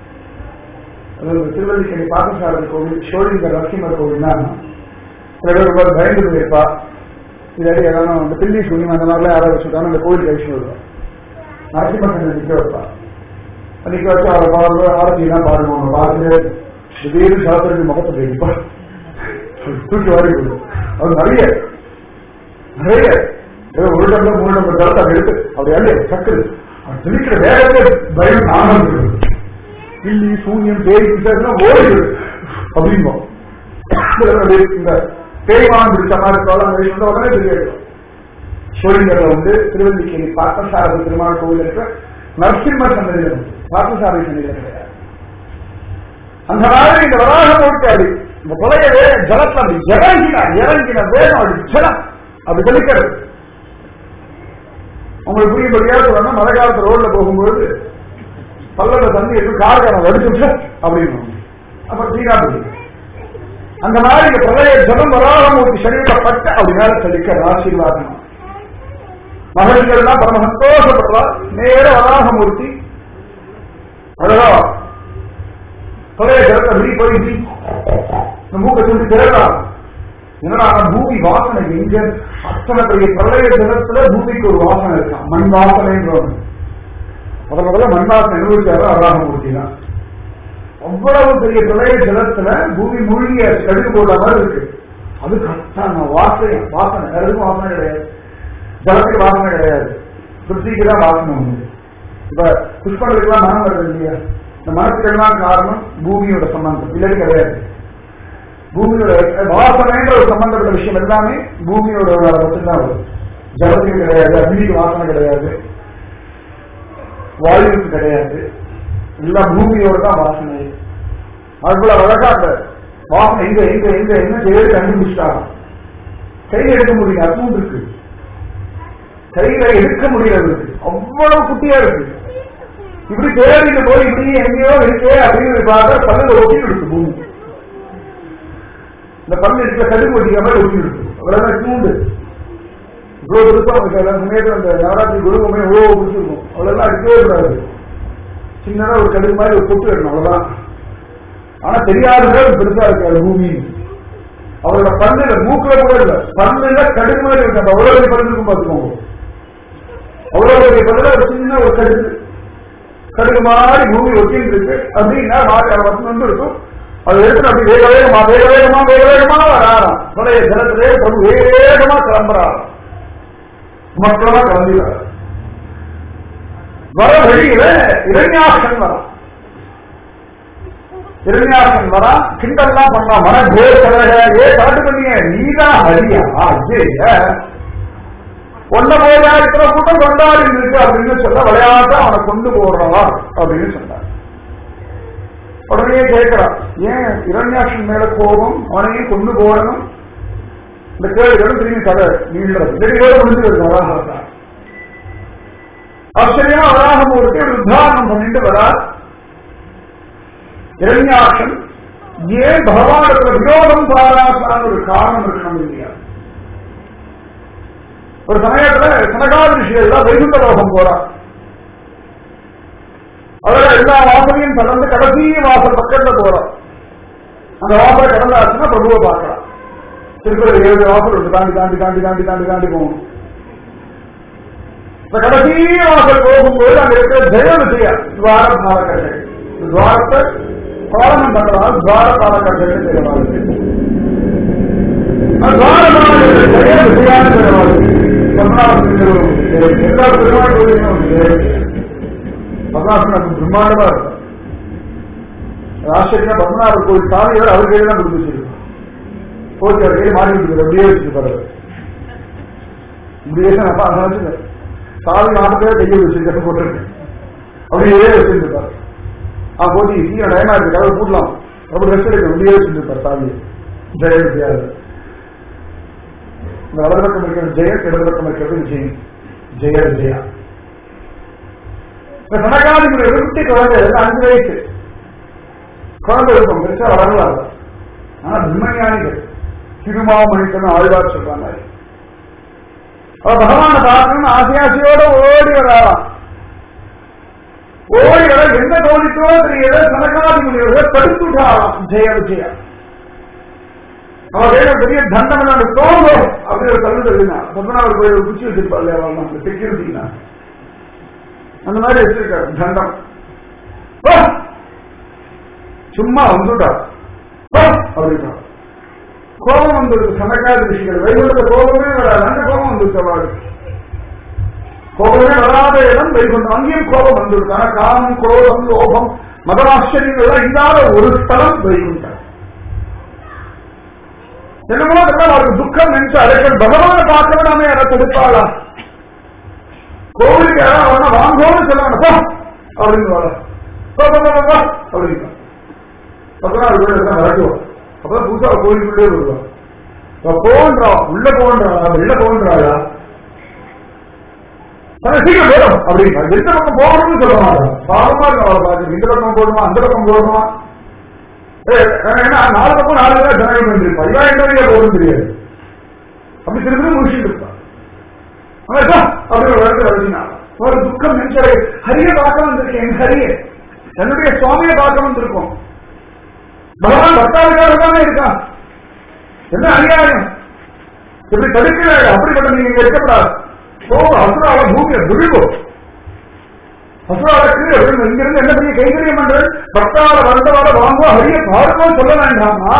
அதாவது திருவல்லிக்கணி பாத்தசாரதி கோவில் ஷோலிங்க நரசிம்மர் கோவில்னா சில பேர் ரொம்ப பயந்து போயிருப்பா இல்லாட்டி ஏதாவது அந்த பில்லி சூன்யம் அந்த மாதிரிலாம் யாராவது வச்சுட்டாலும் அந்த கோவில் கழிச்சு வருவார் நரசிம்மன் நிக்க வைப்பா நிக்க வச்சு அவர் பாருங்க ஆரத்தி எல்லாம் பாருங்க அவங்க பார்த்து திடீர்னு சாஸ்திரத்து முகத்தை தெரியுப்பா தூக்கி வாரி கொடுக்கும் அது நிறைய நிறைய ஏதோ ஒரு டம்ளர் மூணு டம்ளர் ஜலத்தை அதை எடுத்து அப்படி அல்ல சக்கரு அவர் திணிக்கிற வேகத்தை பயம் நானும் கிள்ளி சூன்யம் பேய் பிசாசுனா ஓடிடு அப்படிம்போம் இந்த பேய்வான் பிடிச்ச மாதிரி இருக்காலும் உடனே தெரியாது சோழிங்கர்ல வந்து திருவல்லிக்கேணி பார்த்தசாரதி பெருமாள் கோவில் இருக்க நரசிம்ம சன்னதியில் உண்டு பார்த்தசாரதி சன்னதியில் கிடையாது அந்த மாதிரி இந்த வராக மூர்த்தி இந்த கொலையவே ஜலத்தில் அப்படி இறங்கின இறங்கின வேகம் அப்படி ஜலம் அப்படி தெளிக்கிறது உங்களுக்கு புரியும்படியா சொல்லணும் மழை காலத்து ரோட்ல போகும்போது பல்லட தண்ணி எடுத்து காரக்காரம் வடிச்சுட்டு அப்படின்னு அப்ப தீரா புரியும் அந்த மாதிரி இந்த பிரளய ஜலம் வராகமூர்த்தி சரீரப்பட்ட அப்படி மேல தெளிக்கிற ஆசீர்வாதம் மகன்கள்லாம் பரம சந்தோஷப்படுறா நேர வராகமூர்த்தி அழகா பிரளய ஜலத்தை அப்படி போய் இப்படி இந்த மூக்கை சொல்லி தேடலாம் என்னடா பூமி வாசனை எங்க அத்தனை பெரிய பிரளய ஜலத்துல பூமிக்கு ஒரு வாசனை இருக்கான் மண் வாசனைன்ற ஒண்ணு முத முதல்ல மண் வாசனை அனுபவிச்சாரு வராகமூர்த்தி தான் அவ்வளவு பெரிய பிரளய ஜலத்துல பூமி மூழ்கிய கடுகு போட்ட மாதிரி இருக்கு அது கரெக்டான வாசனை வாசனை வேற எதுவும் வாசனை கிடையாது ஜலத்துக்கு வாசனை கிடையாது பிருத்திக்கு தான் வாசனை உண்டு இப்ப புஷ்பங்களுக்கெல்லாம் மனம் வருது இல்லையா இந்த மனத்துக்கெல்லாம் காரணம் பூமியோட சம்பந்தம் இல்லை கிடையாது பூமியோட வாசனைன்ற ஒரு சம்பந்தப்பட்ட விஷயம் எல்லாமே பூமியோட மட்டும்தான் வரும் ஜலத்துக்கு கிடையாது அக்னிக்கு வாசனை கிடையாது வாயுவுக்கு கிடையாது எல்லாம் பூமியோட தான் வாசனை அதுக்குள்ள அழகா அந்த வாசனை எங்க எங்க எங்க என்ன தேடி கண்டுபிடிச்சிட்டாங்க கையில எடுக்க முடியல அதுவும் இருக்கு கையில எடுக்க முடியாது அவ்வளவு குட்டியா இருக்கு இப்படி தேடிட்டு போய் இப்படி எங்கேயோ இருக்கே அப்படின்னு பார்த்தா பல்லுல ஒட்டி இருக்கு பூமி இந்த பல்லு இருக்கிற கடுகு ஒட்டிக்க மாதிரி ஒட்டி இருக்கு அவ்வளவுதான் தூண்டு இவ்வளவு பெருசா சமயத்தில் அந்த நவராத்திரி குருவமே எவ்வளவு பிடிச்சிருக்கும் அவ்வளவுதான் அடிக்கவே கூடாது சின்னதா ஒரு கடுகு மாதிரி ஒரு பொட்டு இருக்கணும் அவ்வளவுதான் ஆனா தெரியாத பெருசா இருக்காது பூமி அவரோட பல்லுல மூக்குல கூட இல்ல பல்லுல கடுகு மாதிரி இருக்கு அந்த அவ்வளவு பெரிய பல்லு இருக்கும் பார்த்துக்கோங்க அவ்வளவு பெரிய பல்லுல ஒரு சின்ன ஒரு கடுகு கடுகு மாதிரி பூமி ஒட்டின்னு இருக்கு அப்படின்னா மாற்றி வசனம் இருக்கும் அது எடுத்து அப்படி வேக வேகமா வேக வேகமா வேக வேகமா வராராம் பழைய ஜலத்திலே பிரபு வேகமா கிளம்புறாராம் மக்களமா கிளம்பிடுறாரு வர வழியில இரண்யாசன் வரான் இரண்யாசன் வரா கிண்டல்லாம் பண்ணா மன கோசரக ஏ காட்டு பண்ணிய நீதான் ஹரியா ஐயே ஒன்ன போயா இத்தனை கூட்டம் கொண்டாடி இருக்கு அப்படின்னு சொல்ல விளையாட்ட அவனை கொண்டு போடுறவா அப்படின்னு சொன்னார் உடனே கேட்கிறான் ஏன் இரண்யாட்சன் மேல கோபம் அவனையும் கொண்டு போடணும் இந்த கேள்விகளும் திரும்பி கதை நீள்றது நெடியோட முடிஞ்சு வராக ஆச்சரியமா வராகமூர்த்தி ஒரு உத்தாரணம் பண்ணிட்டு வரா இரண்யாட்சன் ஏன் பகவானுக்கு விரோதம் பாராட்டான ஒரு காரணம் இருக்கணும் இல்லையா ஒரு சமயத்துல சனகாதி ரிஷிகள் வைகுண்ட லோகம் போறா அதுல எல்லா வாசலையும் கடந்து கடைசி வாசல் பக்கத்துல போறோம் அந்த வாசலை கடந்தாச்சுன்னா பிரபுவை பார்க்கலாம் திருப்பதி ஏழு வாசல் இருக்கு தாண்டி தாண்டி தாண்டி தாண்டி தாண்டி தாண்டி போகணும் இந்த கடைசி வாசல் போகும்போது அங்க இருக்கிற ஜெய விஜய துவார பாலகர்கள் துவாரத்தை பாலனம் பண்றதால் துவார பாலகர்கள் தெரிவார்கள் துவார பாலகர்கள் ஜெய விஜயான தெரிவார்கள் எல்லா பெருமாள் கோயிலும் பத்மநாபன் பிரம்மாண்டமா இருக்கும் ஆச்சரியா பத்மநாபர் கோயில் சாமியோட அவர் கையில தான் கொடுத்து வச்சிருக்கோம் போச்சு அவர் கையில மாறி விட்டு அப்படியே வச்சுட்டு பாரு இப்படியே தான் அப்பா அதை வச்சுங்க சாமி நாட்டத்தையே கையை வச்சிருக்க போட்டிருக்கேன் அப்படியே வச்சிருந்துருப்பார் ஆ போதி சீக்கிரம் டைமா இருக்கு கதவை கூட்டலாம் அப்படி ரெஸ்ட் எடுக்க அப்படியே வச்சிருந்துருப்பார் சாமி ஜெய விஜயாது இந்த வலது பக்கம் இருக்கிறது ஜெயம் இடது பக்கம் இருக்கிறது விஜயம் ஜெய விஜயா இந்த சனகாதிபுர விருத்தி குழந்தை அஞ்சு வயசு குழந்தை இருக்கும் பெருசா வளரலாம் ஆனா பிரம்மஞானிகள் திருமாமணிக்கணும் ஆழ்வார் சொல்றாங்க அவ பகவான பார்க்கணும்னு ஆசையாசையோட ஓடி வராலாம் ஓடி வர எந்த தோழிக்கோ தெரியல சனகாதிபுரியர்கள் தடுத்துட்டாலாம் ஜெய விஜயா அவ வேற பெரிய தண்டம் எல்லாம் தோணும் அப்படி ஒரு கல்லு தள்ளினா பத்மநாபர் கோயில் ஒரு குச்சி வச்சிருப்பாள் இல்லையா அவள் அந்த செக்யூரிட்டினா அந்த மாதிரி வச்சிருக்காரு தண்டம் போ! சும்மா வந்துட்டா போ! அப்படின்னா கோபம் வந்துருக்கு சனக்காத விஷயங்கள் வைகுண்டத்தை கோபமே வராது அந்த கோபம் வந்துருக்கு அவளுக்கு கோபமே வராத இடம் வைகுண்டம் அங்கேயும் கோபம் வந்துருக்கு ஆனா காமம் குரோதம் லோபம் மதமாச்சரியங்கள் எல்லாம் இல்லாத ஒரு ஸ்தலம் வைகுண்டம் என்னமோ அதெல்லாம் அவருக்கு துக்கம் நினைச்சு அழைக்கல் பகவானை பார்க்க விடாம யாரை தடுப்பாளா கோவிலுக்கு யாராவது அவனை வாங்கோன்னு சொல்லுவாங்க போ அப்படின்னு வாழ போ போ, போ, போ, போ அப்படின்னு அப்பதான் அது வீடு எல்லாம் விளக்குவோம் அப்பதான் புதுசா கோவிலுக்குள்ளே வருவான் அவ போன்றா உள்ள போன்றாளா வெளில போன்றாளா தனக்கு சீக்கிரம் போடும் அப்படின்னா எந்த பக்கம் போகணும்னு சொல்ல மாட்டான் பாவமா இருக்கும் அவளை பார்த்து இந்த பக்கம் போடுமா அந்த பக்கம் போடுமா ஏன்னா நாலு பக்கம் நாலு பேர் ஜனங்கள் வந்திருப்பா இவன் எந்த வழியா போகணும் தெரியாது அப்படி திருப்பி முடிச்சுட்டு இருப்பான் அவன் போ அப்படின்னு ஒரு இடத்துல வச்சுனா ஒரு துக்கம் நினைச்சாரு ஹரிய பார்க்க வந்திருக்கேன் ஹரிய என்னுடைய சுவாமியை பார்க்க வந்திருக்கோம் பகவான் பக்தாவுக்காக தானே இருக்கான் என்ன அநியாயம் இப்படி தடுக்கிறாரு அப்படிப்பட்ட நீங்க இங்க இருக்கப்படாது ஓ அசுரால பூமியை விழுகும் அசுரால கீழே விழுங்க இங்கிருந்து என்ன பெரிய கைகரியம் பண்றது பக்தால வருடவால வாங்கோ ஹரிய பார்க்கோ சொல்ல வேண்டாமா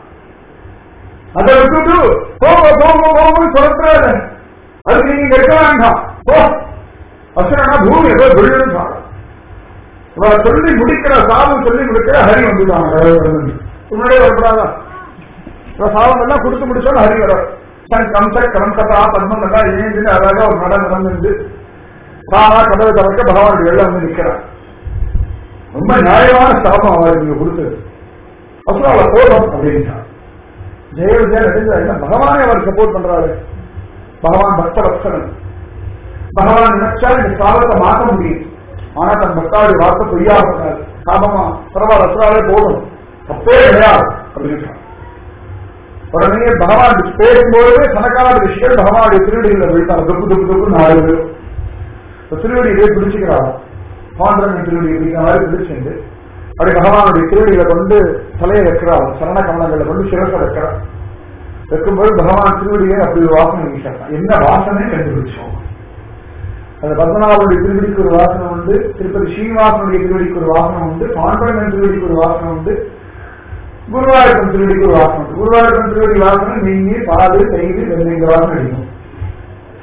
அதை விட்டுட்டு போங்க போங்க போங்கன்னு சொல்றாரு அதுக்கு நீங்க இங்க இருக்க வேண்டாம் போ அசுரனா பூமி ஏதோ விழுன்னு இவரை சொல்லி முடிக்கிற சாபம் சொல்லி முடிக்கிற ஹரி வந்துட்டாங்க உன்னுடைய வருடாதா சாபம் எல்லாம் கொடுத்து முடிச்சோம் ஹரி வர கம்ச கலம்கதா பத்மம் எல்லாம் இணைந்து அழகா ஒரு நட நடந்து தானா கதவை தவிர்க்க பகவானுடைய வெளில வந்து நிக்கிறார் ரொம்ப நியாயமான சாபம் அவர் நீங்க கொடுத்தது அசுரால போதும் அப்படின்ட்டா ஜெய விஜயா நடிச்சா என்ன பகவானே அவர் சப்போர்ட் பண்றாரு பகவான் பக்த பக்தன் பகவான் நினைச்சா இந்த சாபத்தை மாற்ற முடியும் ஆனா தன் பக்தாவுடைய வார்த்தை பொய்யாகக்கூடாது சாபமா பரவாயில்ல அசுராலே போதும் தப்பே கிடையாது அப்படின்னு உடனே பகவான் பேசும்போது தனக்கான விஷயம் பகவானுடைய திருவடிகளை விழுத்தாங்க துப்பு துப்பு துப்பு நாலு பேர் திருவடியிலே பிடிச்சுக்கிறாங்க பாண்டரன் திருவடி அப்படிங்கிற மாதிரி பிடிச்சிருந்து அப்படி பகவானுடைய திருவடிகளை கொண்டு தலையை வைக்கிறாள் சரண கமலங்களை கொண்டு சிறக்க வைக்கிறார் வைக்கும்போது பகவான் திருவடியை அப்படி ஒரு வாசனை வீசாங்க என்ன வாசனை கண்டுபிடிச்சோம் அந்த பத்மநாபனுடைய திருவடிக்கு ஒரு வாசனை உண்டு திருப்பதி ஸ்ரீனிவாசனுடைய திருவடிக்கு ஒரு வாசனை உண்டு பாண்டரன் திருவடிக்கு ஒரு வாசனை உண்டு குருவாயூரப்பன் திருவடிக்கு ஒரு வாசனை உண்டு குருவாயூரப்பன் திருவடி வாசனை நெய் பால் தயிர் வெள்ளை வாசனை அடிக்கும்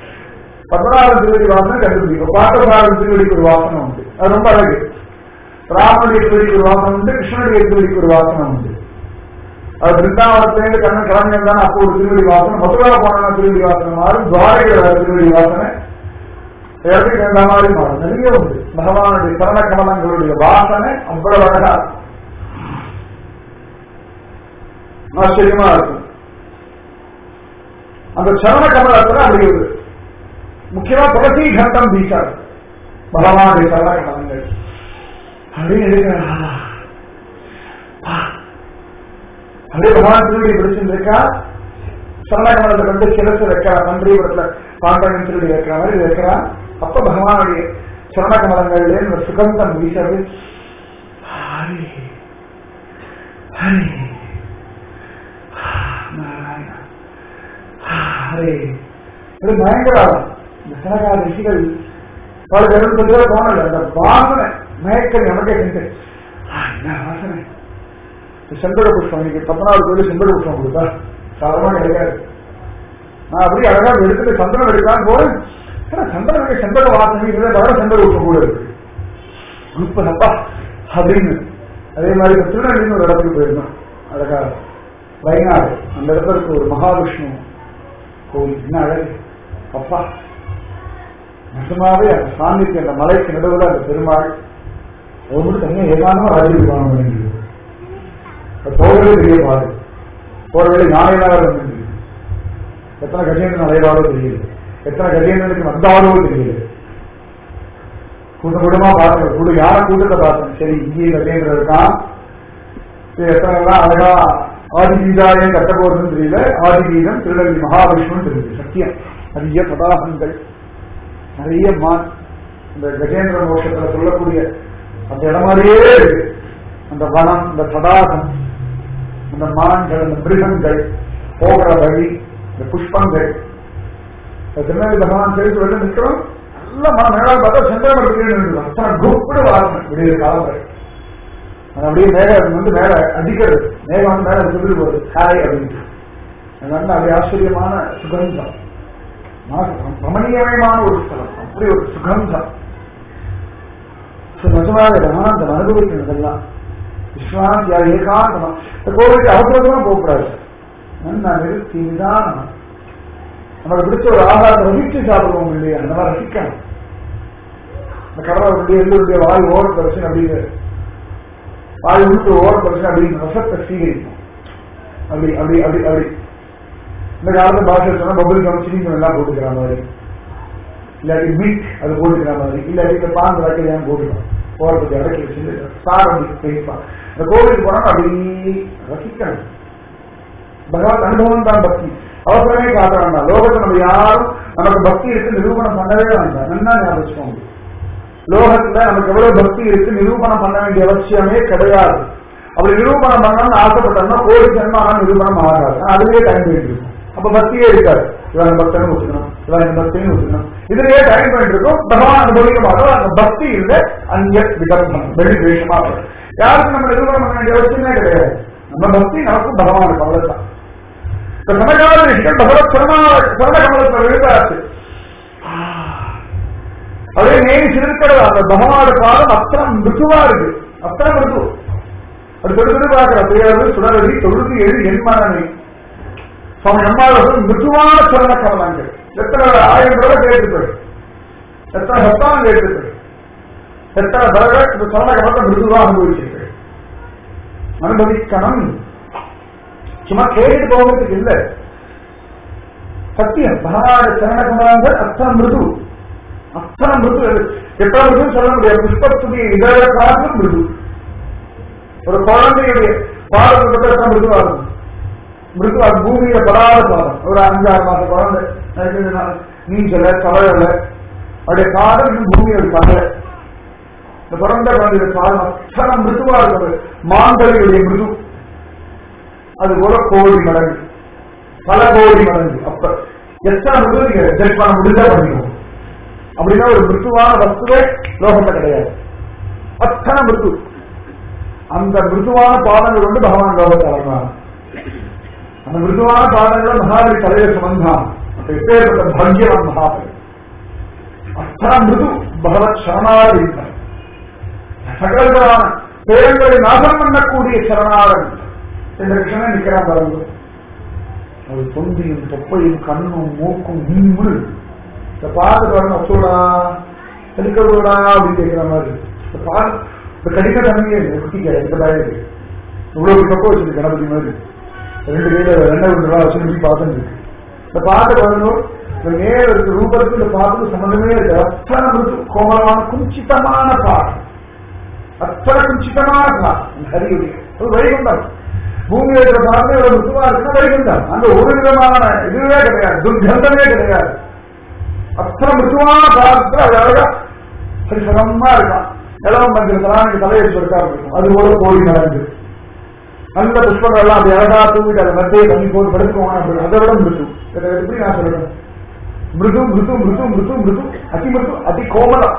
பத்மநாபன் திருவடி வாசனை கண்டுபிடிக்கும் பாட்டசாரன் திருவடிக்கு ஒரு வாசனை உண்டு அது ரொம்ப அழகு ராமனுடைய திருடிக்கு ஒரு வாசனம் உண்டு கிருஷ்ணனுடைய திருடிக்கு ஒரு வாசனம் உண்டு அது பிருந்தாவனத்திலேருந்து கண்ணன் கிளம்பி இருந்தாலும் அப்போ ஒரு திருவடி வாசனம் மதுரா போனா திருவடி வாசனம் மாறும் துவாரகையில் திருவடி வாசனை இடத்துக்கு தகுந்த மாதிரி மாறும் நிறைய உண்டு பகவானுடைய சரண கமலங்களுடைய வாசனை அவ்வளவு அழகா இருக்கும் ஆச்சரியமா இருக்கும் அந்த சரண கமலத்துல அப்படி ஒரு முக்கியமா துளசி கண்டம் வீசாது பகவானுடைய சரண கமலங்கள் அப்படின்னு எடுக்கிறாரா அப்படியே பகவான் திருவடி பிடிச்சிருக்கா சரணகமலத்தை கண்டு சிரசு வைக்கிறா மந்திரிபுரத்துல பாண்டவன் திருவடி வைக்கிற மாதிரி வைக்கிறான் அப்ப பகவானுடைய சரணகமலங்கள்ல இந்த சுகந்தம் வீசது ஹரி ஹரி நாராயணா ஹரே இது பயங்கரம் இந்த சனகா ரிஷிகள் பல பேரும் சொல்ல தோணல அந்த வாசனை மயக்கம் நமக்கே சென்று என்ன வாசனை செம்பக புஷ்பம் இன்னைக்கு பத்மநாபது கோயில் செம்பக புஷ்பம் கொடுத்தா சாதாரணமா கிடைக்காது நான் அப்படியே அழகா எடுத்துட்டு சந்திரன் எடுக்கலாம் போறேன் ஆனா சந்திரனுக்கு செம்பக வாசனை இதை தவிர செம்பக புஷ்பம் கூட இருக்கு குப்ப அப்பா அப்படின்னு அதே மாதிரி இப்ப திருநெல்வேலின்னு ஒரு இடத்துக்கு போயிருந்தோம் அழகா வயநாடு அந்த இடத்துல இருக்க ஒரு மகாவிஷ்ணு கோவில் என்ன அழகு அப்பா நிஜமாவே அந்த சாமிக்கு அந்த மலைக்கு நடுவில் அந்த பெருமாள் ஒரு மட்டும் தனியாக ஏகாந்தமா ராஜ்யம் காண வேண்டியது போகவே தெரிய பாடு போற வேலை நாளையிலாக வந்து எத்தனை கஜேந்திரன் அலைவாரோ தெரியல எத்தனை கஜேந்திரனுக்கு வந்தாரோ தெரியல கூட்டம் கூட்டமா பார்த்தேன் கூட யார கூட்டத்தை பார்த்தேன் சரி இங்கே கஜேந்திரன் இருக்கான் சரி எத்தனை எல்லாம் அழகா ஆதிகீதாயம் கட்ட போறதுன்னு தெரியல ஆதிகீதம் திருநெல்வேலி மகாவிஷ்ணுன்னு தெரியுது சத்தியம் நிறைய பதாகங்கள் நிறைய மான் இந்த கஜேந்திர மோட்சத்துல சொல்லக்கூடிய அந்த இடம் மாதிரியே இருக்கு அந்த வனம் இந்த தடாகம் அந்த மான்கள் அந்த மிருகங்கள் போகிற வழி இந்த புஷ்பங்கள் இந்த திருநெல்வேலி பகவான் சேர்த்து வெளில நிற்கிறோம் நல்ல மன மேலாக பார்த்தா செந்தமரத்துக்கு அத்தனை குரூப்டு வாசனை விடிய காலங்கள் அது அப்படியே மேகம் வந்து மேல அடிக்கிறது மேகம் வந்து மேல சொல்லி போகுது ஹாய் அப்படின்னு அது வந்து அப்படியே ஆச்சரியமான சுகந்தம் ரமணீயமயமான ஒரு ஸ்தலம் அப்படி ஒரு சுகந்தம் நிஜமாக ஆனந்தம் அனுபவிக்கிறதெல்லாம் விஸ்வாந்தியா ஏகாந்தமா இந்த கோவிலுக்கு அவசரமா போகக்கூடாது நல்லா நிறுத்தி நிதானம் நமக்கு பிடிச்ச ஒரு ஆகாரத்தை ரசிச்சு சாப்பிடுவோம் இல்லையா அந்த மாதிரி ரசிக்கணும் இந்த கடவுளுடைய எள்ளுடைய வாய் ஓரத்தை வச்சு அப்படின்னு வாய் உளுத்து ஓரத்தை வச்சு அப்படின்னு ரசத்தை சீகரிக்கும் அப்படி அப்படி அப்படி அப்படி இந்த காலத்து பாஷை சொன்னா பபுள் கம் சினிக்கம் எல்லாம் போட்டுக்கிற மாதிரி இல்லாட்டி மீட் அது போட்டுக்கிற மாதிரி இல்லாட்டி இந்த பாந்து வைக்கலாம் போட்டுக்கலாம் ஓரத்துக்கு இறக்கி வச்சு சார் அப்படி பேசுவான் இந்த கோவிலுக்கு போனா அப்படி ரசிக்கணும் பகவான் அனுபவம் தான் பக்தி அவசரமே காட்ட வேண்டாம் லோகத்தை நம்ம யாரும் நமக்கு பக்தி இருக்கு நிரூபணம் பண்ணவே வேண்டாம் நல்லா ஞாபகம் லோகத்துல நமக்கு எவ்வளவு பக்தி இருக்கு நிரூபணம் பண்ண வேண்டிய அவசியமே கிடையாது அப்படி நிரூபணம் பண்ணணும்னு ஆசைப்பட்டோம்னா கோடி ஜென்மான நிரூபணம் ஆகாது அதுலயே டைம் போயிட்டு இருக்கும் அப்ப பக்தியே இருக்காது இவன் பக்தன் ஒத்துக்கணும் இவன் பக்தின்னு ஒத்துக்கணும் இதுலயே டைம் போயிட்டு இருக்கும் பகவான் அனுபவிக்க மாட்டோம் அந்த பக்தி இல்ல அந்நிய விகல்பம் வெளி வேஷமா யாருக்கும் நம்ம நிரூபணம் பண்ண வேண்டிய அவசியமே கிடையாது நம்ம பக்தி நமக்கும் பகவானுக்கு அவ்வளவுதான் இந்த சமகால விஷயம் பகவத் சரண சரண கமலத்தில் விழுந்தாச்சு அதே நேரி சிறுக்கிறது அந்த பகவானோட பாதம் அத்தனை மிருதுவா இருக்கு அத்தனை மிருது அது தொடுத்து பார்க்கிற பெயர் சுடரடி தொழுது எழு என் மனமே சுவாமி அம்மாவர்கள் மிருதுவான சரண கமலங்கள் எத்தனை ஆயிரம் தடவை கேட்டுப்பேன் எத்தனை சத்தானம் கேட்டுப்பேன் எத்தனை தடவை இந்த சரண கமலத்தை மிருதுவா அனுபவிச்சிருப்பேன் அனுபவிக்கணும் சும்மா கேட்டுட்டு போகிறதுக்கு இல்ல சத்தியம் பகவான சரண கமலங்கள் அத்தனை மிருது அத்தனை மிருது எத்தனை மிருது சொல்ல முடியாது புஷ்பத்துடைய இதழ காரணம் மிருது ஒரு குழந்தையுடைய பாடம் எத்தனை மிருதுவா இருக்கும் மிருது அது பூமியில படாத பாடம் ஒரு அஞ்சாறு மாச குழந்தை நீச்சல தவழல அவருடைய பாடம் இன்னும் பூமியோட பகல இந்த பிறந்த குழந்தைய பாடம் அத்தனை மிருதுவா இருக்கிறது மாந்தளியுடைய மிருது அது போல கோடி மடங்கு பல கோடி மடங்கு அப்ப எத்தனை மிருது நீங்க ஜெட் பண்ண முடிஞ்சா பண்ணிக்கணும் அப்படின்னா ஒரு மிருதுவான வஸ்துவே லோகத்தை கிடையாது அத்தனை மிருது அந்த மிருதுவான பாதங்கள் கொண்டு பகவான் லோகத்தை வளர்ந்தார் அந்த மிருதுவான பாதங்களை மகாபலி தலையை சுமந்தான் அப்ப எப்பேற்பட்ட பாக்யவான் மகாபலி அத்தனை மிருது பகவத் சரணாக இருந்தார் சகலமான பேரங்களை நாசம் பண்ணக்கூடிய சரணாளன் இந்த கிருஷ்ணன் நிற்கிறான் பாருங்க அது தொந்தியும் தொப்பையும் கண்ணும் மூக்கும் நீமுள் இந்த பார்த்துட்டு வரணும் ஒத்துடா கடிக்கக்கூடா அப்படின்னு கேட்கிற மாதிரி இந்த பால் இந்த கடிக்க தன்மையே குட்டிக்க இந்த பயனுக்கு இவ்வளவு தொப்பை வச்சிருக்கு கணபதி மாதிரி ரெண்டு கையில ரெண்டாவது ரெண்டு ரூபா வச்சு பார்த்துட்டு இருக்கு இந்த பார்த்துட்டு வரணும் இந்த நேர இருக்க ரூபத்துக்கு இந்த பார்த்துக்கு சம்பந்தமே இருக்கு அத்தனை மிருது கோமலமான குஞ்சிதமான பாட்டு அத்தனை குஞ்சிதமான பாட்டு இந்த ஹரியுடைய அது வைகுண்டம் பூமியில இருக்கிற பாட்டு ஒரு மிருதுவா இருக்குன்னா வைகுண்டம் அங்க ஒரு விதமான இதுவே கிடையாது துர்கந்தமே கிடையாது அத்தனை மிருதுவான பாடத்துல அது அழகா சரி சுகமா இருக்கான் இளவம் மஞ்சள் எனக்கு தலையை சொற்கா இருக்கும் அது ஒரு கோழி நடந்து நல்ல புஷ்பங்கள் எல்லாம் அப்படி அழகா தூங்கிட்டு அதை மத்தியை பண்ணி போட்டு படுத்துக்கோங்க அப்படி அதை விட மிருது இதை எப்படி நான் சொல்லணும் மிருது மிருது மிருது மிருது மிருது அதி மிருது அதி கோமலம்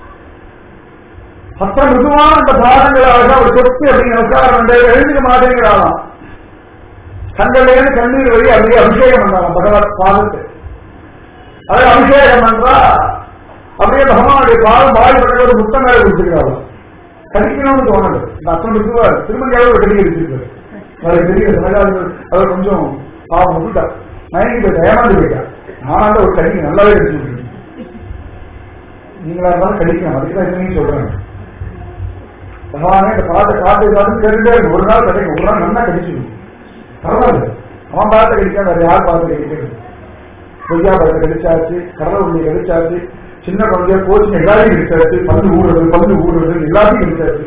அத்தனை மிருதுவான அந்த பாதங்களை அழகா ஒரு தொட்டு அப்படி நமஸ்காரம் எழுந்துக்க மாட்டேங்கிறாளாம் கண்களிலேருந்து கண்ணீர் வழி அப்படியே அபிஷேகம் பண்ணலாம் பகவத் பாதத்தை அதை அபிஷேகம் பண்றா அப்படியே பகவானுடைய பாதம் பாய் பக்கத்தோட முத்தம் மேல கொடுத்துக்கிறாள் கடிக்கணும்னு தோணல இந்த அத்தனை மிருதுவா திருமணியாவது ஒரு கடிக்க வச்சிருக்காரு அவருக்கு தெரியல சமகாலங்கள் அவர் கொஞ்சம் பாவம் விட்டுட்டா மயங்கி போயிட்டா ஏமாந்து போயிட்டா நானாண்ட ஒரு கடிக்க நல்லாவே கடிச்சு விட்டுருக்கேன் நீங்களா இருந்தாலும் கடிக்கணும் அதுக்கு தான் என்னையும் சொல்றேன் பகவானே இந்த பாட்டை காட்டு காட்டு கேட்டுட்டே இருக்கு ஒரு நாள் கிடைக்கும் ஒரு நாள் நல்லா கடிச்சிடும் பரவாயில்ல அவன் பார்த்த கடிக்காம வேற யார் பார்த்து கடிக்கிறது பொய்யா பழத்தை கடிச்சாச்சு கடலை உருளை கடிச்சாச்சு சின்ன குழந்தைய கோச்சிங் எல்லாத்தையும் கடிச்சாச்சு பந்து ஊடுறது பந்து ஊடுறது எல்லாத்தையும் கடிச்சாச்சு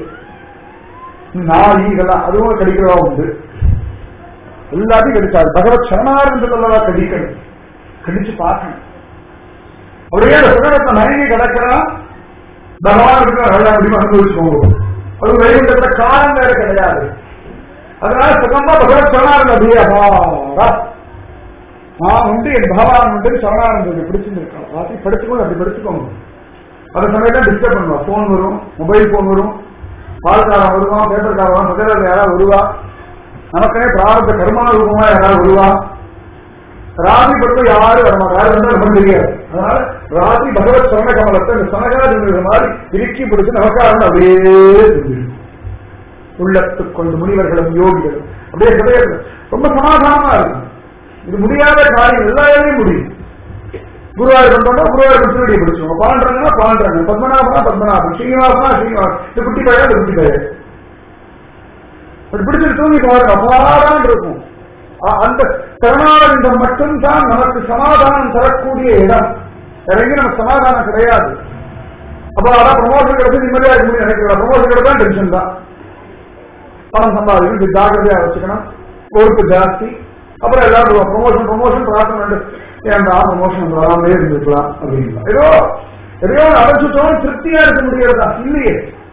நாய் இதெல்லாம் அதுவும் கடிக்கிறதா உண்டு எல்லாத்தையும் கடிச்சாரு பகவத் சரணாரந்தல்லவா கடிக்கணும் கடிச்சு பார்க்கணும் அப்படியே அந்த சுகரத்தை மயங்கி கிடக்கிறான் பகவான் இருக்கிற நல்லா முடியுமா அனுபவிச்சுக்கோங்க அது வைகுண்டத்துல காலம் வேற கிடையாது அதனால சுகமா பகவத் சரணாரந்த அப்படியே அபாரா நான் உண்டு என் பகவான் உண்டு சரணானந்தம் பிடிச்சிருக்கான் ராத்திரி படுத்துக்கோங்க அப்படி படுத்துக்கோங்க அந்த சமயத்துல டிஸ்டர்ப் பண்ணுவா போன் வரும் மொபைல் போன் வரும் பால்காரன் வருவான் பேப்பர்காரன் பக்கத்தில் யாராவது வருவா நமக்கனே பிராரத்த கர்மா ரூபமா யாராவது வருவா ராதி படுத்து யாரும் வரமாட்டா யாரும் வந்தா ரொம்ப தெரியாது அதனால ராதி பகவத் சரண கமலத்தை இந்த சனகாதி மாதிரி இறுக்கி பிடிச்சு நமக்காரன் அப்படியே தெரியும் உள்ளத்துக் கொண்டு முனிவர்களும் யோகிகளும் அப்படியே கிடையாது ரொம்ப சமாதானமா இருக்கும் இது முடியாத காரியம் எல்லா வேலையும் முடியும் குருவாயூர் பண்றோம்னா குருவாயூர் திருவடியை பிடிச்சோம் பாண்டனா பாண்டன பத்மநாபனா பத்மநாபன் ஸ்ரீனிவாசனா ஸ்ரீனிவாசன் இந்த குட்டி பையன் இந்த குட்டி பையன் பிடிச்சிட்டு தூங்கி பாருங்க அபாரம் இருக்கும் அ- அந்த சரணானந்தம் மட்டும்தான் நமக்கு சமாதானம் தரக்கூடிய இடம் வேற எங்கேயும் நமக்கு சமாதானம் கிடையாது அப்ப அதான் ப்ரமோஷன் கிடைச்சு நிம்மதியா இருக்க முடியும் நினைக்கிறேன் ப்ரமோஷன் கிடைச்சா டென்ஷன் தான் பணம் சம்பாதிக்கணும் இது ஜாக்கிரதையா வச்சுக்கணும் பொறுப்பு ஜாஸ்தி அப்புறம் எல்லாரும் ப்ரொமோஷன் ப்ரொமோஷன் பிரார்த்தனை ஏன்டா ப்ரொமோஷன் வராமலே இருந்திருக்கலாம் அப்படிங்களா ஏதோ எதையோ அடைச்சிட்டோம் திருப்தியா இருக்க முடியறதா இல்லையே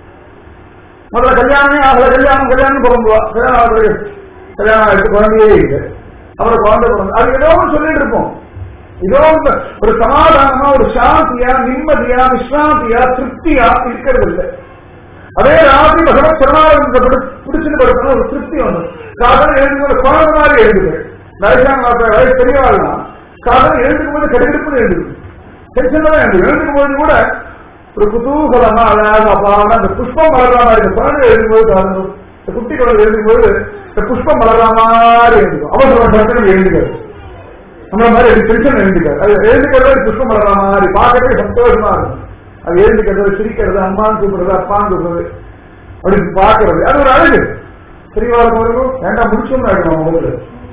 முதல்ல கல்யாணமே ஆகல கல்யாணம் கல்யாணம் பிறந்துவா கல்யாணம் ஆகுது கல்யாணம் ஆயிடுச்சு குழந்தையே இல்லை அப்புறம் குழந்தை பிறந்து அது ஏதோ ஒன்று சொல்லிட்டு இருப்போம் ஏதோ ஒன்று ஒரு சமாதானமா ஒரு சாந்தியா நிம்மதியா விஸ்ராந்தியா திருப்தியா இருக்கிறது இல்லை அதே ராத்திரி பகவத் சரணானந்த பிடிச்சிட்டு படுத்தணும் ஒரு திருப்தி வந்து காதல் எழுதும்போது குழந்தை மாதிரி எழுதுது வயசான வயசு தெரியவாள்னா காதல் எழுதுக்கும் போது கடுக்கெடுப்புன்னு எழுதுது டென்ஷன் தான் எழுது எழுதுக்கும் போது கூட ஒரு குதூகலமா அழகாக அப்பான அந்த புஷ்பம் வளர்ற மாதிரி இந்த குழந்தை எழுதும்போது காதல் இந்த குட்டி குழந்தை எழுதும்போது இந்த புஷ்பம் வளர்ற மாதிரி எழுதுக்கும் அவசர சட்டம் எழுதுகிறது நம்மள மாதிரி அது டென்ஷன் எழுதுக்காது அது எழுதுக்கிறது புஷ்பம் வளர்ற மாதிரி பார்க்கவே சந்தோஷமா இருக்கும் அது எழுதுக்கிறது சிரிக்கிறது அம்மான்னு கூப்பிடுறது அப்பான்னு கூப்பிடுறது அப்படி பார்க்கறது அது ஒரு அழகு பெரியவாளுக்கு வரைக்கும் வேண்டாம் முடிச்சோம்னு ஆயிடும் முதல்ல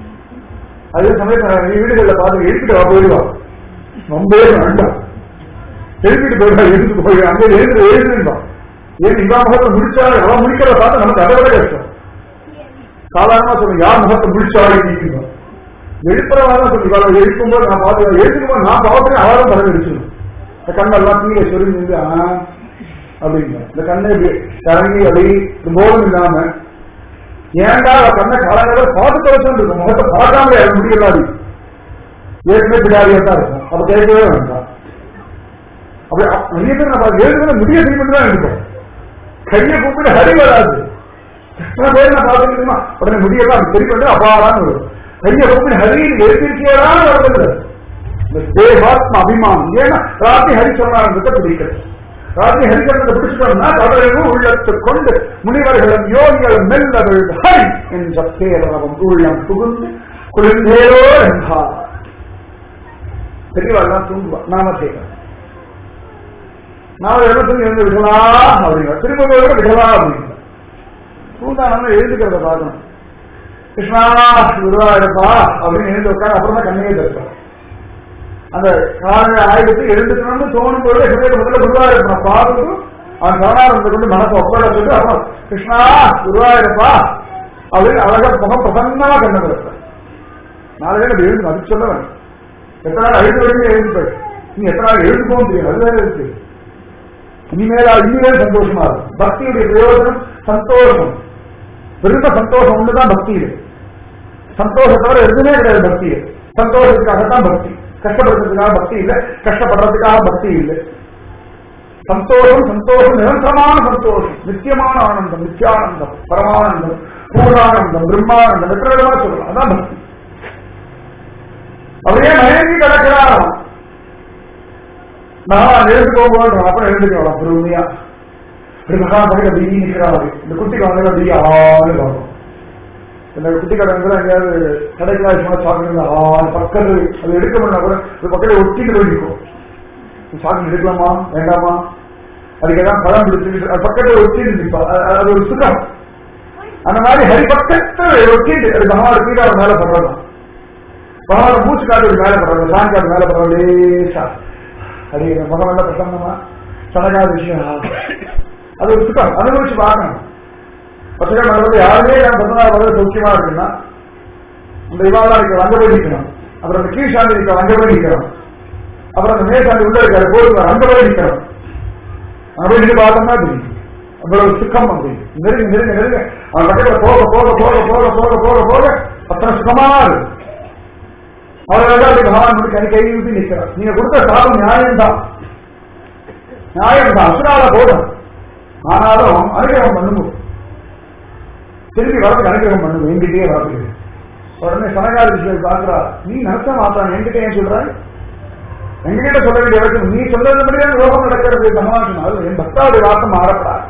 அதே சமயத்தில் நீ வீடுகளில் பார்த்து எழுப்பிட்டு வா போயிடுவா ரொம்பவே வேண்டாம் எழுப்பிட்டு போயிடுவா எழுந்துட்டு போய் அங்கே எழுந்து எழுதுன்றான் ஏன் இவா முகத்தை முடிச்சா அவன் முடிக்கிறத பார்த்து நமக்கு அதை விட கஷ்டம் சாதாரணமா சொல்லுங்க யார் முகத்தை முடிச்சாலே நீக்கணும் எழுப்புறவா சொல்லி இவளை எழுப்பும்போது நான் பார்த்து எழுதுக்கும்போது நான் பார்த்துட்டு அவரும் படம் அடிச்சிடும் இந்த கண்ணெல்லாம் கீழே சொரிஞ்சு ஆ அப்படிங்க இந்த கண்ணை இப்படி இறங்கி அப்படி போதும் இல்லாம ஏன்டா அவ கண்ணை காலங்காலம் பார்த்து தொலைச்சுட்டு இருக்கும் முகத்தை பார்க்காம அது முடியலாது ஏற்கனவே பிடாரியா தான் இருக்கும் அப்ப கேட்கவே வேண்டாம் அப்படி அப்~ நிறைய பேர் நம்ம எழுதுகிற முடிய செய்யணும் தான் எடுப்போம் கையை கூப்பிட்டு ஹரி வராது சில பேர் நான் பார்த்துக்கிட்டுமா உடனே முடியலாம் அப்படி சரி பண்ணி அபாரான்னு வரும் கையை கூப்பிட்டு ஹரி எழுதிருக்கியதான் வருது இந்த தேவாத்ம அபிமானம் ஏன்னா ராத்தி ஹரி சொன்னாரத்தை பிடிக்கிறது ராஜி ஹரிகரத்தை பிடிச்சிட்டோம்னா கடலையும் உள்ளத்து கொண்டு முனிவர்களும் யோகிகளும் மெல்ல விழுந்து ஹரி என்ற பேரளவும் உள்ளம் புகுந்து குளிர்ந்தேரோ என்றார் பெரியவாள்லாம் தூங்குவா நாம செய்யலாம் நாம இடத்துல இருந்து விடலா அப்படிங்கிற திரும்ப போய் கூட விடலா அப்படிங்கிற தூங்கான எழுதுக்கிறத பார்க்கணும் கிருஷ்ணா குருவாயிருப்பா அப்படின்னு எழுந்து உட்காந்து அப்புறம் தான் கண்ணையே தருப்பான் அந்த காலையில ஆயுதத்தை எழுந்துக்கணும்னு தோணும் போது ஹிருதய முதல்ல குருவாயிருப்பான் பார்த்துட்டு அவன் கவனாரத்தை கொண்டு மனசை ஒப்பட சொல்லி அப்புறம் கிருஷ்ணா குருவாயிருப்பா அப்படின்னு அழகா முகம் பிரசன்னமா கண்ணு திறப்பான் நாளைக்கு அது எழுந்து அது சொல்ல வேணும் எத்தனை நாள் ஐந்து வரைக்கும் எழுந்து போய் நீ எத்தனை நாள் எழுந்து போக முடியும் அது வேற இருக்கு இனிமேலா இனிமேல் சந்தோஷமா இருக்கும் பக்தியுடைய பிரயோஜனம் சந்தோஷம் பெருத்த சந்தோஷம் ஒண்ணுதான் பக்தியில சந்தோஷம் தவிர எதுவுமே கிடையாது பக்தியில சந்தோஷத்துக்காகத்தான் பக்தி கஷ்டப்படுறதுக்காக பக்தி இல்லை கஷ்டப்படுறதுக்காக பக்தி இல்லை சந்தோஷம் சந்தோஷம் நிரந்தரமான சந்தோஷம் நித்தியமான ஆனந்தம் நித்தியானந்தம் பரமானந்தம் பூர்ணானந்தம் பிரம்மானந்தம் எத்தனை விதமா சொல்லலாம் அதான் பக்தி அப்படியே மயங்கி கிடக்கிறாராம் நான் எழுந்து போகணும் அப்புறம் எழுந்துக்கலாம் பொறுமையா இப்படி மகா பக்கத்துல பிடி நிற்கிறாரு இந்த குட்டி குழந்தைல பிடி ஆளு பார்க்கும் இந்த குட்டி கடைகள் எங்கேயாவது கடைக்கெல்லாம் சும்மா சாப்பிட்டு ஆள் பக்கத்து அது எடுக்க முடியல கூட இது பக்கத்துல ஒட்டிட்டு போய் நிற்கும் சாப்பிட்டு எடுக்கலாமா வேண்டாமா அதுக்கு ஏதாவது பழம் பிடிச்சிட்டு அது பக்கத்துல ஒட்டிட்டு நிற்பா அது- அது ஒரு சுகம் அந்த மாதிரி ஹரி பக்கத்துல ஒட்டிட்டு அது பகவான் கீழே அவர் மேல படுறதான் பகவான் மூச்சு காட்டு மேல படுறாங்க சான் காட்டு மேல படுறாங்க லேசா அது முகமெல்லாம் பிரசன்னமா சடகாத விஷயம் அது ஒரு சுகம் அனுபவிச்சு பார்க்கணும் பத்திரிகை மண்டலத்தில் யாருமே நான் பதினாறு வருடம் சௌக்கியமா இருக்குன்னா அந்த இவாளா இருக்க அங்க போய் நிற்கணும் அப்புறம் அந்த கீழ்சாமி இருக்க அங்க போய் நிற்கணும் அப்புறம் அந்த மேசாமி உள்ள இருக்காரு கோயில் அங்க போய் நிற்கணும் அங்க போய் நின்று பார்த்தோம்னா தெரியும் அவ்வளவு சுகம் அப்படின்னு நெருங்க நெருங்க நெருங்க அவன் பக்கத்துல போக போக போக போக போக போக போக அத்தனை சுகமா இருக்கு அவர்கள் அப்படி பகவான் வந்து கை கை ஊற்றி நிற்கிறார் நீங்க கொடுத்த சாபம் நியாயம்தான் நியாயம் தான் அசுரால போதும் ஆனாலும் அனுகிரகம் பண்ணுங்க திரும்பி வரதுக்கு அனுகிரகம் பண்ணுங்க என்கிட்டயே வரதுக்கு உடனே சனகாரி விஷயம் பார்க்கிறா நீ நடத்த மாத்தான் என்கிட்ட ஏன் சொல்றாய் எங்ககிட்ட சொல்ல வேண்டிய வரைக்கும் நீ சொல்றதுபடிதான் யோகம் நடக்கிறது சமாளிக்கணும் என் பக்தாவுடைய வார்த்தை மாறப்படாது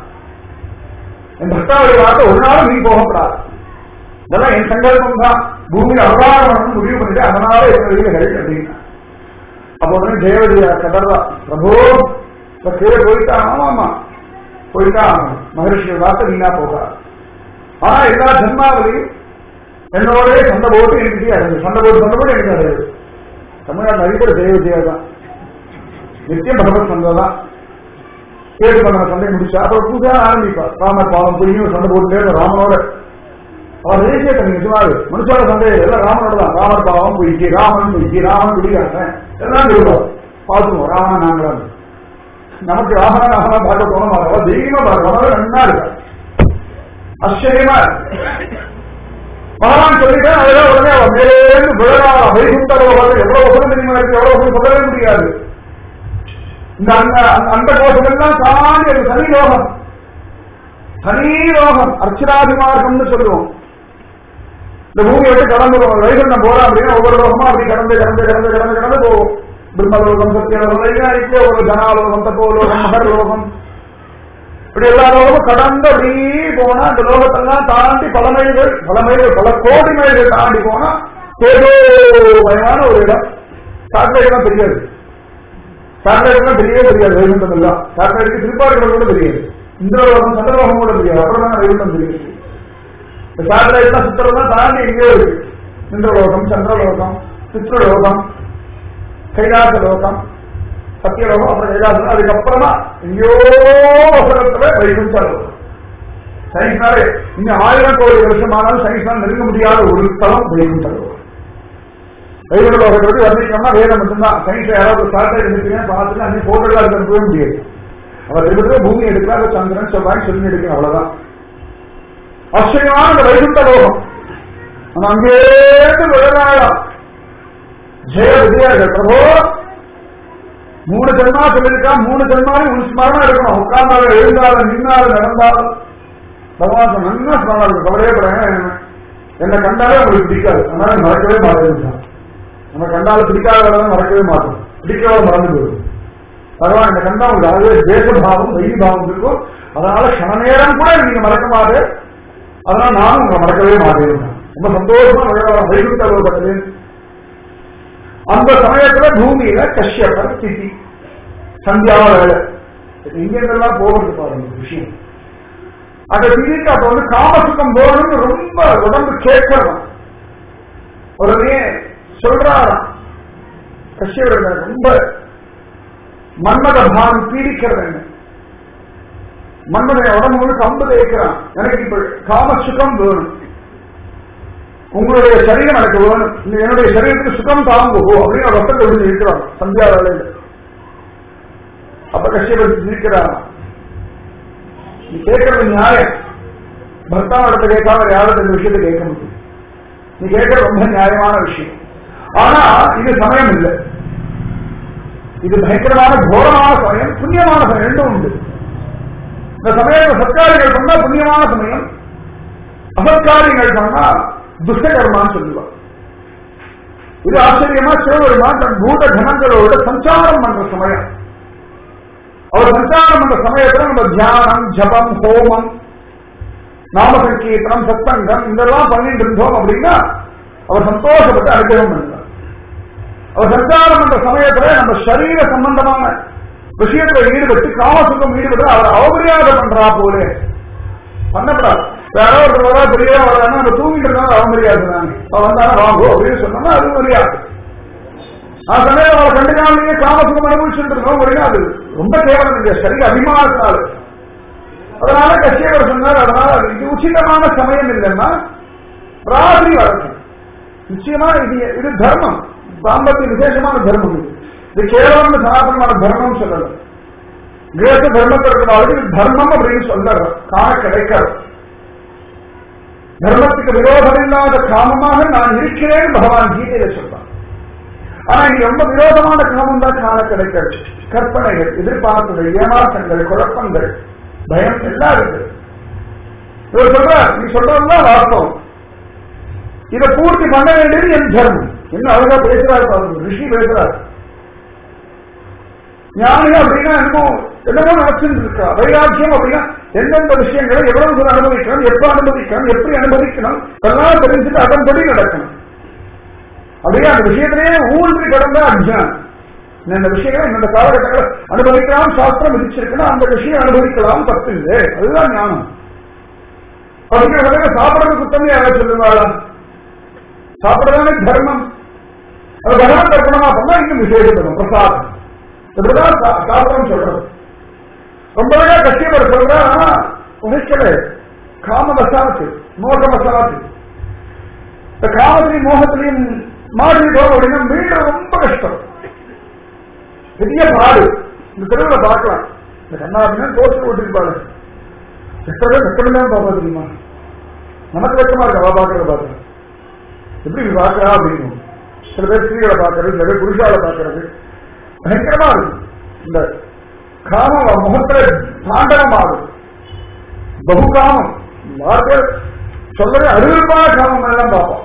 என் பக்தாவுடைய வார்த்தை ஒரு நாளும் நீ போகப்படாது இதெல்லாம் என் சங்கல்பம் தான் பூமியில் அவதாரம் முடிவு பண்ணிட்டு அதனால என்னுடைய ஹரி அப்படின்னா அப்போ உடனே தேவதையா கதர்வா பிரபு இப்ப கீழே போயிட்டா ஆமாமா போயிட்டா ஆகணும் மகரிஷிகள் வார்த்தை வீணா போகாது ஆனா எல்லா ஜன்மாவிலையும் என்னோட சண்டை போட்டு எனக்கு அடையுது சண்டை போட்டு சண்டை போட்டு எனக்கு அடையுது தமிழ்நாட்டில் அடிப்படை தேவதையா தான் நித்தியம் பகவத் சண்டை தான் கேட்டு பண்ண சண்டை முடிச்சா அப்புறம் பூஜா ஆரம்பிப்பா ராமர் பாவம் புரியும் சண்டை போட்டு ராமனோட அவர் தேசியத்தை நீங்க சொன்னாரு மனுஷோட சண்டை எல்லாம் ராமனோட தான் ராமர் பாவம் பொய்க்கு ராமன் பொய்க்கு ராமன் குடிக்காங்க எல்லாம் சொல்லுவோம் பார்த்துருவோம் ராமன் நாங்களாம் நமக்கு ராமனா நாமனா பார்க்க தோண மாட்டோம் தெய்வமா பார்க்கணும் நன்னா இருக்கா ஆச்சரியமா இருக்கு பகவான் சொல்லிட்டேன் அதெல்லாம் உடனே அவன் மேலேருந்து விழறா வைகுண்டவ எவ்வளவு வசனம் தெரியுமா இருக்கு எவ்வளவு வசனம் சொல்லவே முடியாது இந்த அந்த அந்த கோஷம் எல்லாம் தாண்டி அது சனி லோகம் சனி லோகம் அர்ச்சனாதிமார்க்கம்னு சொல்லுவோம் இந்த பூமியை விட்டு கடந்து வைகுண்டம் போறோம் அப்படின்னா ஒவ்வொரு லோகமா அப்படி கடந்து கடந்து கடந்து கடந்து கடந்து போவோம் பிரம்மலோகம் சத்தியலோகம் வைகாரிக்கோ ஒரு ஜனாலோகம் தப்போலோகம் மகர்லோகம் இப்படி எல்லா லோகமும் கடந்து அப்படி போனா அந்த லோகத்தெல்லாம் தாண்டி பல மைல்கள் பல மைல்கள் பல கோடி மைல்கள் தாண்டி போனா ஏதோ பயமான ஒரு இடம் சாட்டிலைட் தான் தெரியாது சாட்டிலைட் தான் தெரியவே தெரியாது வைகுண்டம் எல்லாம் சாட்டிலைட்டுக்கு திருப்பாடுகள் கூட தெரியாது இந்திரலோகம் சந்திரலோகம் கூட தெரியாது அப்புறம் தான் வைகுண்டம் தெரியுது இந்த சேட்டலைட் தான் சுத்துறதுலாம் தாண்டி எங்கேயோ இருக்கு இந்திரலோகம் சந்திரலோகம் சித்திரலோகம் கைலாச லோகம் சத்தியலோகம் அப்புறம் கைலாசம் அதுக்கப்புறமா எங்கேயோ வசனத்துல வைகுண்ட லோகம் சயின்ஸ்னாலே இன்னும் ஆயிரம் கோடி வருஷம் ஆனாலும் சயின்ஸ்னால் நெருங்க முடியாத ஒரு ஸ்தலம் வைகுண்ட லோகம் வைகுண்ட லோகத்தை பற்றி வர்ணிக்கணும்னா வேதம் மட்டும்தான் சயின்ஸ் யாராவது சேட்டலைட் எடுக்கிறேன் பார்த்துட்டு அன்னைக்கு போட்டோலாம் இருக்கவே முடியாது அவர் திருப்பி பூமி எடுக்கிறாங்க சந்திரன் செவ்வாய் சொல்லி எடுக்கணும் அவ்வளவுதான் ஆச்சரியமான இந்த வைகுண்ட லோகம் நம்ம அங்கேருந்து விழுறாளாம் ஜெய விஜயர்கள் பிரபு மூணு ஜென்மா சொல்லியிருக்கா மூணு ஜென்மாவும் உன் ஸ்மரணம் இருக்கணும் உட்கார்ந்தாலும் எழுந்தாலும் நின்னாலும் நடந்தாலும் பகவான் சொன்ன நல்லா ஸ்மரணம் இருக்கும் கவலையே படுறேன் என்னை கண்டாலே உங்களுக்கு பிடிக்காது அதனால மறக்கவே மாட்டேன் நம்ம கண்டாலும் பிடிக்காதவங்க மறக்கவே மாட்டோம் பிடிக்காத மறந்து போயிடும் பகவான் இந்த கண்டா உங்களுக்கு அதாவது தேசபாவம் வைபாவம் இருக்கும் அதனால கண நேரம் கூட நீங்க மறக்க மாட்டே அதனால நானும் உங்களை மறக்கவே மாட்டேன் ரொம்ப சந்தோஷமா விழா வைகுண்ட லோகத்திலே அந்த சமயத்துல பூமியில கஷ்யப்பர் திதி சந்தியா வேலை இங்க இருந்தெல்லாம் போகிறது பாருங்க இந்த விஷயம் அந்த திதிக்கு அப்ப வந்து காமசுகம் போகணும்னு ரொம்ப உடம்பு கேட்கணும் உடனே சொல்றாராம் கஷ்யவர் ரொம்ப மன்மத பானம் பீடிக்கிறது என்ன மன்மதன் உடம்பு முழுக்க அம்பு தேய்க்கிறான் எனக்கு இப்ப காமசுகம் வேணும் உங்களுடைய சரீரம் எனக்கு வேணும் இந்த என்னுடைய சரீரத்துக்கு சுகம் தாங்குவோ அப்படின்னு ஒரு ரத்தத்தை விழுந்து இருக்கிறான் சந்தியா வேலையில அப்ப கஷ்யப்பட்டு இருக்கிறான் நீ கேட்கறது நியாயம் பர்த்தா இடத்த கேட்காம யாரும் இந்த விஷயத்தை கேட்க முடியும் நீ கேட்கறது ரொம்ப நியாயமான விஷயம் ஆனா இது சமயம் இல்லை இது பயங்கரமான கோரமான சமயம் புண்ணியமான சமயம் ரெண்டும் உண்டு இந்த சமயத்தை சத்காரியங்கள் பண்ணா புண்ணியமான சமயம் அசத்காரியங்கள் பண்ணா துஷ்டகர்மான்னு சொல்லுவார் இது ஆச்சரியமா சிவபெருமான் தன் பூத கணங்களோட சஞ்சாரம் பண்ற சமயம் அவர் சஞ்சாரம் பண்ற சமயத்துல நம்ம தியானம் ஜபம் ஹோமம் நாம சங்கீர்த்தனம் சத்தங்கம் இதெல்லாம் பண்ணிட்டு இருந்தோம் அப்படின்னா அவர் சந்தோஷப்பட்டு அனுகிரகம் பண்ணுவார் அவர் சஞ்சாரம் பண்ற சமயத்துல நம்ம சரீர சம்பந்தமான விஷயத்துல ஈடுபட்டு காமசுகம் ஈடுபட்டு அவர் அவமரியாதை பண்றா போலே பண்ணப்படாது யாரோ ஒருத்தர் வரா பெரிய வரானா நம்ம தூங்கிட்டு இருந்தாலும் அவமரியாதை தானே அவன் வந்தாலும் வாங்கோ அப்படின்னு சொன்னோம்னா அது மரியாதை ஆ சமயம் அவளை கண்டுக்காமலேயே காமசுகம் அனுபவிச்சுட்டு இருக்கோம் அப்படின்னா அது ரொம்ப கேவலம் இல்லையா சரீர அபிமானத்தினால அதனால கஷ்யவர் சொன்னார் அதனால அது இது உச்சிதமான சமயம் இல்லைன்னா ராத்திரி வரணும் நிச்சயமா இது இது தர்மம் தாம்பத்திய விசேஷமான தர்மம் இது இது கேவலம் சனாதனமான தர்மம் சொல்லல கிரேச தர்மத்திற்கு இது தர்மம் அப்படின்னு சொல்ல காண கிடைக்காது தர்மத்துக்கு விரோதம் இல்லாத காமமாக நான் இருக்கிறேன் பகவான் கீதையில சொல்றான் ஆனா இங்க ரொம்ப விரோதமான காமம் தான் காண கிடைக்காது கற்பனைகள் எதிர்பார்ப்புகள் ஏமாற்றங்கள் குழப்பங்கள் பயம் எல்லாம் இருக்கு இவர் சொல்ற நீ சொல்றதுதான் வாஸ்தவம் இதை பூர்த்தி பண்ண வேண்டியது என் தர்மம் என்ன அழகா பேசுறாரு பாருங்க ரிஷி பேசுறாரு ஞானி அப்படின்னா என்னமோ என்னமோ நினைச்சுட்டு இருக்கா வைராக்கியம் அப்படின்னா எந்தெந்த விஷயங்களை எவ்வளவு தூரம் அனுபவிக்கணும் எப்ப அனுபவிக்கணும் எப்படி அனுபவிக்கணும் எல்லாம் தெரிஞ்சுட்டு அதன்படி நடக்கணும் அப்படியே அந்த விஷயத்திலேயே ஊன்றி கிடந்தா அஜ்ஞானம் இந்த விஷயங்களை இந்த காலகட்டங்களை அனுபவிக்கலாம் சாஸ்திரம் விதிச்சிருக்குன்னா அந்த விஷயம் அனுபவிக்கலாம் தப்பு இல்லை அதுதான் ஞானம் அதுக்கு சாப்பிடறது குத்தமே யாராவது சொல்லுவாளா சாப்பிடறதானே தர்மம் அது பகவான் தர்ப்பணமா பண்ணா இன்னும் விசேஷப்படும் பிரசாதம் இப்படிதான் சாஸ்திரம் சொல்றது ரொம்ப அழகா கஷ்டப்பட சொல்ற ஆனா உழைக்கல காம வசாத்து மோக வசாத்து இந்த காமத்திலையும் மோகத்திலையும் மாறிட்டோம் அப்படின்னா மீண்டும் ரொம்ப கஷ்டம் பெரிய பாடு இந்த தெருவுல பார்க்கலாம் இந்த கண்ணாடினா போஸ்டர் ஓட்டிருப்பாரு எத்தனை வெக்கமெல்லாம் பார்ப்பா தெரியுமா நமக்கு வெக்கமா இருக்கு அவ பாக்குறத பார்க்கறது எப்படி நீ பாக்குறா அப்படின்னு சில பேர் ஸ்திரீகளை பார்க்கறது சில பேர் புருஷால பார்க்கறது பயங்கரமா இருக்கு இந்த காமம் அவன் முகத்துல தாண்டவமாகும் பகுகாமம் வார்த்தை சொல்லவே அருவருப்பான காமம் எல்லாம் பார்ப்போம்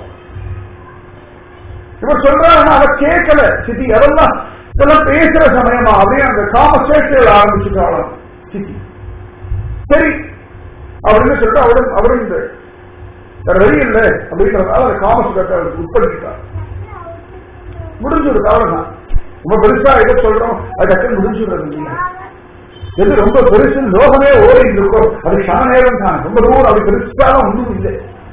இவர் சொல்றாங்க அதை கேட்கல சித்தி அதெல்லாம் இதெல்லாம் பேசுற சமயமா அப்படியே அந்த காம சேஷ்டையில் ஆரம்பிச்சுட்டாலும் சித்தி சரி அப்படின்னு சொல்லிட்டு அவரும் அவரும் இந்த வேற வழி இல்லை அப்படிங்கிறதால அந்த காம சுகத்தை அவருக்கு உட்படுத்திட்டார் முடிஞ்சுடுது அவ்வளவுதான் ரொம்ப பெருசா எதை சொல்றோம் அது டக்குன்னு முடிஞ்சுடுறது இல்லையா எது ரொம்ப பெருசு லோகமே ஓடிட்டு இருக்கோ அது க்ஷண நேரம் தான் ரொம்ப தூரம் அது பெருசாலும் ஒன்றும் இல்லை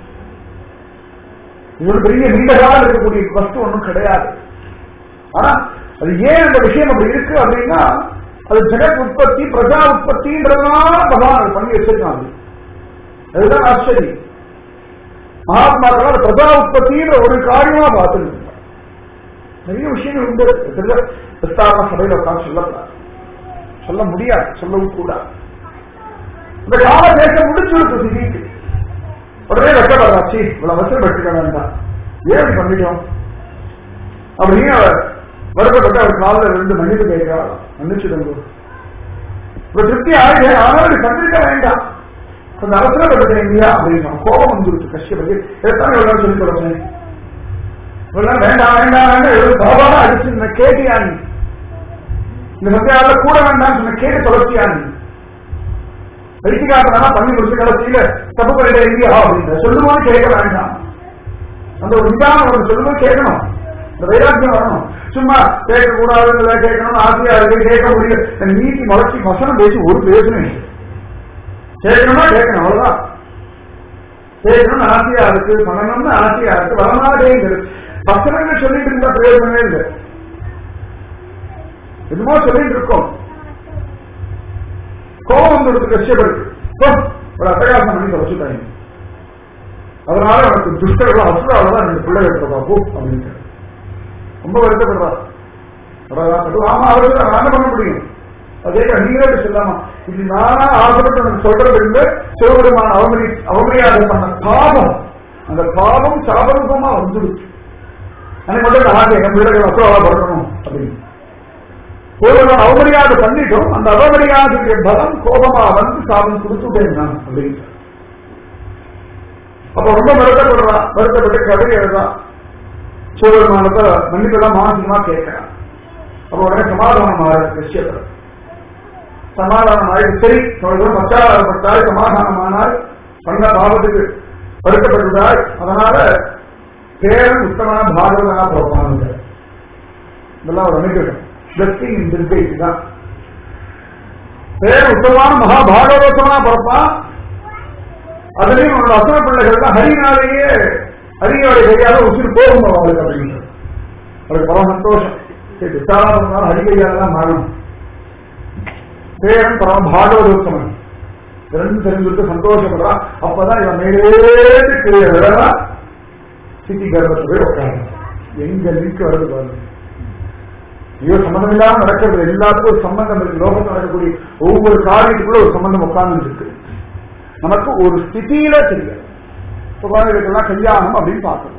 இது ஒரு பெரிய நீண்ட காலம் இருக்கக்கூடிய வஸ்து ஒன்றும் கிடையாது ஆனா அது ஏன் அந்த விஷயம் அப்படி இருக்கு அப்படின்னா அது ஜெகத் உற்பத்தி பிரஜா உற்பத்தின்றதுனால பகவான் அது பண்ணி வச்சிருக்காங்க அதுதான் ஆச்சரியம் மகாத்மாக்கள் அது பிரஜா உற்பத்தின்ற ஒரு காரியமா பார்த்துருக்காங்க நிறைய விஷயங்கள் உண்டு விஸ்தாரண சபையில உட்காந்து சொல்லக்கூடாது சொல்ல முடியாது சொல்லவும் கூடாது இந்த கால தேசம் முடிச்சு விடுத்து திடீர்னு உடனே வெட்டப்படாச்சு இவ்வளவு அவசரம் வெட்டுக்க வேண்டாம் ஏன் பண்ணிட்டோம் அப்படின்னு அவர் வருத்தப்பட்டு அவர் காலில் ரெண்டு மன்னிப்பு கேட்கிறார் மன்னிச்சுடுங்க இப்ப திருப்தி ஆகிய ஆனால் இப்படி சந்திக்க வேண்டாம் கொஞ்சம் அவசரப்பட்டுட்டேன் இல்லையா அப்படின்னு கோபம் வந்துருச்சு கஷ்டப்பட்டு எத்தனை எவ்வளவு சொல்லிக் கொடுப்பேன் இவ்வளவு வேண்டாம் வேண்டாம் வேண்டாம் எவ்வளவு பாபாதான் அடிச்சு கேட்டியா நீ இந்த சத்தியால கூட வேண்டாம் சொன்ன கேட்டு தொலைச்சியா நீ வைத்தியகாரனா பண்ணி முடிச்சு கடைசியில தப்பு பண்ணிட்ட இல்லையா அப்படின்ற சொல்லும்போது கேட்க வேண்டாம் அந்த ஒரு விதானம் ஒரு சொல்லும்போது கேட்கணும் இந்த வைராக்கியம் வரணும் சும்மா கேட்கக்கூடாதுங்கிறத கேட்கணும் ஆசையா இருக்கு கேட்க முடியல இந்த நீதி முளைச்சி வசனம் பேசி ஒரு பேசணும் இல்லை. கேட்கணுமா கேட்கணும் அவ்வளவுதான் கேட்கணும்னு ஆசையா இருக்கு பண்ணணும்னு ஆசையா இருக்கு வரமாட்டேங்குது வசனங்கள் சொல்லிட்டு இருந்தா பிரயோஜனமே இல்லை எதுமோ சொல்லிட்டு இருக்கோம் கோபம் வந்துடுது கஷ்டப்பட்டு போ, ஒரு அட்டகாசம் பண்ணி வச்சுட்டாங்க அதனால அவனுக்கு துஷ்டர்கள் அசுராலதான் ரெண்டு பிள்ளைகள் இருக்கா போ அப்படின்னு ரொம்ப வருத்தப்படுறார் அவ்வளவுதான். ஆமா அவருக்கு நான் என்ன பண்ண முடியும் அதே நீங்களே இப்படி சொல்லாமா இது நானா ஆசைப்பட்டு எனக்கு சொல்றது இல்லை சிவபெருமான அவமரி அவமரியாதை பண்ண பாவம் அந்த பாவம் சாபரூபமா வந்துடுச்சு எனக்கு மட்டும் இந்த ஆசை என் பிள்ளைகள் அசுராவா பிறக்கணும் அப்படின்னு ஒருவன் அவமரியாதை பண்ணிட்டோம் அந்த அவமரியாதைக்கு பலம் கோபமா வந்து சாபம் கொடுத்துட்டேன் நான் அப்படின்னு அப்ப ரொம்ப வருத்தப்படுறான் வருத்தப்பட்டு கதை எழுதான் சிவபெருமானத்தை மன்னிப்பெல்லாம் மானசிகமா கேட்கிறான் அப்ப உடனே சமாதானம் ஆகிற விஷயத்தில் சமாதானம் ஆயிடுச்சு சரி அவர்கள் பச்சாதாரப்பட்டால் சமாதானமானால் பண்ண பாவத்துக்கு வருத்தப்பட்டதால் அதனால பேரன் உத்தமான பாகவதனா பிறப்பாங்க இதெல்லாம் ஒரு அமைக்கணும் பிளஸ்டிங் இந்த இருக்கு தான் பேர் உத்தமான மகா பாகவதனா பிறப்பான் அதுலயும் அவனோட அசன பிள்ளைகள் ஹரினாலேயே ஹரியோட கையால உசுறு போகும் அவளுக்கு அப்படின்னு அவருக்கு பரம சந்தோஷம் சரி விசாரம் ஹரி கையால தான் மாறணும் பேரன் பரம பாகவதோத்தமன் ரெண்டு தெரிஞ்சுட்டு சந்தோஷப்படுறான் அப்பதான் இவன் மேலேந்து கீழே விழறா சிட்டி கர்ப்பத்தை போய் உட்காரு எங்க லிங்க் வருது பாருங்க ஐயோ சம்பந்தம் இல்லாம நடக்கிறது எல்லாத்துக்கும் ஒரு சம்பந்தம் இருக்கு லோகத்தில் நடக்கக்கூடிய ஒவ்வொரு காரியத்துக்குள்ள ஒரு சம்பந்தம் உட்கார்ந்து இருக்கு நமக்கு ஒரு ஸ்திதியில தெரியும் இப்ப குழந்தைகளுக்கெல்லாம் கல்யாணம் அப்படின்னு பார்க்கணும்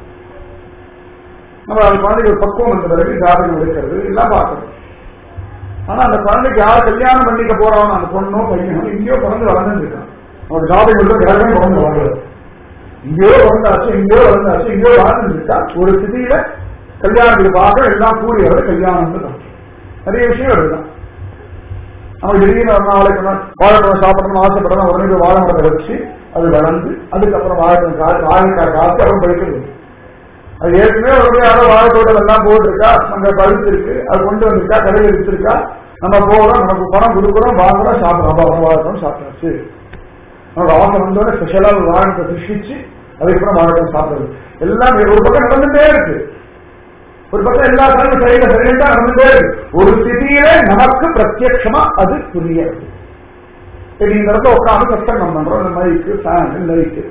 நம்ம அந்த குழந்தைக்கு ஒரு பக்குவம் வந்த பிறகு ஜாதகம் எடுக்கிறது எல்லாம் பார்க்கணும் ஆனா அந்த குழந்தைக்கு யார் கல்யாணம் பண்ணிக்க போறவன் அந்த பொண்ணோ பையனோ இங்கேயோ பிறந்து வளர்ந்து இருக்கான் அவன் ஜாதகம் எடுத்து கிரகமே பிறந்து வாழ்றது இங்கேயோ வளர்ந்தாச்சு இங்கேயோ வளர்ந்தாச்சு இங்கேயோ வாழ்ந்து இருக்கா ஒரு ஸ்திதியில கல்யாணத்துக்கு பார்க்க எல்லாம் கூடியவர் கல்யாணம் தான் நிறைய விஷயம் இருக்குதான் நம்ம திடீர்னு ஒரு நாளைக்கு வாழைப்பழம் சாப்பிடணும்னு ஆசைப்படணும் உடனே போய் வாழை மரத்தை வச்சு அது வளர்ந்து அதுக்கப்புறம் வாழைப்பழம் காய்ச்சி வாழைக்காய் காய்ச்சி அப்புறம் பழுக்கிறது அது ஏற்கனவே ஒரு யாரோ வாழைத்தோட்டம் எல்லாம் போட்டிருக்கா அங்க பழுத்து இருக்கு அது கொண்டு வந்திருக்கா கடையில் எடுத்திருக்கா நம்ம போகிறோம் நமக்கு பணம் கொடுக்குறோம் வாங்குறோம் சாப்பிடுறோம் அப்பா வாழைப்பழம் சாப்பிட்டாச்சு நமக்கு அவசரம் வந்தோட ஸ்பெஷலா ஒரு வாழைப்பழத்தை சிருஷ்டிச்சு அதுக்கப்புறம் வாழைப்பழம் சாப்பிடுறது எல்லாம் ஒரு பக்கம் நடந்துட்டே இருக்கு ஒரு பக்கம் எல்லா காரணம் சரியில்லை சரியா நடந்துட்டே இருக்கு ஒரு ஸ்திதியில நமக்கு பிரத்யட்சமா அது புரியாது இப்ப இந்த இடத்துல உட்காந்து சத்தங்கம் பண்றோம் இந்த மைக்கு ஃபேன் லைட்டு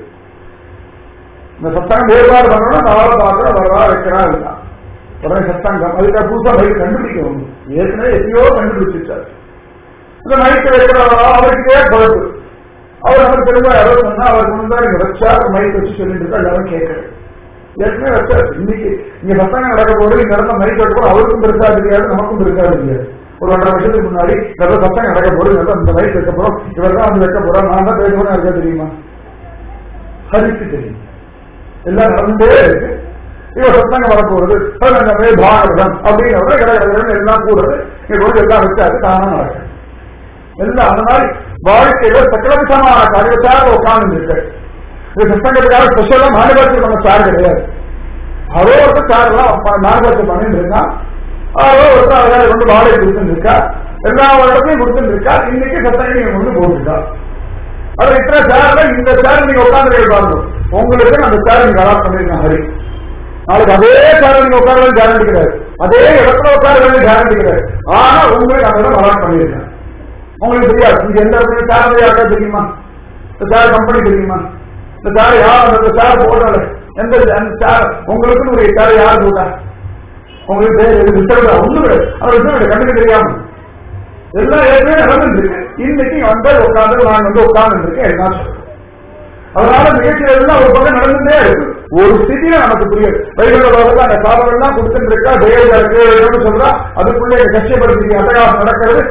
இந்த சத்தங்கம் வேறுபாடு பண்றோம்னா நாளை பார்க்கிறோம் வரவா வைக்கிறா இருக்கா உடனே சத்தங்கம் அதுக்கு புதுசா மைக்கு கண்டுபிடிக்கணும் ஏற்கனவே எப்பயோ கண்டுபிடிச்சிருச்சாரு இந்த மைக்கு வைக்கிறவரா அவருக்கே குழப்பு அவர் நமக்கு திரும்ப யாரோ சொன்னா அவர் முன்னாடி வச்சா மைக் வச்சு சொல்லிட்டு இருக்கா எல்லாரும் கேட்கறது ஏற்கனவே வச்சாரு இன்னைக்கு இங்க சத்தங்கம் நடக்க போது இந்த இடத்துல மைக் வைக்க போது அவருக்கும் பெருசா தெரியாது நமக்கும் பெருசா தெரியாது ஒரு ஒன்றரை வருஷத்துக்கு முன்னாடி நல்ல சத்தம் நடக்க போது நல்ல இந்த மைக் வைக்க போறோம் இவர் தான் வந்து வைக்க போறோம் நான் தான் பேச போறேன் இருக்கா தெரியுமா ஹரிக்கு தெரியும் எல்லாம் நடந்தே இருக்கு இவர் சத்தங்க வரப்போறது பதினஞ்சாமே பாகவதம் அப்படின்னு கடற்கரை எல்லாம் கூடுறது இங்க கொண்டு எல்லாம் வச்சாரு தானா நடக்கும் எல்லாம் அந்த மாதிரி வாழ்க்கையில சக்கரவிசமான காரியத்தாக உட்கார்ந்து இருக்கு இது சத்தங்கத்துக்காக ஸ்பெஷலா மாநிலத்தில் நம்ம சார் கிடையாது அவரோ ஒருத்தர் சார் எல்லாம் நாகராஜ் பண்ணிட்டு இருக்கான் அவரோ ஒருத்தர் அவரால் கொண்டு வாடகை கொடுத்துட்டு இருக்கா எல்லா இடத்தையும் கொடுத்துட்டு இருக்கா இன்னைக்கு சத்தங்க நீங்க கொண்டு போட்டுருக்கா அது இத்தனை சேர்ல இந்த சேர் நீங்க உட்கார்ந்து பாருங்க உங்களுக்கு அந்த சேர் நீங்க அலாட் பண்ணிருக்கேன் ஹரி நாளைக்கு அதே சேர் நீங்க உட்கார கேரண்டி கிடையாது அதே இடத்துல உட்கார வேண்டிய கேரண்டி கிடையாது ஆனா உங்களுக்கு அந்த இடம் அலாட் பண்ணிருக்கேன் உங்களுக்கு தெரியாது நீங்க எந்த இடத்துல சேர் யாருக்கா தெரியுமா இந்த சேர் கம்பெனி தெரியுமா இந்த சேர் யார் அந்த சேர் போட்டால எந்த அந்த சேர் உங்களுக்குன்னு ஒரு சேர் யார் போட்டா உங்களுக்கு பேர் ரிசர்வ் ஒண்ணு கிடையாது அந்த ரிசர்வ் கண்டுக்க தெரியாம எல்லாம் ஏற்கனவே நடந்துருக்கு இன்னைக்கு வந்து உட்காந்து நான் வந்து உட்கார்ந்து இருக்கேன் என்ன சொல்றேன் அதனால நிகழ்ச்சிகள் எல்லாம் ஒரு பக்கம் நடந்துட்டே இருக்கு ஒரு ஸ்திதியில நமக்கு புரியுது வைகுண்டத்தில் அந்த சாதனம் எல்லாம் கொடுத்துட்டு இருக்கா தேவையா இருக்கு சொல்றா அதுக்குள்ளே கஷ்டப்படுத்தி அட்டகாசம் நடக்கிறது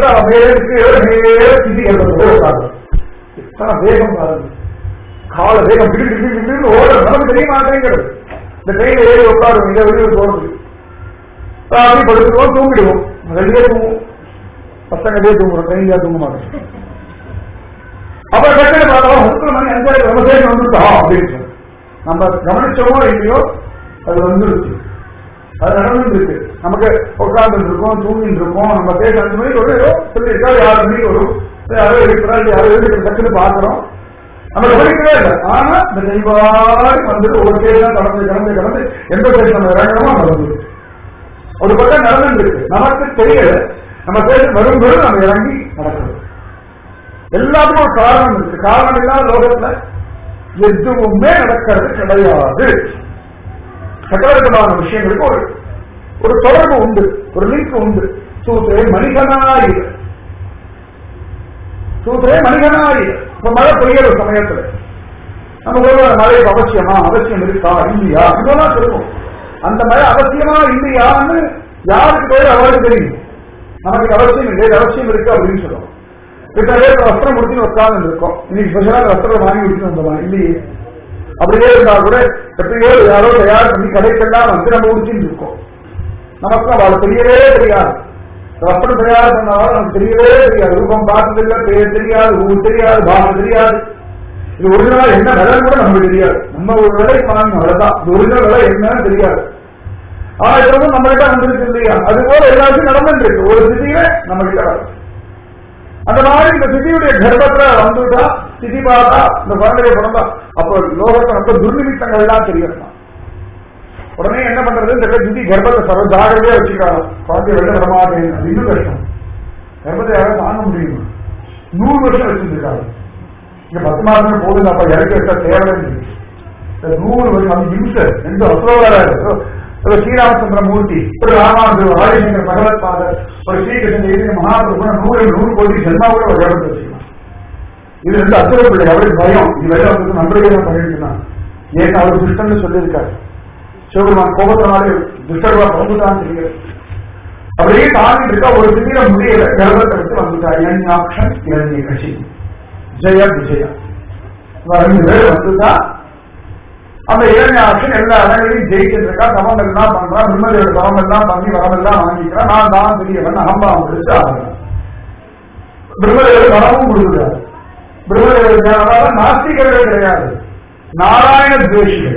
ஸ்திதி உட்காந்து இத்தனை வேகம் பாருங்க கால வேகம் திடீர் திடீர் திடீர்னு ஓட நமக்கு தெரிய மாட்டேங்கிறது இந்த ட்ரெயின்ல ஏறி உட்காருவோம் இங்க வெளியூர் போறது அப்படி படுத்துருவோம் தூங்கிடுவோம் வெளியே தூங்குவோம் பசங்களே தூங்குறோம் ட்ரெயின்லயா தூங்க மாட்டோம் அப்ப கட்டணம் பார்த்தோம் ஒன்பது மணி அஞ்சாயிரம் நம்ம சேர்ந்து வந்துட்டோம் அப்படின்னு சொல்லி நம்ம கவனிச்சோமோ இல்லையோ அது வந்துருச்சு அது நடந்துட்டு இருக்கு நமக்கு உட்கார்ந்து இருக்கோம் தூங்கிட்டு இருக்கோம் நம்ம பேச அஞ்சு மணிக்கு ஒரு சொல்லியிருக்கா ஆறு மணிக்கு வரும் யாரோ இருக்கிறா யாரோ இருக்கிற டக்குன்னு பாக்குறோம் நம்ம கவனிக்கவே இல்லை ஆனா இந்த நெய்வாரி வந்துட்டு ஒரு பேர் தான் கடந்து கடந்து கடந்து எந்த பேர் நம்ம இறங்கணுமோ அது வந்து ஒரு பக்கம் நடந்துட்டு இருக்கு நமக்கு தெரியல நம்ம பேர் வரும்போது நம்ம இறங்கி நடக்கிறோம் எல்லாத்துக்கும் ஒரு காரணம் இருக்கு காரணம் இல்லாத லோகத்துல எதுவுமே நடக்கிறது கிடையாது சகலவிதமான விஷயங்களுக்கு ஒரு ஒரு தொடர்பு உண்டு ஒரு லிங்க் உண்டு சூத்திரே மனிதனாயிரு சூத்திரே மனிதனாயிரு இப்ப மழை பெய்யற சமயத்துல நம்ம சொல்ற மழை அவசியமா அவசியம் இருக்கா இல்லையா இதெல்லாம் சொல்லுவோம் அந்த மழை அவசியமா இல்லையான்னு யாருக்கு பேர் அவருக்கு தெரியும் நமக்கு அவசியம் இல்லை இது அவசியம் இருக்கு அப்படின்னு சொல்லுவோம் கிட்ட பேர் வஸ்திரம் முடிச்சுன்னு உட்கார்ந்து இருக்கோம் இன்னைக்கு ஸ்பெஷலாக வஸ்திரம் வாங்கி முடிச்சுட்டு வந்தோமா இல்லையே அப்படியே இருந்தா கூட எப்படியோ யாரோ தயார் பண்ணி கடைக்கெல்லாம் வந்து நம்ம முடிச்சுட்டு இருக்கோம் நமக்கு அவள் தெரியவே தெரியாது வஸ்திரம் தயார் பண்ணாலும் நமக்கு தெரியவே தெரியாது ரூபம் பார்த்ததில்லை பேர் தெரியாது ஊர் தெரியாது பாஷை தெரியாது இது ஒரிஜினலா என்ன விலை கூட நமக்கு தெரியாது நம்ம ஒரு விலை வாங்கணும் அவ்வளவுதான் இது ஒரிஜினல் விலை என்னன்னு தெரியாது ஆனா இது வந்து நம்ம கிட்ட வந்துருக்கு இல்லையா அது போல எல்லாத்தையும் நடந்துட்டு இருக்கு ஒரு திதியில நம்ம கிட்ட வருது அந்த மாதிரி இந்த திதியுடைய கர்ப்பத்துல வந்துட்டா திதி பார்த்தா இந்த குழந்தைய பிறந்தா அப்போ லோகத்தை ரொம்ப துர்நிமித்தங்கள் எல்லாம் தெரியணும் உடனே என்ன பண்றது இந்த திதி கர்ப்பத்தை சர்வ ஜாகிரதையா வச்சுக்காங்க குழந்தைய வெளில வரமாட்டேன் அது இன்னும் கஷ்டம் கர்ப்பத்தை யாரும் தாங்க முடியுமா நூறு வருஷம் வச்சிருக்காங்க இங்க பத்து மாசமே போகுது அப்ப இறக்கி வச்சா தேவையில்லை இந்த நூறு வருஷம் அது இம்சை எந்த அசுரோகராக ஒரு ஸ்ரீராமச்சந்திர மூர்த்தி ஒரு ராமானுஜர் ஆதிசங்கர் பகவத் பாதர் ஒரு ஸ்ரீகிருஷ்ணன் எழுதிய மகாபிரபு நூறு நூறு கோடி ஜென்மாவோட ஒரு இடத்துல வச்சுக்கலாம் இது ரெண்டு அசுர பிள்ளை அவருக்கு பயம் இது வெளில வந்து நம்மளுடைய தான் பண்ணிருக்கலாம் ஏன்னா அவர் துஷ்டன்னு சொல்லியிருக்காரு சிவபெருமான் கோபத்தினாலே துஷ்டர்களா பிறந்துதான் தெரியாது அப்படியே தாங்கிட்டு இருக்கா ஒரு திடீர முடியல கர்ப்பத்தை விட்டு வந்துட்டா இரண்யாக்ஷன் இரண்ய கஷி ஜெய விஜயா ரெண்டு பேர் வந்துதான் அந்த இரண்யாட்சன் எல்லா இடங்களையும் ஜெயிச்சுட்டு இருக்கா தவம் எல்லாம் பண்றான் நிம்மதியோட தவம் எல்லாம் பண்ணி வரம் எல்லாம் வாங்கிக்கிறான் நான் தான் பெரியவன் அகம்பாவம் பிடிச்சு ஆகிறான் பிரம்மதேவர் வரமும் கொடுக்குறாரு பிரம்மதேவர் நாஸ்திகர்கள் கிடையாது நாராயண துவேஷிகள்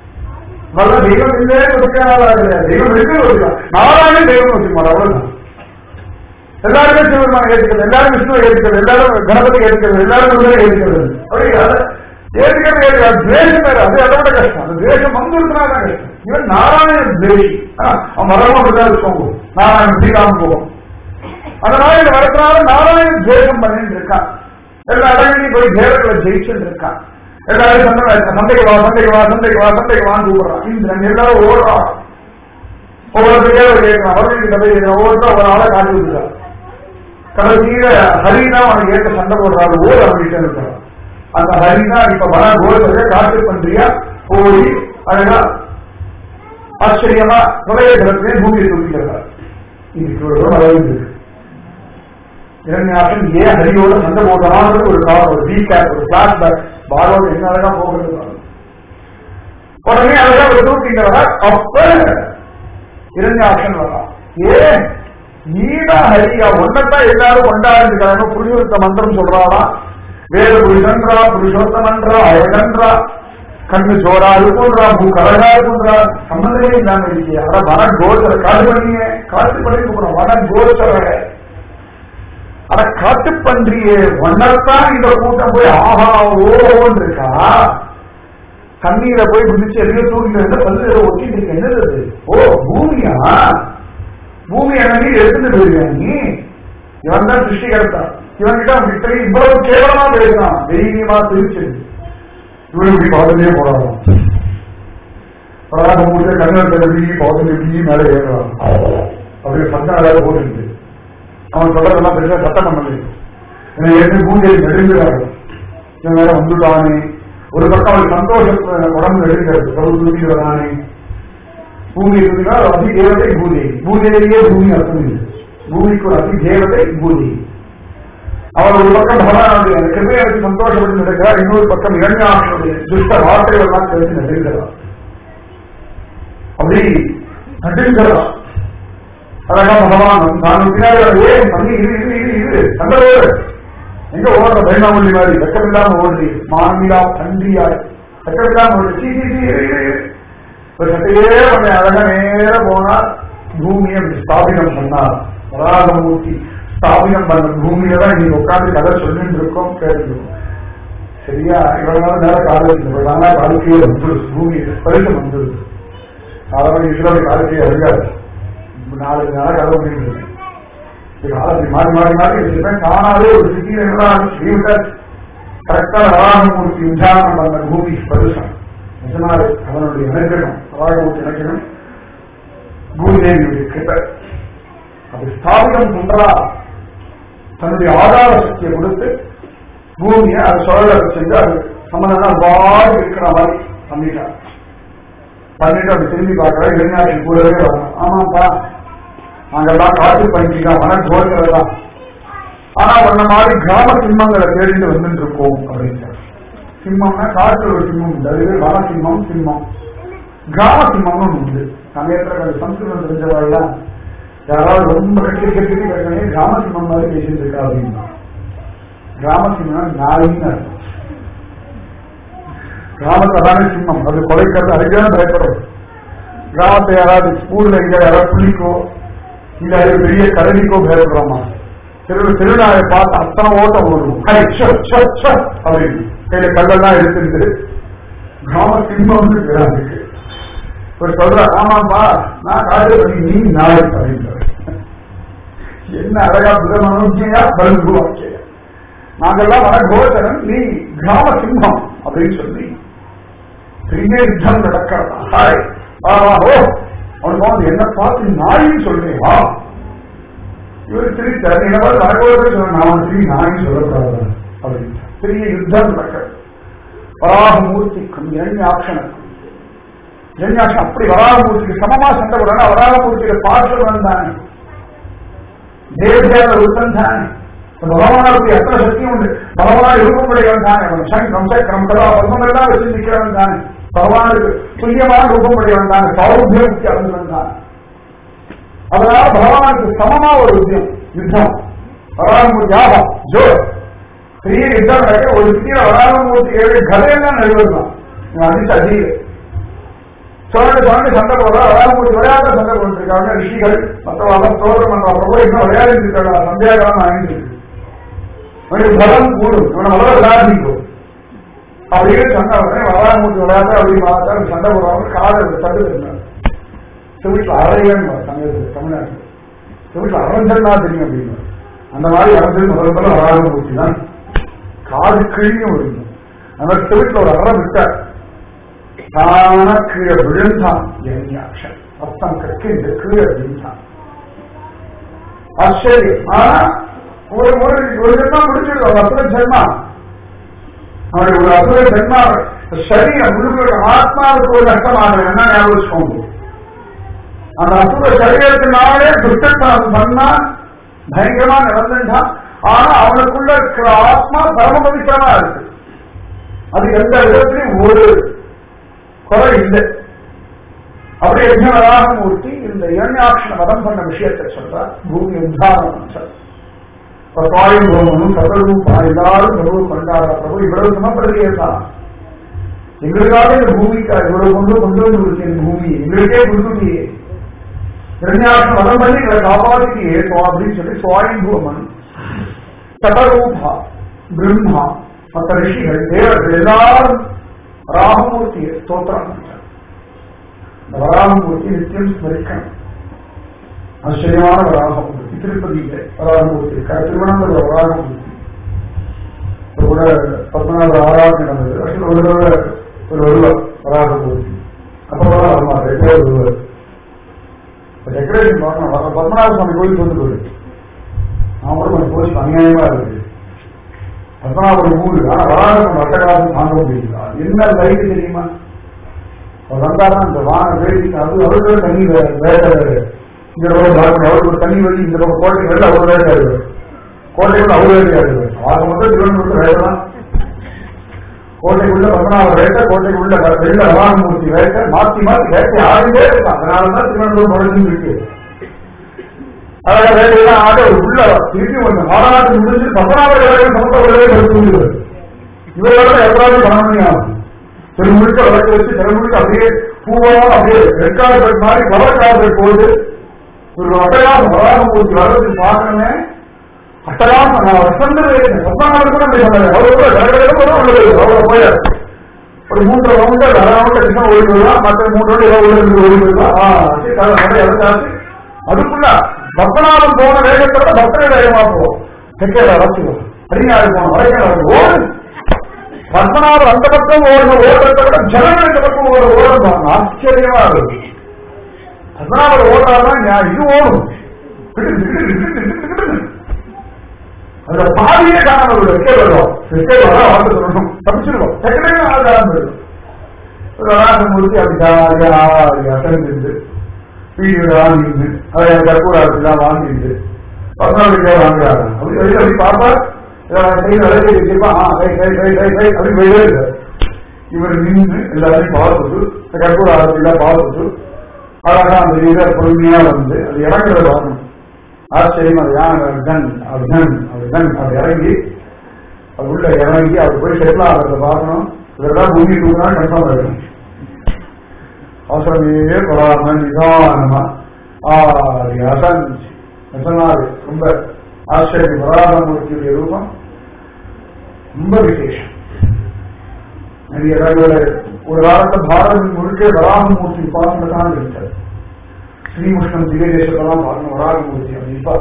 வல்ல தெய்வம் இல்லே கொடுக்காத தெய்வம் இருக்கு கொடுக்கலாம் நாராயண தெய்வம் வச்சுக்கோங்க அவ்வளவுதான் எல்லாருமே சிவபெருமான் ஏற்றுக்கிறது எல்லாரும் விஷ்ணுவை ஏற்றுக்கிறது எல்லாரும் கணபதி ஏற்றுக்கிறது எல்லாரும் முருகனை ஏற்றுக்கிறது அப்படி ஏற்றுக்கிறது ஏற்றுக்கிறது துவேஷம் வேற அது அதோட கஷ்டம் அந்த துவேஷம் வந்துருக்குனா தான் கஷ்டம் இவன் நாராயண துவேஷி அவன் மரமும் அப்படிதான் வச்சுக்கோங்க நாராயணன் ஸ்ரீராமன் போகும் அதனால இந்த வரத்தினால நாராயண துவேஷம் பண்ணிட்டு இருக்கான் எல்லா இடங்களையும் போய் தேவர்களை ஜெயிச்சுட்டு இருக்கான் எல்லாரும் சண்டை சண்டைக்கு வா சண்டைக்கு வா சண்டைக்கு வா சண்டைக்கு வான்னு கூப்பிடுறான் இந்திரன் எல்லாரும் ஓடுறான் ஒவ்வொரு தேவர் கேட்கிறான் அவர்களுக்கு கதை ஒவ்வொருத்தரும் ஒரு ஆளை காட்டி விடுறான் கடைசியில ஹரினா அவனுக்கு ஏற்ற சண்டை போடுறாரு ஓர் அவன்கிட்ட இருக்கிறான் அந்த ஹரினா இப்ப வர கோரத்தை காட்டு பண்றியா போய் அழகா ஆச்சரியமா பிரளய ஜலத்திலே பூமியை தூக்கிக்கிறார் இதுக்கு ஒரு அளவு இருக்கு இரண்யாசன் ஏன் ஹரியோட சண்டை போடுறான்னு ஒரு காலம் ஒரு ரீகேப் ஒரு கிளாஸ் பேக் பாரோட என்ன அழகா போகிறது உடனே அழகா ஒரு தூக்கிட்டு வர அப்ப இரண்யாசன் வரலாம் ஏன் நீதான் ஹரியா ஒன்னதான் எல்லாரும் கொண்டாடிருக்கிறாங்க புருஷோத்த மந்திரம் சொல்றாரா வேத புருஷன்றா புருஷோத்தமன்றா அழகன்றா கண்ணு சோறா இருக்குன்றா பூ கழகா இருக்குன்றா சம்மந்தமே இல்லாம இருக்கே அட வன கோச்சர காட்டு பண்ணியே காட்டு பண்ணி கூப்பிடுறோம் வன கோச்சர அட காட்டு பன்றியே ஒன்னத்தான் இந்த கூட்டம் போய் ஆஹா ஓன்னு இருக்கா தண்ணீரை போய் குதிச்சு எதையோ தூக்கிட்டு வந்து பல்லு ஒட்டிட்டு இருக்கு என்னது அது? ஓ பூமியா பூமி எனக்கு எடுத்துட்டு போயிருக்க நீ இவன் தான் சிருஷ்டிகர்த்தா இவன் கிட்ட அவன் கிட்ட இவ்வளவு கேவலமா பேசுறான் தைரியமா திருச்சு இவன் இப்படி பாதமே போறான் பிரதாப முடிச்ச கண்ணன் எப்படி பாதம் எப்படி மேல ஏறுறான் அப்படி சட்டம் அதாவது போட்டு அவன் சொல்றதெல்லாம் பெருசா சட்டம் பண்ணல ஏன்னா ஏற்கனவே பூஜை நெடுங்கிறாரு இவன் வேற வந்துட்டானே ஒரு பக்கம் அவன் சந்தோஷத்துல உடம்பு நெடுங்கிறது பிரபு தூக்கிடுறானே பூமி இருக்குன்னா அதி தேவதை பூதேவி பூதேவியே பூமி அர்த்தம் இல்லை பூமிக்கு ஒரு அதி தேவதை பூதேவி அவர் ஒரு பக்கம் பகவானுடைய கிருமையை சந்தோஷப்பட்டு நடக்கிறார் இன்னொரு பக்கம் இரண்டாளுடைய துஷ்ட வார்த்தைகள் எல்லாம் தெரிஞ்சு நடுங்கிறார் அப்படி நடுங்கிறார் அழகா பகவான் நான் பின்னாடி ஏன் பண்ணி இது இது அந்த ஓடு எங்க ஓடுற பயமாமொழி மாதிரி வெக்கமில்லாம ஓடுறி மாநிலா தண்டியாய் வெக்கமில்லாம ஓடுறி சீ சீ சீ இரு, இரு, இரு. ஒரு சட்டையே பண்ண அழகா நேர போனா பூமியை அப்படி ஸ்தாபிதம் பண்ணார் வராகமூர்த்தி ஸ்தாபிதம் பண்ண பூமியில தான் இன்னைக்கு உட்காந்து கதை சொல்லிட்டு இருக்கோம் கேட்டுருக்கோம் சரியா இவ்வளவு நாள் நேரம் காலேஜ் இவ்வளவு நாளா காலத்தையே வந்துருது பூமி பரிசம் வந்துருது சாதாரண இதோட காலத்தையே அறியாது நாலு நாள் கதை பண்ணிட்டு இருக்கு காலத்தை மாறி மாறி மாறி வச்சிருப்பேன் காணாதே ஒரு சிட்டியில என்ன கரெக்டா வராகமூர்த்தி உச்சாரணம் பண்ண பூமி பரிசம் நிஜமாவே அவனுடைய இணைக்கணும் வராகமூர்த்தி இணைக்கணும் பூதேவியுடைய கிட்ட அது ஸ்தாபிதம் பண்றா தன்னுடைய ஆதார சக்தியை கொடுத்து பூமியை அது சுழல வச்சிருந்து அது சம்பந்தம் வாடி இருக்கிற மாதிரி பண்ணிட்டார் பண்ணிட்டு அப்படி திரும்பி பார்க்கற இளைஞர்கள் கூடவே வரணும் ஆமாப்பா நாங்கெல்லாம் காட்டு பண்ணிக்கா மன கோரிக்கிறதா ஆனா உன்ன மாதிரி கிராம சிம்மங்களை தேடிட்டு வந்துட்டு இருக்கோம் அப்படின்ட்டார் சிம்மம்னா காட்டுல ஒரு சிம்மம் உண்டு அதுவே வன சிம்மம் சிம்மம் கிராம சிம்மம்னு ஒண்ணு உண்டு சமயத்துல கொஞ்சம் சம்ஸ்கிருதம் தெரிஞ்சவர்கள் யாராவது ரொம்ப கட்டி கட்டி கட்டி கிராம சிம்மம் மாதிரி பேசிட்டு இருக்கா அப்படின்னா கிராம சிம்மம் நாயின்னு அர்த்தம் கிராமத்துல தானே சிம்மம் அது கொலைக்கிறது அதுக்குதான் பயப்படும் கிராமத்தை யாராவது ஸ்கூல்ல இங்க யாராவது புள்ளிக்கோ இல்ல அது பெரிய கரடிக்கோ பயப்படுறோமா திரு திருநாயை பார்த்து அத்தனை ஓட்டம் ஓடும் ஹை, ஷோ, ஷோ, ஷோ அப்படின்னு கையில கல்லெல்லாம் எடுத்துட்டு கிராம சிம்மம்னு பேராதுக்கு ஒரு சொல்ற ஆமாப்பா நான் காடு பண்ணி நீ நாய் அப்படின்றார் என்ன அழகா புதமனோஜியா பலு வாக்கிய நாங்கெல்லாம் வர கோச்சரன் நீ கிராம சிம்மம் அப்படின்னு சொல்லி பெரிய யுத்தம் நடக்கிறதா ஹாய் வா வா ஓ அவனுக்கு வந்து என்ன பார்த்து நாயின்னு சொல்றேன் வா இவர் சிரித்தார் என்ன பார்த்து வரகோச்சரன் சொன்ன நான் திரும்பி நாயின்னு சொல்லக்கூடாது அப்படின்னு பெரிய யுத்தம் நடக்கிறது வராகமூர்த்திக்கும் இரண்யாட்சனுக்கும் இரண்யாட்சன் அப்படி வராகமூர்த்திக்கு சமமா சண்டை போடுறாங்க வராகமூர்த்தியில பார்ஷவன் தானே தேவதையான ஒருத்தன் தானே பகவானுக்கு எத்தனை சக்தியும் உண்டு பகவான் ரூபமுடையவன் தானே அவன் சங்கம் சக்கரம் கதா பத்மம் எல்லாம் வச்சு நிற்கிறவன் தானே பகவானுக்கு துல்லியமான ரூபமுடையவன் தானே சௌபியமுக்தி அடைந்தவன் தானே அதனால பகவானுக்கு சமமா ஒரு யுத்தம் யுத்தம் வராகமூர்த்தி ஆஹா ஜோ பெரிய யுத்தம் நடக்க ஒரு சிட்டியில வராகமூர்த்தி ஏழு கதையெல்லாம் நடுவலாம் அதிச அதிக சுரண்டு சுரண்டு சண்டை போடுறா வராகமூர்த்தி விளையாட சண்டை போட்டுருக்காங்க ரிஷிகள் மற்றவெல்லாம் சோதரம் பண்ற பிரபு இன்னும் விளையாடிட்டு இருக்காங்க சந்தியாகாலம் ஆகிட்டு இருக்கு அவனுக்கு பலம் கூடும் இவனை முதல்ல விளையாடிக்கும் அப்படின்னு சண்டை உடனே வராகமூர்த்தி விளையாட அப்படின்னு பார்த்தா சண்டை போடுறவங்க காலை தட்டு இருந்தாங்க செவிட்டில் அரையன் சமயத்தில் தமிழ்நாட்டில் செவிட்டில் அரஞ்சன்னா தெரியும் அப்படின்னு அந்த மாதிரி அரசு முதல் முதல்ல வராகமூர்த்தி தான் காது கிழியும் இருக்கும் அந்த செவிட்டில் ஒரு அறம் விட்டார் தான கீழே விழுந்தான் எண்ணியாட்சன் ரத்தம் கட்டி இந்த கீழே விழுந்தான் ஆச்சரியம் ஆனா ஒரு ஒரு ஒரு ஜென்மா முடிச்சிருக்க ஒரு அசுர ஜென்மா அவனுடைய ஒரு அசுர ஜென்மா சரீரம் முழுக்க ஆத்மாவுக்கு ஒரு நஷ்டமாகும் என்ன ஞாபகம் வச்சுக்கோங்க அந்த அசுர சரீரத்தினாலே துஷ்டத்தனம் பண்ணா பயங்கரமா நடந்துட்டான் ஆனா அவனுக்குள்ள இருக்கிற ஆத்மா பரம பவித்திரமா இருக்கு அது எந்த விதத்திலையும் ஒரு குறை இல்லை அப்படி யஜ்ஞராகமூர்த்தி இந்த இரண்யாட்சண வதம் பண்ண விஷயத்தை சொல்றார் பூமி உத்தாரணம் சார் பாயும் ரோமனும் சகலூப்பா எல்லாரும் பிரபு கொண்டாடுற பிரபு இவ்வளவு சமப்படுத்தியே தான் எங்களுக்காக இந்த பூமிக்கு இவ்வளவு கொண்டு கொண்டு வந்து கொடுத்து இந்த பூமி எங்களுக்கே கொடுத்துட்டியே இரண்யாட்சண வதம் பண்ணி எங்களை காப்பாற்றியே அப்படின்னு சொல்லி சுவாயும் பூமன் சகரூபா பிரம்மா மற்ற ரிஷிகள் தேவர்கள் எல்லாரும் ராமமூர்த்தியை ஸ்தோத்திரம் பண்றார் இந்த வராகமூர்த்தி நித்தியம் ஸ்மரிக்கணும் ஆச்சரியமான வராகமூர்த்தி திருப்பதியில வராகமூர்த்தி இருக்கார் திருவனந்தபுரம் வராகமூர்த்தி இப்ப கூட பத்மநாப ஆராதனை நடந்தது actually ஒரு தடவை ஒரு வருவார் வராகமூர்த்தி அப்புறம் தான் வருவார் எப்போ வருவார் டெக்கரேஷன் பார்க்கணும் வர- பத்மநாப சுவாமி கோயில் வந்து போயிடு நான் கூட கொஞ்சம் போச்சு அநியாயமா இருக்கு பத்மநாபுரம் ஊரு ஆனா வராகம் ரத்தகாலம் தாங்க முடியல என்ன லைட் தெரியுமா அவர் வந்தாருன்னா இந்த வான வேடி அது அவருக்கு தண்ணி வேற வேற இந்த பக்கம் பார்க்கணும் அவருக்கு ஒரு தண்ணி வழி இந்த பக்கம் கோட்டை வெளில அவர் வேலை ஆயிடுவார் கோட்டைக்குள்ள அவர் வேலை ஆயிடுவார் ஆக மொத்தம் திருவனந்தபுரத்து வேலை தான் கோட்டைக்குள்ள பத்மநாப வேட்டை கோட்டைக்குள்ள வ- வெளில ரவானமூர்த்தி வேட்டை மாத்தி மாத்தி வேட்டை ஆடிட்டே இருக்கான் அதனாலதான் திருவனந்தபுரம் முறைஞ்சு இருக்கு அழகா வேலையெல்லாம் ஆக உள்ள திருப்பி ஒன்று மாநாட்டு முடிஞ்சு பத்தனாவது வேலையை சமத்தவர்களே கருத்து இவரோட எவ்வளவு பணமணி ஆகும் திருமுழுக்க விளக்கு வச்சு திருமுழுக்க அப்படியே பூவா அப்படியே ரெட் கார்பெட் மாதிரி கவர் கார்பெட் போட்டு ஒரு அட்டகாசம் வராக போச்சு வர்றதுக்கு பார்க்கணுமே அட்டகாசம் நான் வசந்த பத்தானாவது கூட அப்படி சொன்னாரு அவர் கூட கடற்கரை கூட உள்ளது அவ்வளவு போயாரு ஒரு மூன்று ரவுண்டு ரவுண்டு கிருஷ்ணன் ஓடி போயிடலாம் மற்ற மூன்று ரவுண்டு ஏதோ ஓடி ஓடி போயிடலாம் ஆ சரி கதை நிறைய இறந்தாச்சு அதுக்குள்ள பத்மநாபம் போன வேகத்தோட பக்தரை வேகமா போவோம் செக்கேல வச்சுவோம் அடிநாடு போன வரைக்கும் ஓடு பத்மநாபம் அந்த பக்கம் ஓடுன ஓடுறத விட ஜனங்கள் இந்த பக்கம் ஓட ஓடுறாங்க ஆச்சரியமா இருக்கு பத்மநாபர் ஓடுறாருன்னா ஞா- இது ஓடும் கிடு, கிடு, கிடு, கிடு, கிடு, கிடு, கிடு. அதுல பாதியே காணாம விடும் எங்கே வரும் எங்கே வர வார்த்தை சொல்லணும் தப்பிச்சிருவோம் செகண்டே ஆதாரம் போயிடும் ராசமூர்த்தி அப்படி ஜாலியா அசைந்து வீடியோ வாங்கிருந்து அதை கற்பூராத்துலாம் வாங்கிருந்து பத்மாவதிக்கே வாங்குறாங்க அப்படி வெளியே அப்படி பாப்பா செய்ய வேலையை வச்சிருப்பான் ஆ கை கை கை கை கை அப்படி போயிட்டே இருக்காரு இவர் நின்று எல்லாத்தையும் பார்த்துட்டு கற்பூர ஆரத்திலாம் பார்த்துட்டு அழகா அந்த இதை பொறுமையா வந்து அது இறங்குறத வரணும் ஆச்சரியம் அது யான் டன் அது டன் அது டன் அது இறங்கி அது உள்ள இறங்கி அது போய் செட்டில் ஆகிறத பார்க்கணும் இதெல்லாம் பூமி தூக்கினா கன்ஃபார்ம் ஆயிடும் அவசரமே கொடாம நிதானமா ஆடி அசஞ்சி நிசனாது ரொம்ப ஆச்சரியம் வராதமூர்த்தியுடைய ரூபம் ரொம்ப விசேஷம் நிறைய இடங்கள்ல ஒரு காலத்துல பாரதம் முழுக்க வராகமூர்த்தி உபாசனை தான் இருந்தது ஸ்ரீமுஷ்ணம் திவ்ய தேசத்தெல்லாம் பார்க்கணும் வராகமூர்த்தி அப்படி இருப்பா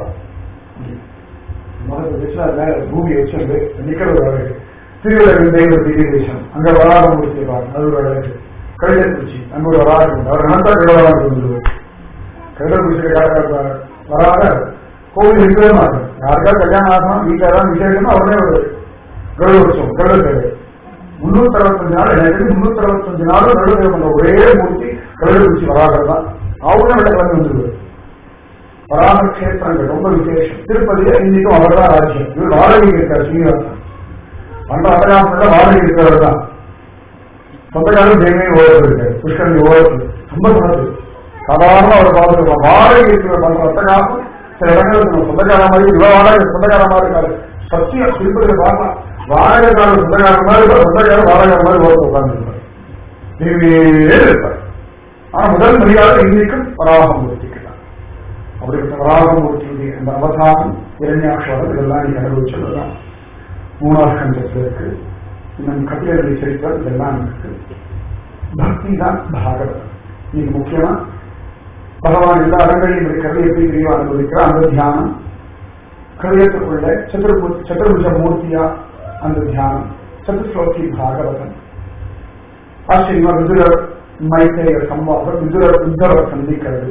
மதத்துல மேல பூமி வச்சு அங்க நிக்கிற ஒரு அழகு திருவிழா ஒரு திவ்ய தேசம் அங்க வராகமூர்த்தியை பார்க்கணும் அது ஒரு அழகு கழுதக்குறிச்சி அங்க ஒரு வராகம் உண்டு அவர் நினைத்தா கடவுளாக இருந்துருவார் கழுதக்குறிச்சியில வராத கோவில் இருக்கவே மாட்டோம் யாருக்கா கல்யாணம் ஆகணும் வீட்டுல ஏதாவது விசேஷமா உடனே ஒரு கருட உற்சவம் கருட சேவை முன்னூத்தி அறுபத்தஞ்சு நாள் எனக்கு முன்னூத்தி அறுபத்தஞ்சு நாள் கருட சேவை பண்ற ஒரே மூர்த்தி கழுதக்குறிச்சி வராகர் தான் அவரும் விட கிளம்பி வந்துருவார் வராக கஷேத்திரங்கள் ரொம்ப விசேஷம் திருப்பதியில இன்னைக்கும் அவர் தான் ராஜ்யம் இவர் வாடகை இருக்கார் ஸ்ரீனிவாசன் அந்த அட்டகாசத்துல வாடகை இருக்கிறவர் தான் சொந்தக்காரன் தெய்வமே ஓடுறது இருக்காரு புஷ்கரணி ஓடுறது ரொம்ப சொன்னது சாதாரண ஒரு பார்த்துருக்கலாம் வாடகை இருக்கிற பண்ற அட்டகாசம் சில இடங்களுக்கு நம்ம சொந்தக்கார மாதிரி இவ்வளவு வாடகை சொந்தக்கார மாதிரி இருக்காரு சத்தியம் திருப்பதியில பார்க்கலாம் வாடகைக்காரர் சொந்தக்கார மாதிரி இருப்பார் சொந்தக்காரர் வாடகை மாதிரி ஓடுறது உட்கார்ந்து தெய்வமே இருப்பார் ஆனா முதல் மரியாதை இன்னைக்கும் வராகமூர்த்திக்கு தான் அப்படிப்பட்ட வராகமூர்த்தியுடைய அந்த அவதாரம் இரண்யாட்சரம் இதெல்லாம் நீங்க அனுபவிச்சதுதான் மூணாவது கண்டத்தில் இருக்கு இன்னும் கபிலர்களை சரித்திரம் இதெல்லாம் இருக்கு பக்தி தான் பாகவதம் இன்னைக்கு முக்கியமா பகவான் எல்லா இடங்களிலும் இருக்கிறது எப்படி தெரியவா அனுபவிக்கிறார் அந்த தியானம் ஹிருதயத்துக்குள்ள சதுர்பு சதுர்புஜ மூர்த்தியா அந்த தியானம் சதுஸ்லோகி பாகவதம் ஆச்சரியமா விதுரர் மைத்தேய சம்வாதம் விதுரர் உத்தவர் சந்திக்கிறது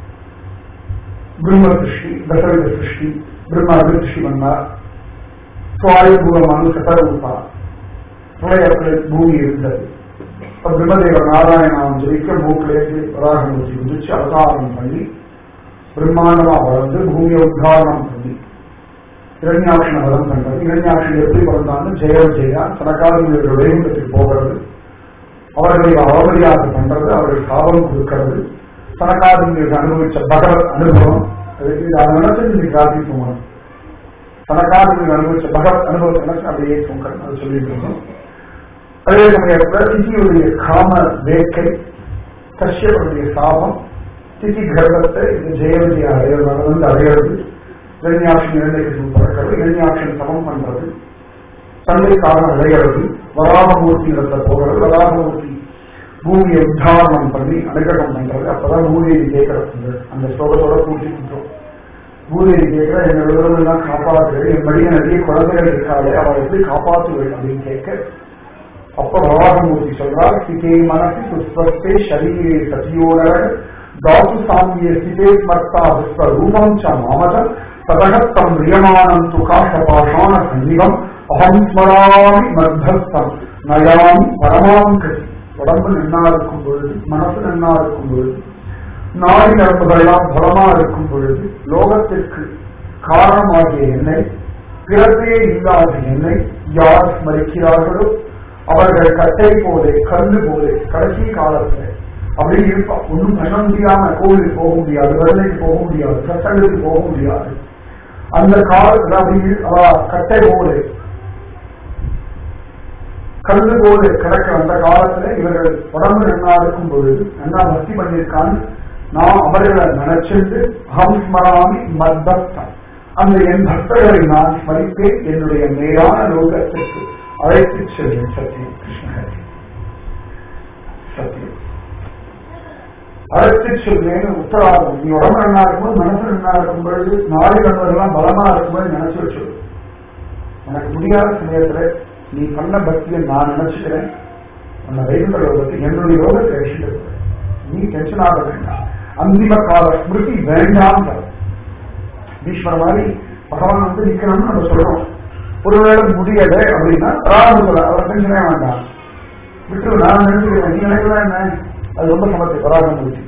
பிரம்ம சிருஷ்டி தசரத சிருஷ்டி பிரம்மா திருஷ்டி வந்தார் சுவாயுபூர்வமான சட்டரூபா பிரளயத்தில் பூமி இருந்தது இப்ப பிரம்மதேவர் நாராயணாவும் ஜெயிக்க மூக்கிலேக்கு வராகமூர்த்தி முடிச்சு அவதாரம் பண்ணி பிரம்மாண்டமா வளர்ந்து பூமியை உத்தாரணம் பண்ணி இரண்யாட்சண வரம் பண்றது இரண்யாட்சன் எப்படி பிறந்தாலும் ஜெயம் ஜெயா தனக்காரர்களுடைய வைகுண்டத்துக்கு போகிறது அவர்களை அவமரியாதை பண்றது அவர்கள் சாபம் கொடுக்கிறது தனக்காரங்களுக்கு அனுபவிச்ச பகவத் அனுபவம் அதுக்கு இது அதை நினைச்சு இன்னைக்கு ராத்திரி தூங்கணும் தனக்காரர்கள் அனுபவிச்ச பகவத் அனுபவத்தை நினைச்சு அப்படியே தூங்கணும் அது சொல்லிட்டு இருக்கோம் அதே சமயத்துல திதியுடைய காம வேட்கை கஷ்யப்பனுடைய சாபம் திதி கர்ப்பத்தை இந்த ஜெயவதியை அடையிறது வந்து அடையிறது இரண்யாட்சன் இரண்டைக்கு பிறக்கிறது இரண்யாட்சன் சமம் பண்றது தந்தைக்காக அடைகிறது வராகமூர்த்தி இடத்துல போகிறது வராகமூர்த்தி பூமியை உத்தாரணம் பண்ணி அனுகிரகம் பண்றது அப்பதான் பூதேவி கேட்கறது அந்த ஸ்லோகத்தோட கூட்டி கொடுத்தோம் பூதேவி கேட்கிற என் விவரமெல்லாம் காப்பாற்றுறது என் மடிய நிறைய குழந்தைகள் இருக்காளே அவரை எப்படி காப்பாற்றுவேன் அப்படின்னு கேட்க அப்ப வராகமூர்த்தி சொல்றார் ஸ்திதே மனசி சுஸ்வஸ்தே ஷரீரே சதியோனர தாத்து சாமியே ஸ்திதே ஸ்மர்த்தா விஸ்வரூபம் ச மாமத ததகத்தம் ரியமானம் து காஷபாஷான சன்னிவம் அகம் ஸ்மராமி மத்தஸ்தம் நயாமி பரமாம் கதி உடம்பு நன்னா இருக்கும் பொழுது மனசு நன்னா இருக்கும் பொழுது நாடி நரம்புகளெல்லாம் பலமா இருக்கும் பொழுது லோகத்திற்கு காரணமாகிய என்னை பிறப்பே இல்லாத என்னை யார் ஸ்மரிக்கிறார்களோ அவர்கள் கட்டை போலே கல்லு போலே கடைசி காலத்தில் அப்படி இருப்பா ஒன்றும் பண்ண முடியாம கோவிலுக்கு போக முடியாது வேலைக்கு போக முடியாது சட்டங்களுக்கு போக முடியாது அந்த காலத்துல அப்படி அவ கட்டை போடு கல்லு போடு கிடக்கிற அந்த காலத்துல இவர்கள் உடம்பு நன்னா இருக்கும் பொழுது நல்லா பக்தி பண்ணியிருக்கான்னு நான் அவர்களை நினைச்சிட்டு அகம் ஸ்மராமி மத்பக்தம் அந்த என் பக்தர்களை நான் ஸ்மரிப்பேன் என்னுடைய மேலான லோகத்திற்கு அழைத்து செல்வேன் சத்தியம் கிருஷ்ணஹரி சத்தியம் அழைத்து செல்வேன் உத்தரவாதம் நீ உடம்பு நன்னா இருக்கும்போது மனசு நன்னா இருக்கும் பொழுது நாளை கண்வர்கள்லாம் பலமா இருக்கும்போது நினைச்சு வச்சு எனக்கு முடியாத சமயத்துல நீ பண்ண பக்தியை நான் நினைச்சுக்கிறேன் அந்த வைகுண்ட யோகத்தை என்னுடைய யோகத்தை ரசிட்டு நீ டென்ஷன் ஆக வேண்டாம் அந்திம கால ஸ்மிருதி வேண்டாம் ஈஸ்வர மாதிரி பகவான் வந்து நிக்கணும்னு நம்ம சொல்றோம் ஒருவேளை முடியல அப்படின்னா ராமன் சொல்ல அவர் டென்ஷனே வேண்டாம் விட்டு நான் நினைச்சுக்கிறேன் நீ நினைக்கலாம் என்ன அது ரொம்ப சமத்து பராகம் முடிச்சு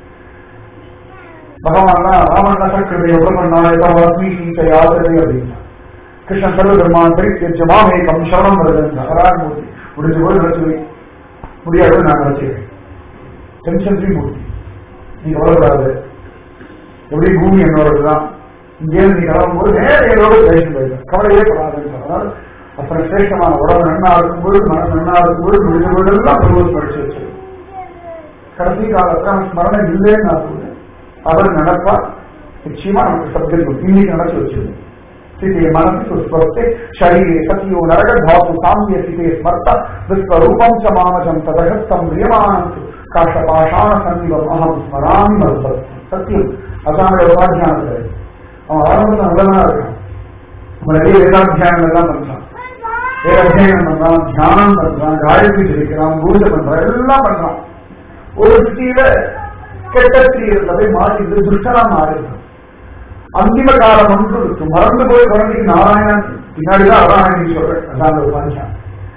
பகவான்லாம் ராமன் சக்கரதை எவ்வளவு பண்ணா வாஸ்மி சீத்தை ஆதரவை அப்படின்னா கிருஷ்ணன் சர்வ பெருமான் பரித்தியஜ மாமேகம் சரணம் வருது அராஜமூர்த்தி முடிஞ்ச போது நினைச்சு முடியாது நான் நினைச்சுக்கிறேன் டென்ஷன் ஃப்ரீ மூர்த்தி நீ கவலைப்படாது எப்படி பூமி என்னோடதுதான் இங்கே நீ கிளம்பும்போது நேர என்னோட பேசன் போயிருக்க கவலையே படாதுன்னு அதனால அப்புறம் சிரேஷ்டமான உடம்பு நன்னா இருக்கும்போது மனம் நன்னா இருக்கும்போது முடிஞ்ச போதெல்லாம் பிரபோஸ் படிச்சு வச்சு கடைசி காலத்துல அவன் ஸ்மரணம் இல்லைன்னு நான் சொல்றேன் அவர் நினைப்பா நிச்சயமா நமக்கு சப்ஜெக்ட் இன்னைக்கு நினைச்சு வச்சிருக்கேன் स्थिते मनसि सुस्वस्थे शरीरे सतियो नरक धातु साम्य स्थिते स्मर्ता विश्वरूपं च मामजं तदहस्तं म्रियमाणं काशपाषाण सन्निवम् अहं स्मरामि मरुतत् சத்தியம் அதான் யோகாத்தியானத்துல அவன் ஆரம்பத்தில் நல்லவனா இருக்கான் அவன் நிறைய வேதாத்தியானம் எல்லாம் பண்றான் வேதாத்தியானம் பண்றான் தியானம் பண்றான் காயத்ரி ஜெயிக்கிறான் பூஜை பண்றான் எல்லாம் பண்றான் ஒரு ஸ்திதியில கெட்ட ஸ்திரீகளை போய் மாற்றிட்டு துஷ்டனா மாறிடுறான் அந்திம காலம் ஒன்று இருக்கு மறந்து போய் குழந்தைக்கு நாராயணன் பின்னாடிதான் நாராயணன் சொல்றேன் அதான் ஒரு பஞ்சம்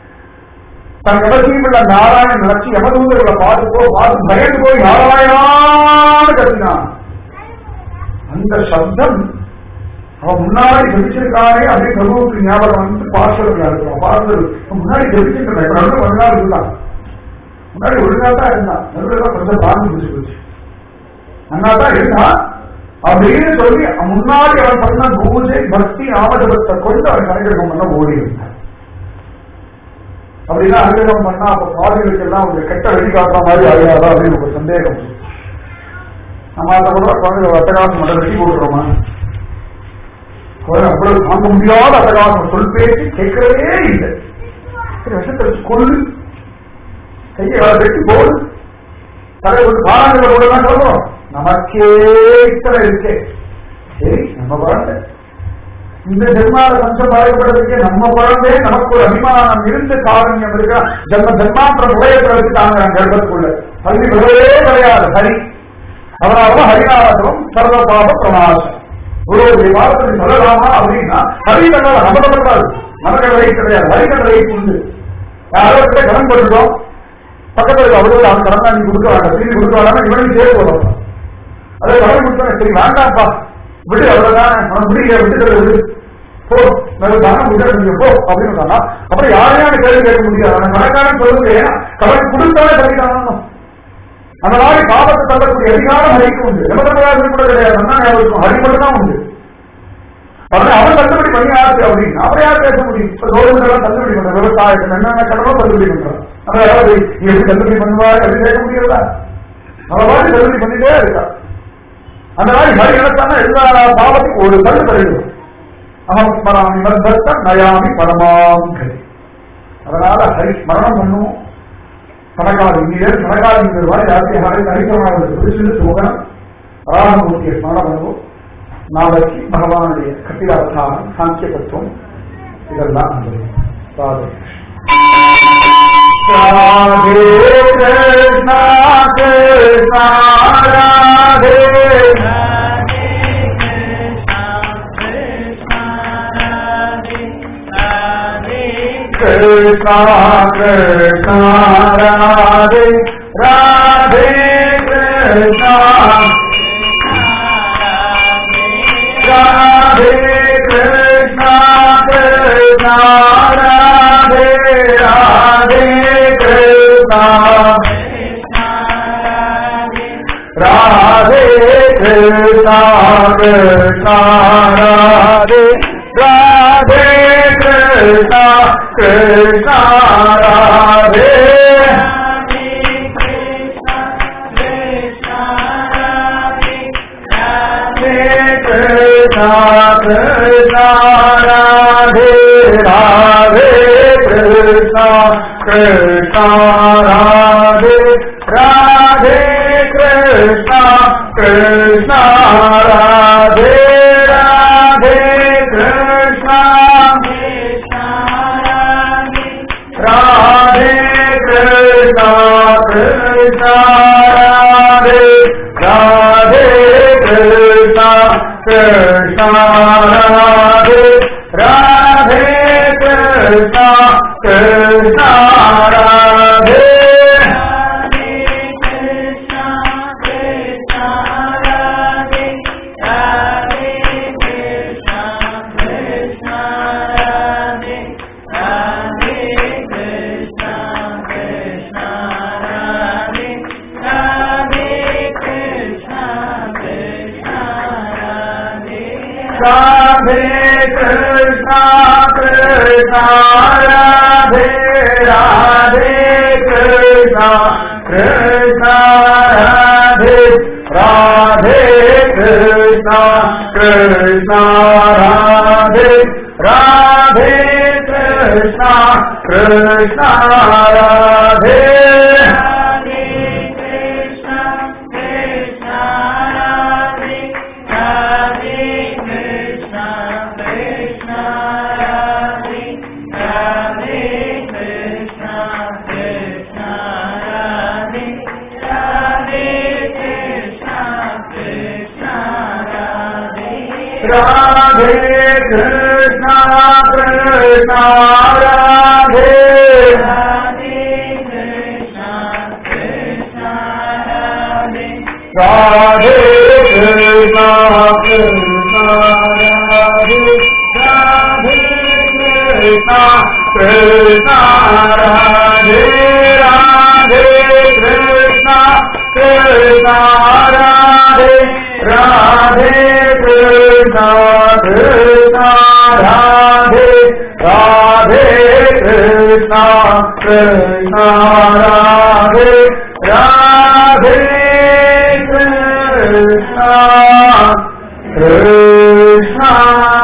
தன் கடைசியில் உள்ள நாராயணன் நினைச்சு யமதூதர்களை பார்த்து போ பார்த்து பயந்து போய் நாராயணான்னு கத்தினான் அந்த சப்தம் அவன் முன்னாடி ஜெபிச்சிருக்கானே அப்படியே பிரபுவுக்கு ஞாபகம் வந்து பார்சல் இருக்கிறான் பார்சல் முன்னாடி ஜெபிச்சிருக்கான் இப்ப ரெண்டு கொஞ்ச நாள் இருந்தான் முன்னாடி ஒழுங்கா தான் இருந்தான் நடுவில் கொஞ்சம் பாம்பு பிடிச்சு போச்சு நல்லா தான் இருந்தான் அப்படின்னு சொல்லி முன்னாடி அவன் பண்ண பூஜை பக்தி ஆமஜபத்தை கொண்டு அவன் கணக்கிடம் பண்ண ஓடி இருந்தான் அப்படின்னா அனுகிரகம் பண்ணா அப்ப பாதிகளுக்கு எல்லாம் ஒரு கெட்ட வெளிக்காட்டுற மாதிரி ஆகாதா அப்படின்னு ஒரு சந்தேகம் நம்ம அந்த கூட குழந்தை அட்டகாசம் மட்டும் வெட்டி போட்டுறோமா குழந்தை அவ்வளவு தாங்க முடியாத அட்டகாசம் சொல் பேசி கேட்கறதே இல்லை சரி விஷத்தை வச்சு கொள்ளு கையை வெட்டி போடு தலை ஒரு பாராட்டுல கூட தான் சொல்றோம் நமக்கே இத்தனை இருக்கே சரி நம்ம குழந்தை இந்த ஜென்மால கொஞ்சம் பாதிக்கப்படுறதுக்கு நம்ம குழந்தை நமக்கு ஒரு அபிமானம் இருந்து காரண்யம் இருக்கா ஜென்ம ஜென்மாந்திர முறையத்தை வச்சுட்டாங்க கர்ப்பத்துக்குள்ள பள்ளி விடவே கிடையாது ஹரி அவராக ஹரிநாதம் சர்வ பாப பிரமாசம் ஒரு ஒரு வாரத்தை சொல்லலாமா அப்படின்னா ஹரி கண்டால் அமதப்படாது நமக்கு ரைட் கிடையாது ஹரி கண்ட ரைட் உண்டு யாரோ கிட்ட கடன் போட்டுட்டோம் பக்கத்துல இருக்க அவரோட அவன் கடன் தான் நீ கொடுக்க வேண்டாம் திரும்பி கொடுக்க வேண்டாம் இவனையும் சேர்த்து போடலாம் அதே கடன் கொடுத்தா சரி வேண்டாம்ப்பா விடு அவ்வளவுதான் அவன் முடியல விட்டு விடு போ நல்ல தானம் முடியாது நீங்க போ அப்படின்னு சொன்னா அப்புறம் யாரையும் கேள்வி கேட்க முடியாது அவன் கணக்கான சொல்லுங்க ஏன்னா கடன் கொடுத்தாலே சரிதானோ அந்த மாதிரி பாவத்தை தள்ளக்கூடிய அதிகாரம் ஹரிக்கு உண்டு எமதராஜு கூட கிடையாது அண்ணா ஞாபகம் ஹரி மட்டும் தான் உண்டு உடனே அவன் தள்ளுபடி பண்ணி ஆச்சு அப்படின்னு அவரை யார் பேச முடியும் இப்ப கவர்மெண்ட் எல்லாம் தள்ளுபடி பண்ற விவசாயத்துக்கு என்னென்ன கடனோ தள்ளுபடி பண்றான் அதை யாராவது எப்படி தள்ளுபடி பண்ணுவார் அப்படின்னு கேட்க முடியல அவன் மாதிரி தள்ளுபடி பண்ணிட்டே இருக்கா அந்த மாதிரி ஹரி நினைச்சானா எல்லா பாவத்துக்கும் ஒரு தள்ளு தருகிறது அகம் ஸ்மராமி மர்பத்த நயாமி பரமாம் கதி அதனால ஹரி ஸ்மரணம் பண்ணுவோம் கணக்காது இங்கே கணக்காது மாதிரி ஜாஸ்தி ஹரி ஹரிசமாக பிடிச்சிட்டு போகணும் ராமமூர்த்தியை ஸ்மரணம் பண்ணுவோம் நாளைக்கு பகவானுடைய கட்டிலாவதானம் சாங்கிய தத்துவம் இதெல்லாம் ராதே ராதே கிருஷ்ணா கிருஷ்ணா ராதே கிருஷ்ணா கிருஷ்ணா ராதே ராதே கிருஷ்ணா ராதே கிருஷ்ணா கிருஷ்ணா ராதே ராதே கிருஷ்ணா राधे कृष्णा कृष्णा राधे राधे कृष्णा कृष्णा राधे कृष्णा कृष्णा राधे राधे कृष्णा कृष्णा राधे राधे कृष्णा कृष्णा राधे राधे कृष्णा राधे कृष्णा कृष्णा राधे राधे कृष्णा कृष्णा राधे राधे कृष्णा कृष्णा राधे राधे कृष्णा कृष्णा राधे राधे कृष्णा कृष्णा राधे राधे कृष्णा कृष्णा राधे राधे कृष्णा कृष्णा राधे राधे कृष्णा कृष्णा राधे राधे कृष्णा कृष्णा राधे राधे कृष्णा कृष्णा राधे राधे कृष्णा कृष्णा राधे राधे कृष्णा कृष्णा राधे राधे कृष्णा कृष्णा राधे राधे कृष्णा कृष्णा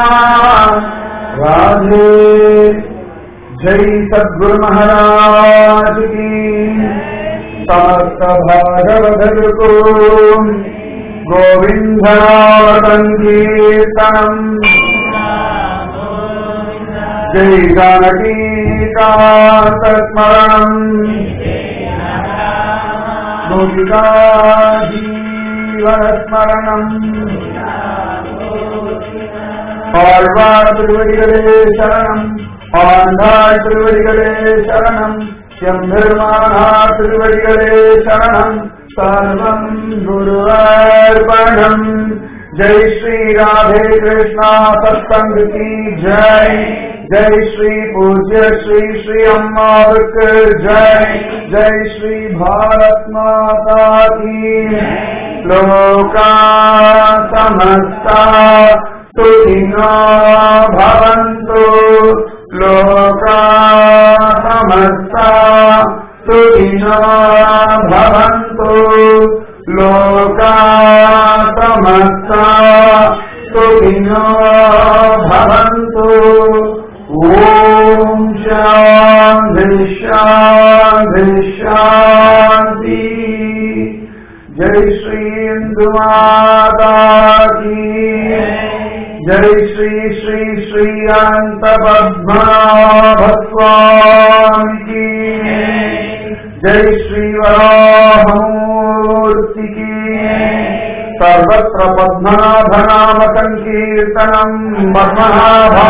राधे जय सद्गुरु महाराज की समस्त भागवत को गोविन्द सङ्कीर्तनम् जय जानकीकान्तस्मरणम् गोपिका जीवनस्मरणम् ஆழ்வார் திருவடிகளே சரணம் ஆண்டாள் திருவடிகளே சரணம் எம்பெருமானார் திருவடிகளே சரணம் सर्वं गुरुवर्पणम् जय श्री राधे कृष्णा सत्संग की जय जय श्री पूज्य श्री श्री अम्मावक जय जय श्री भारत माता की लोका समस्ता सुखिनो भवन्तु लोका समस्ता सुखिनो भवन्तु लोका समस्ता सुखिनो भवन्तु ॐ शान्ति शान्ति शान्ति जय श्री इंदु माता की जय श्री श्री श्री अनंत पद्मनाभ स्वामी की जय श्री वराहमूर्ति की सर्वत्र पद्मनाभ नाम संकीर्तनम पद्मनाभा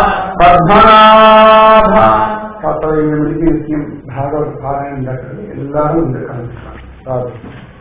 பத்மநாப பத்தரை மணிக்கு இருக்கும் பாகவத் பாராயணம் நடக்கிறது எல்லாரும் இந்த கலந்துக்கலாம்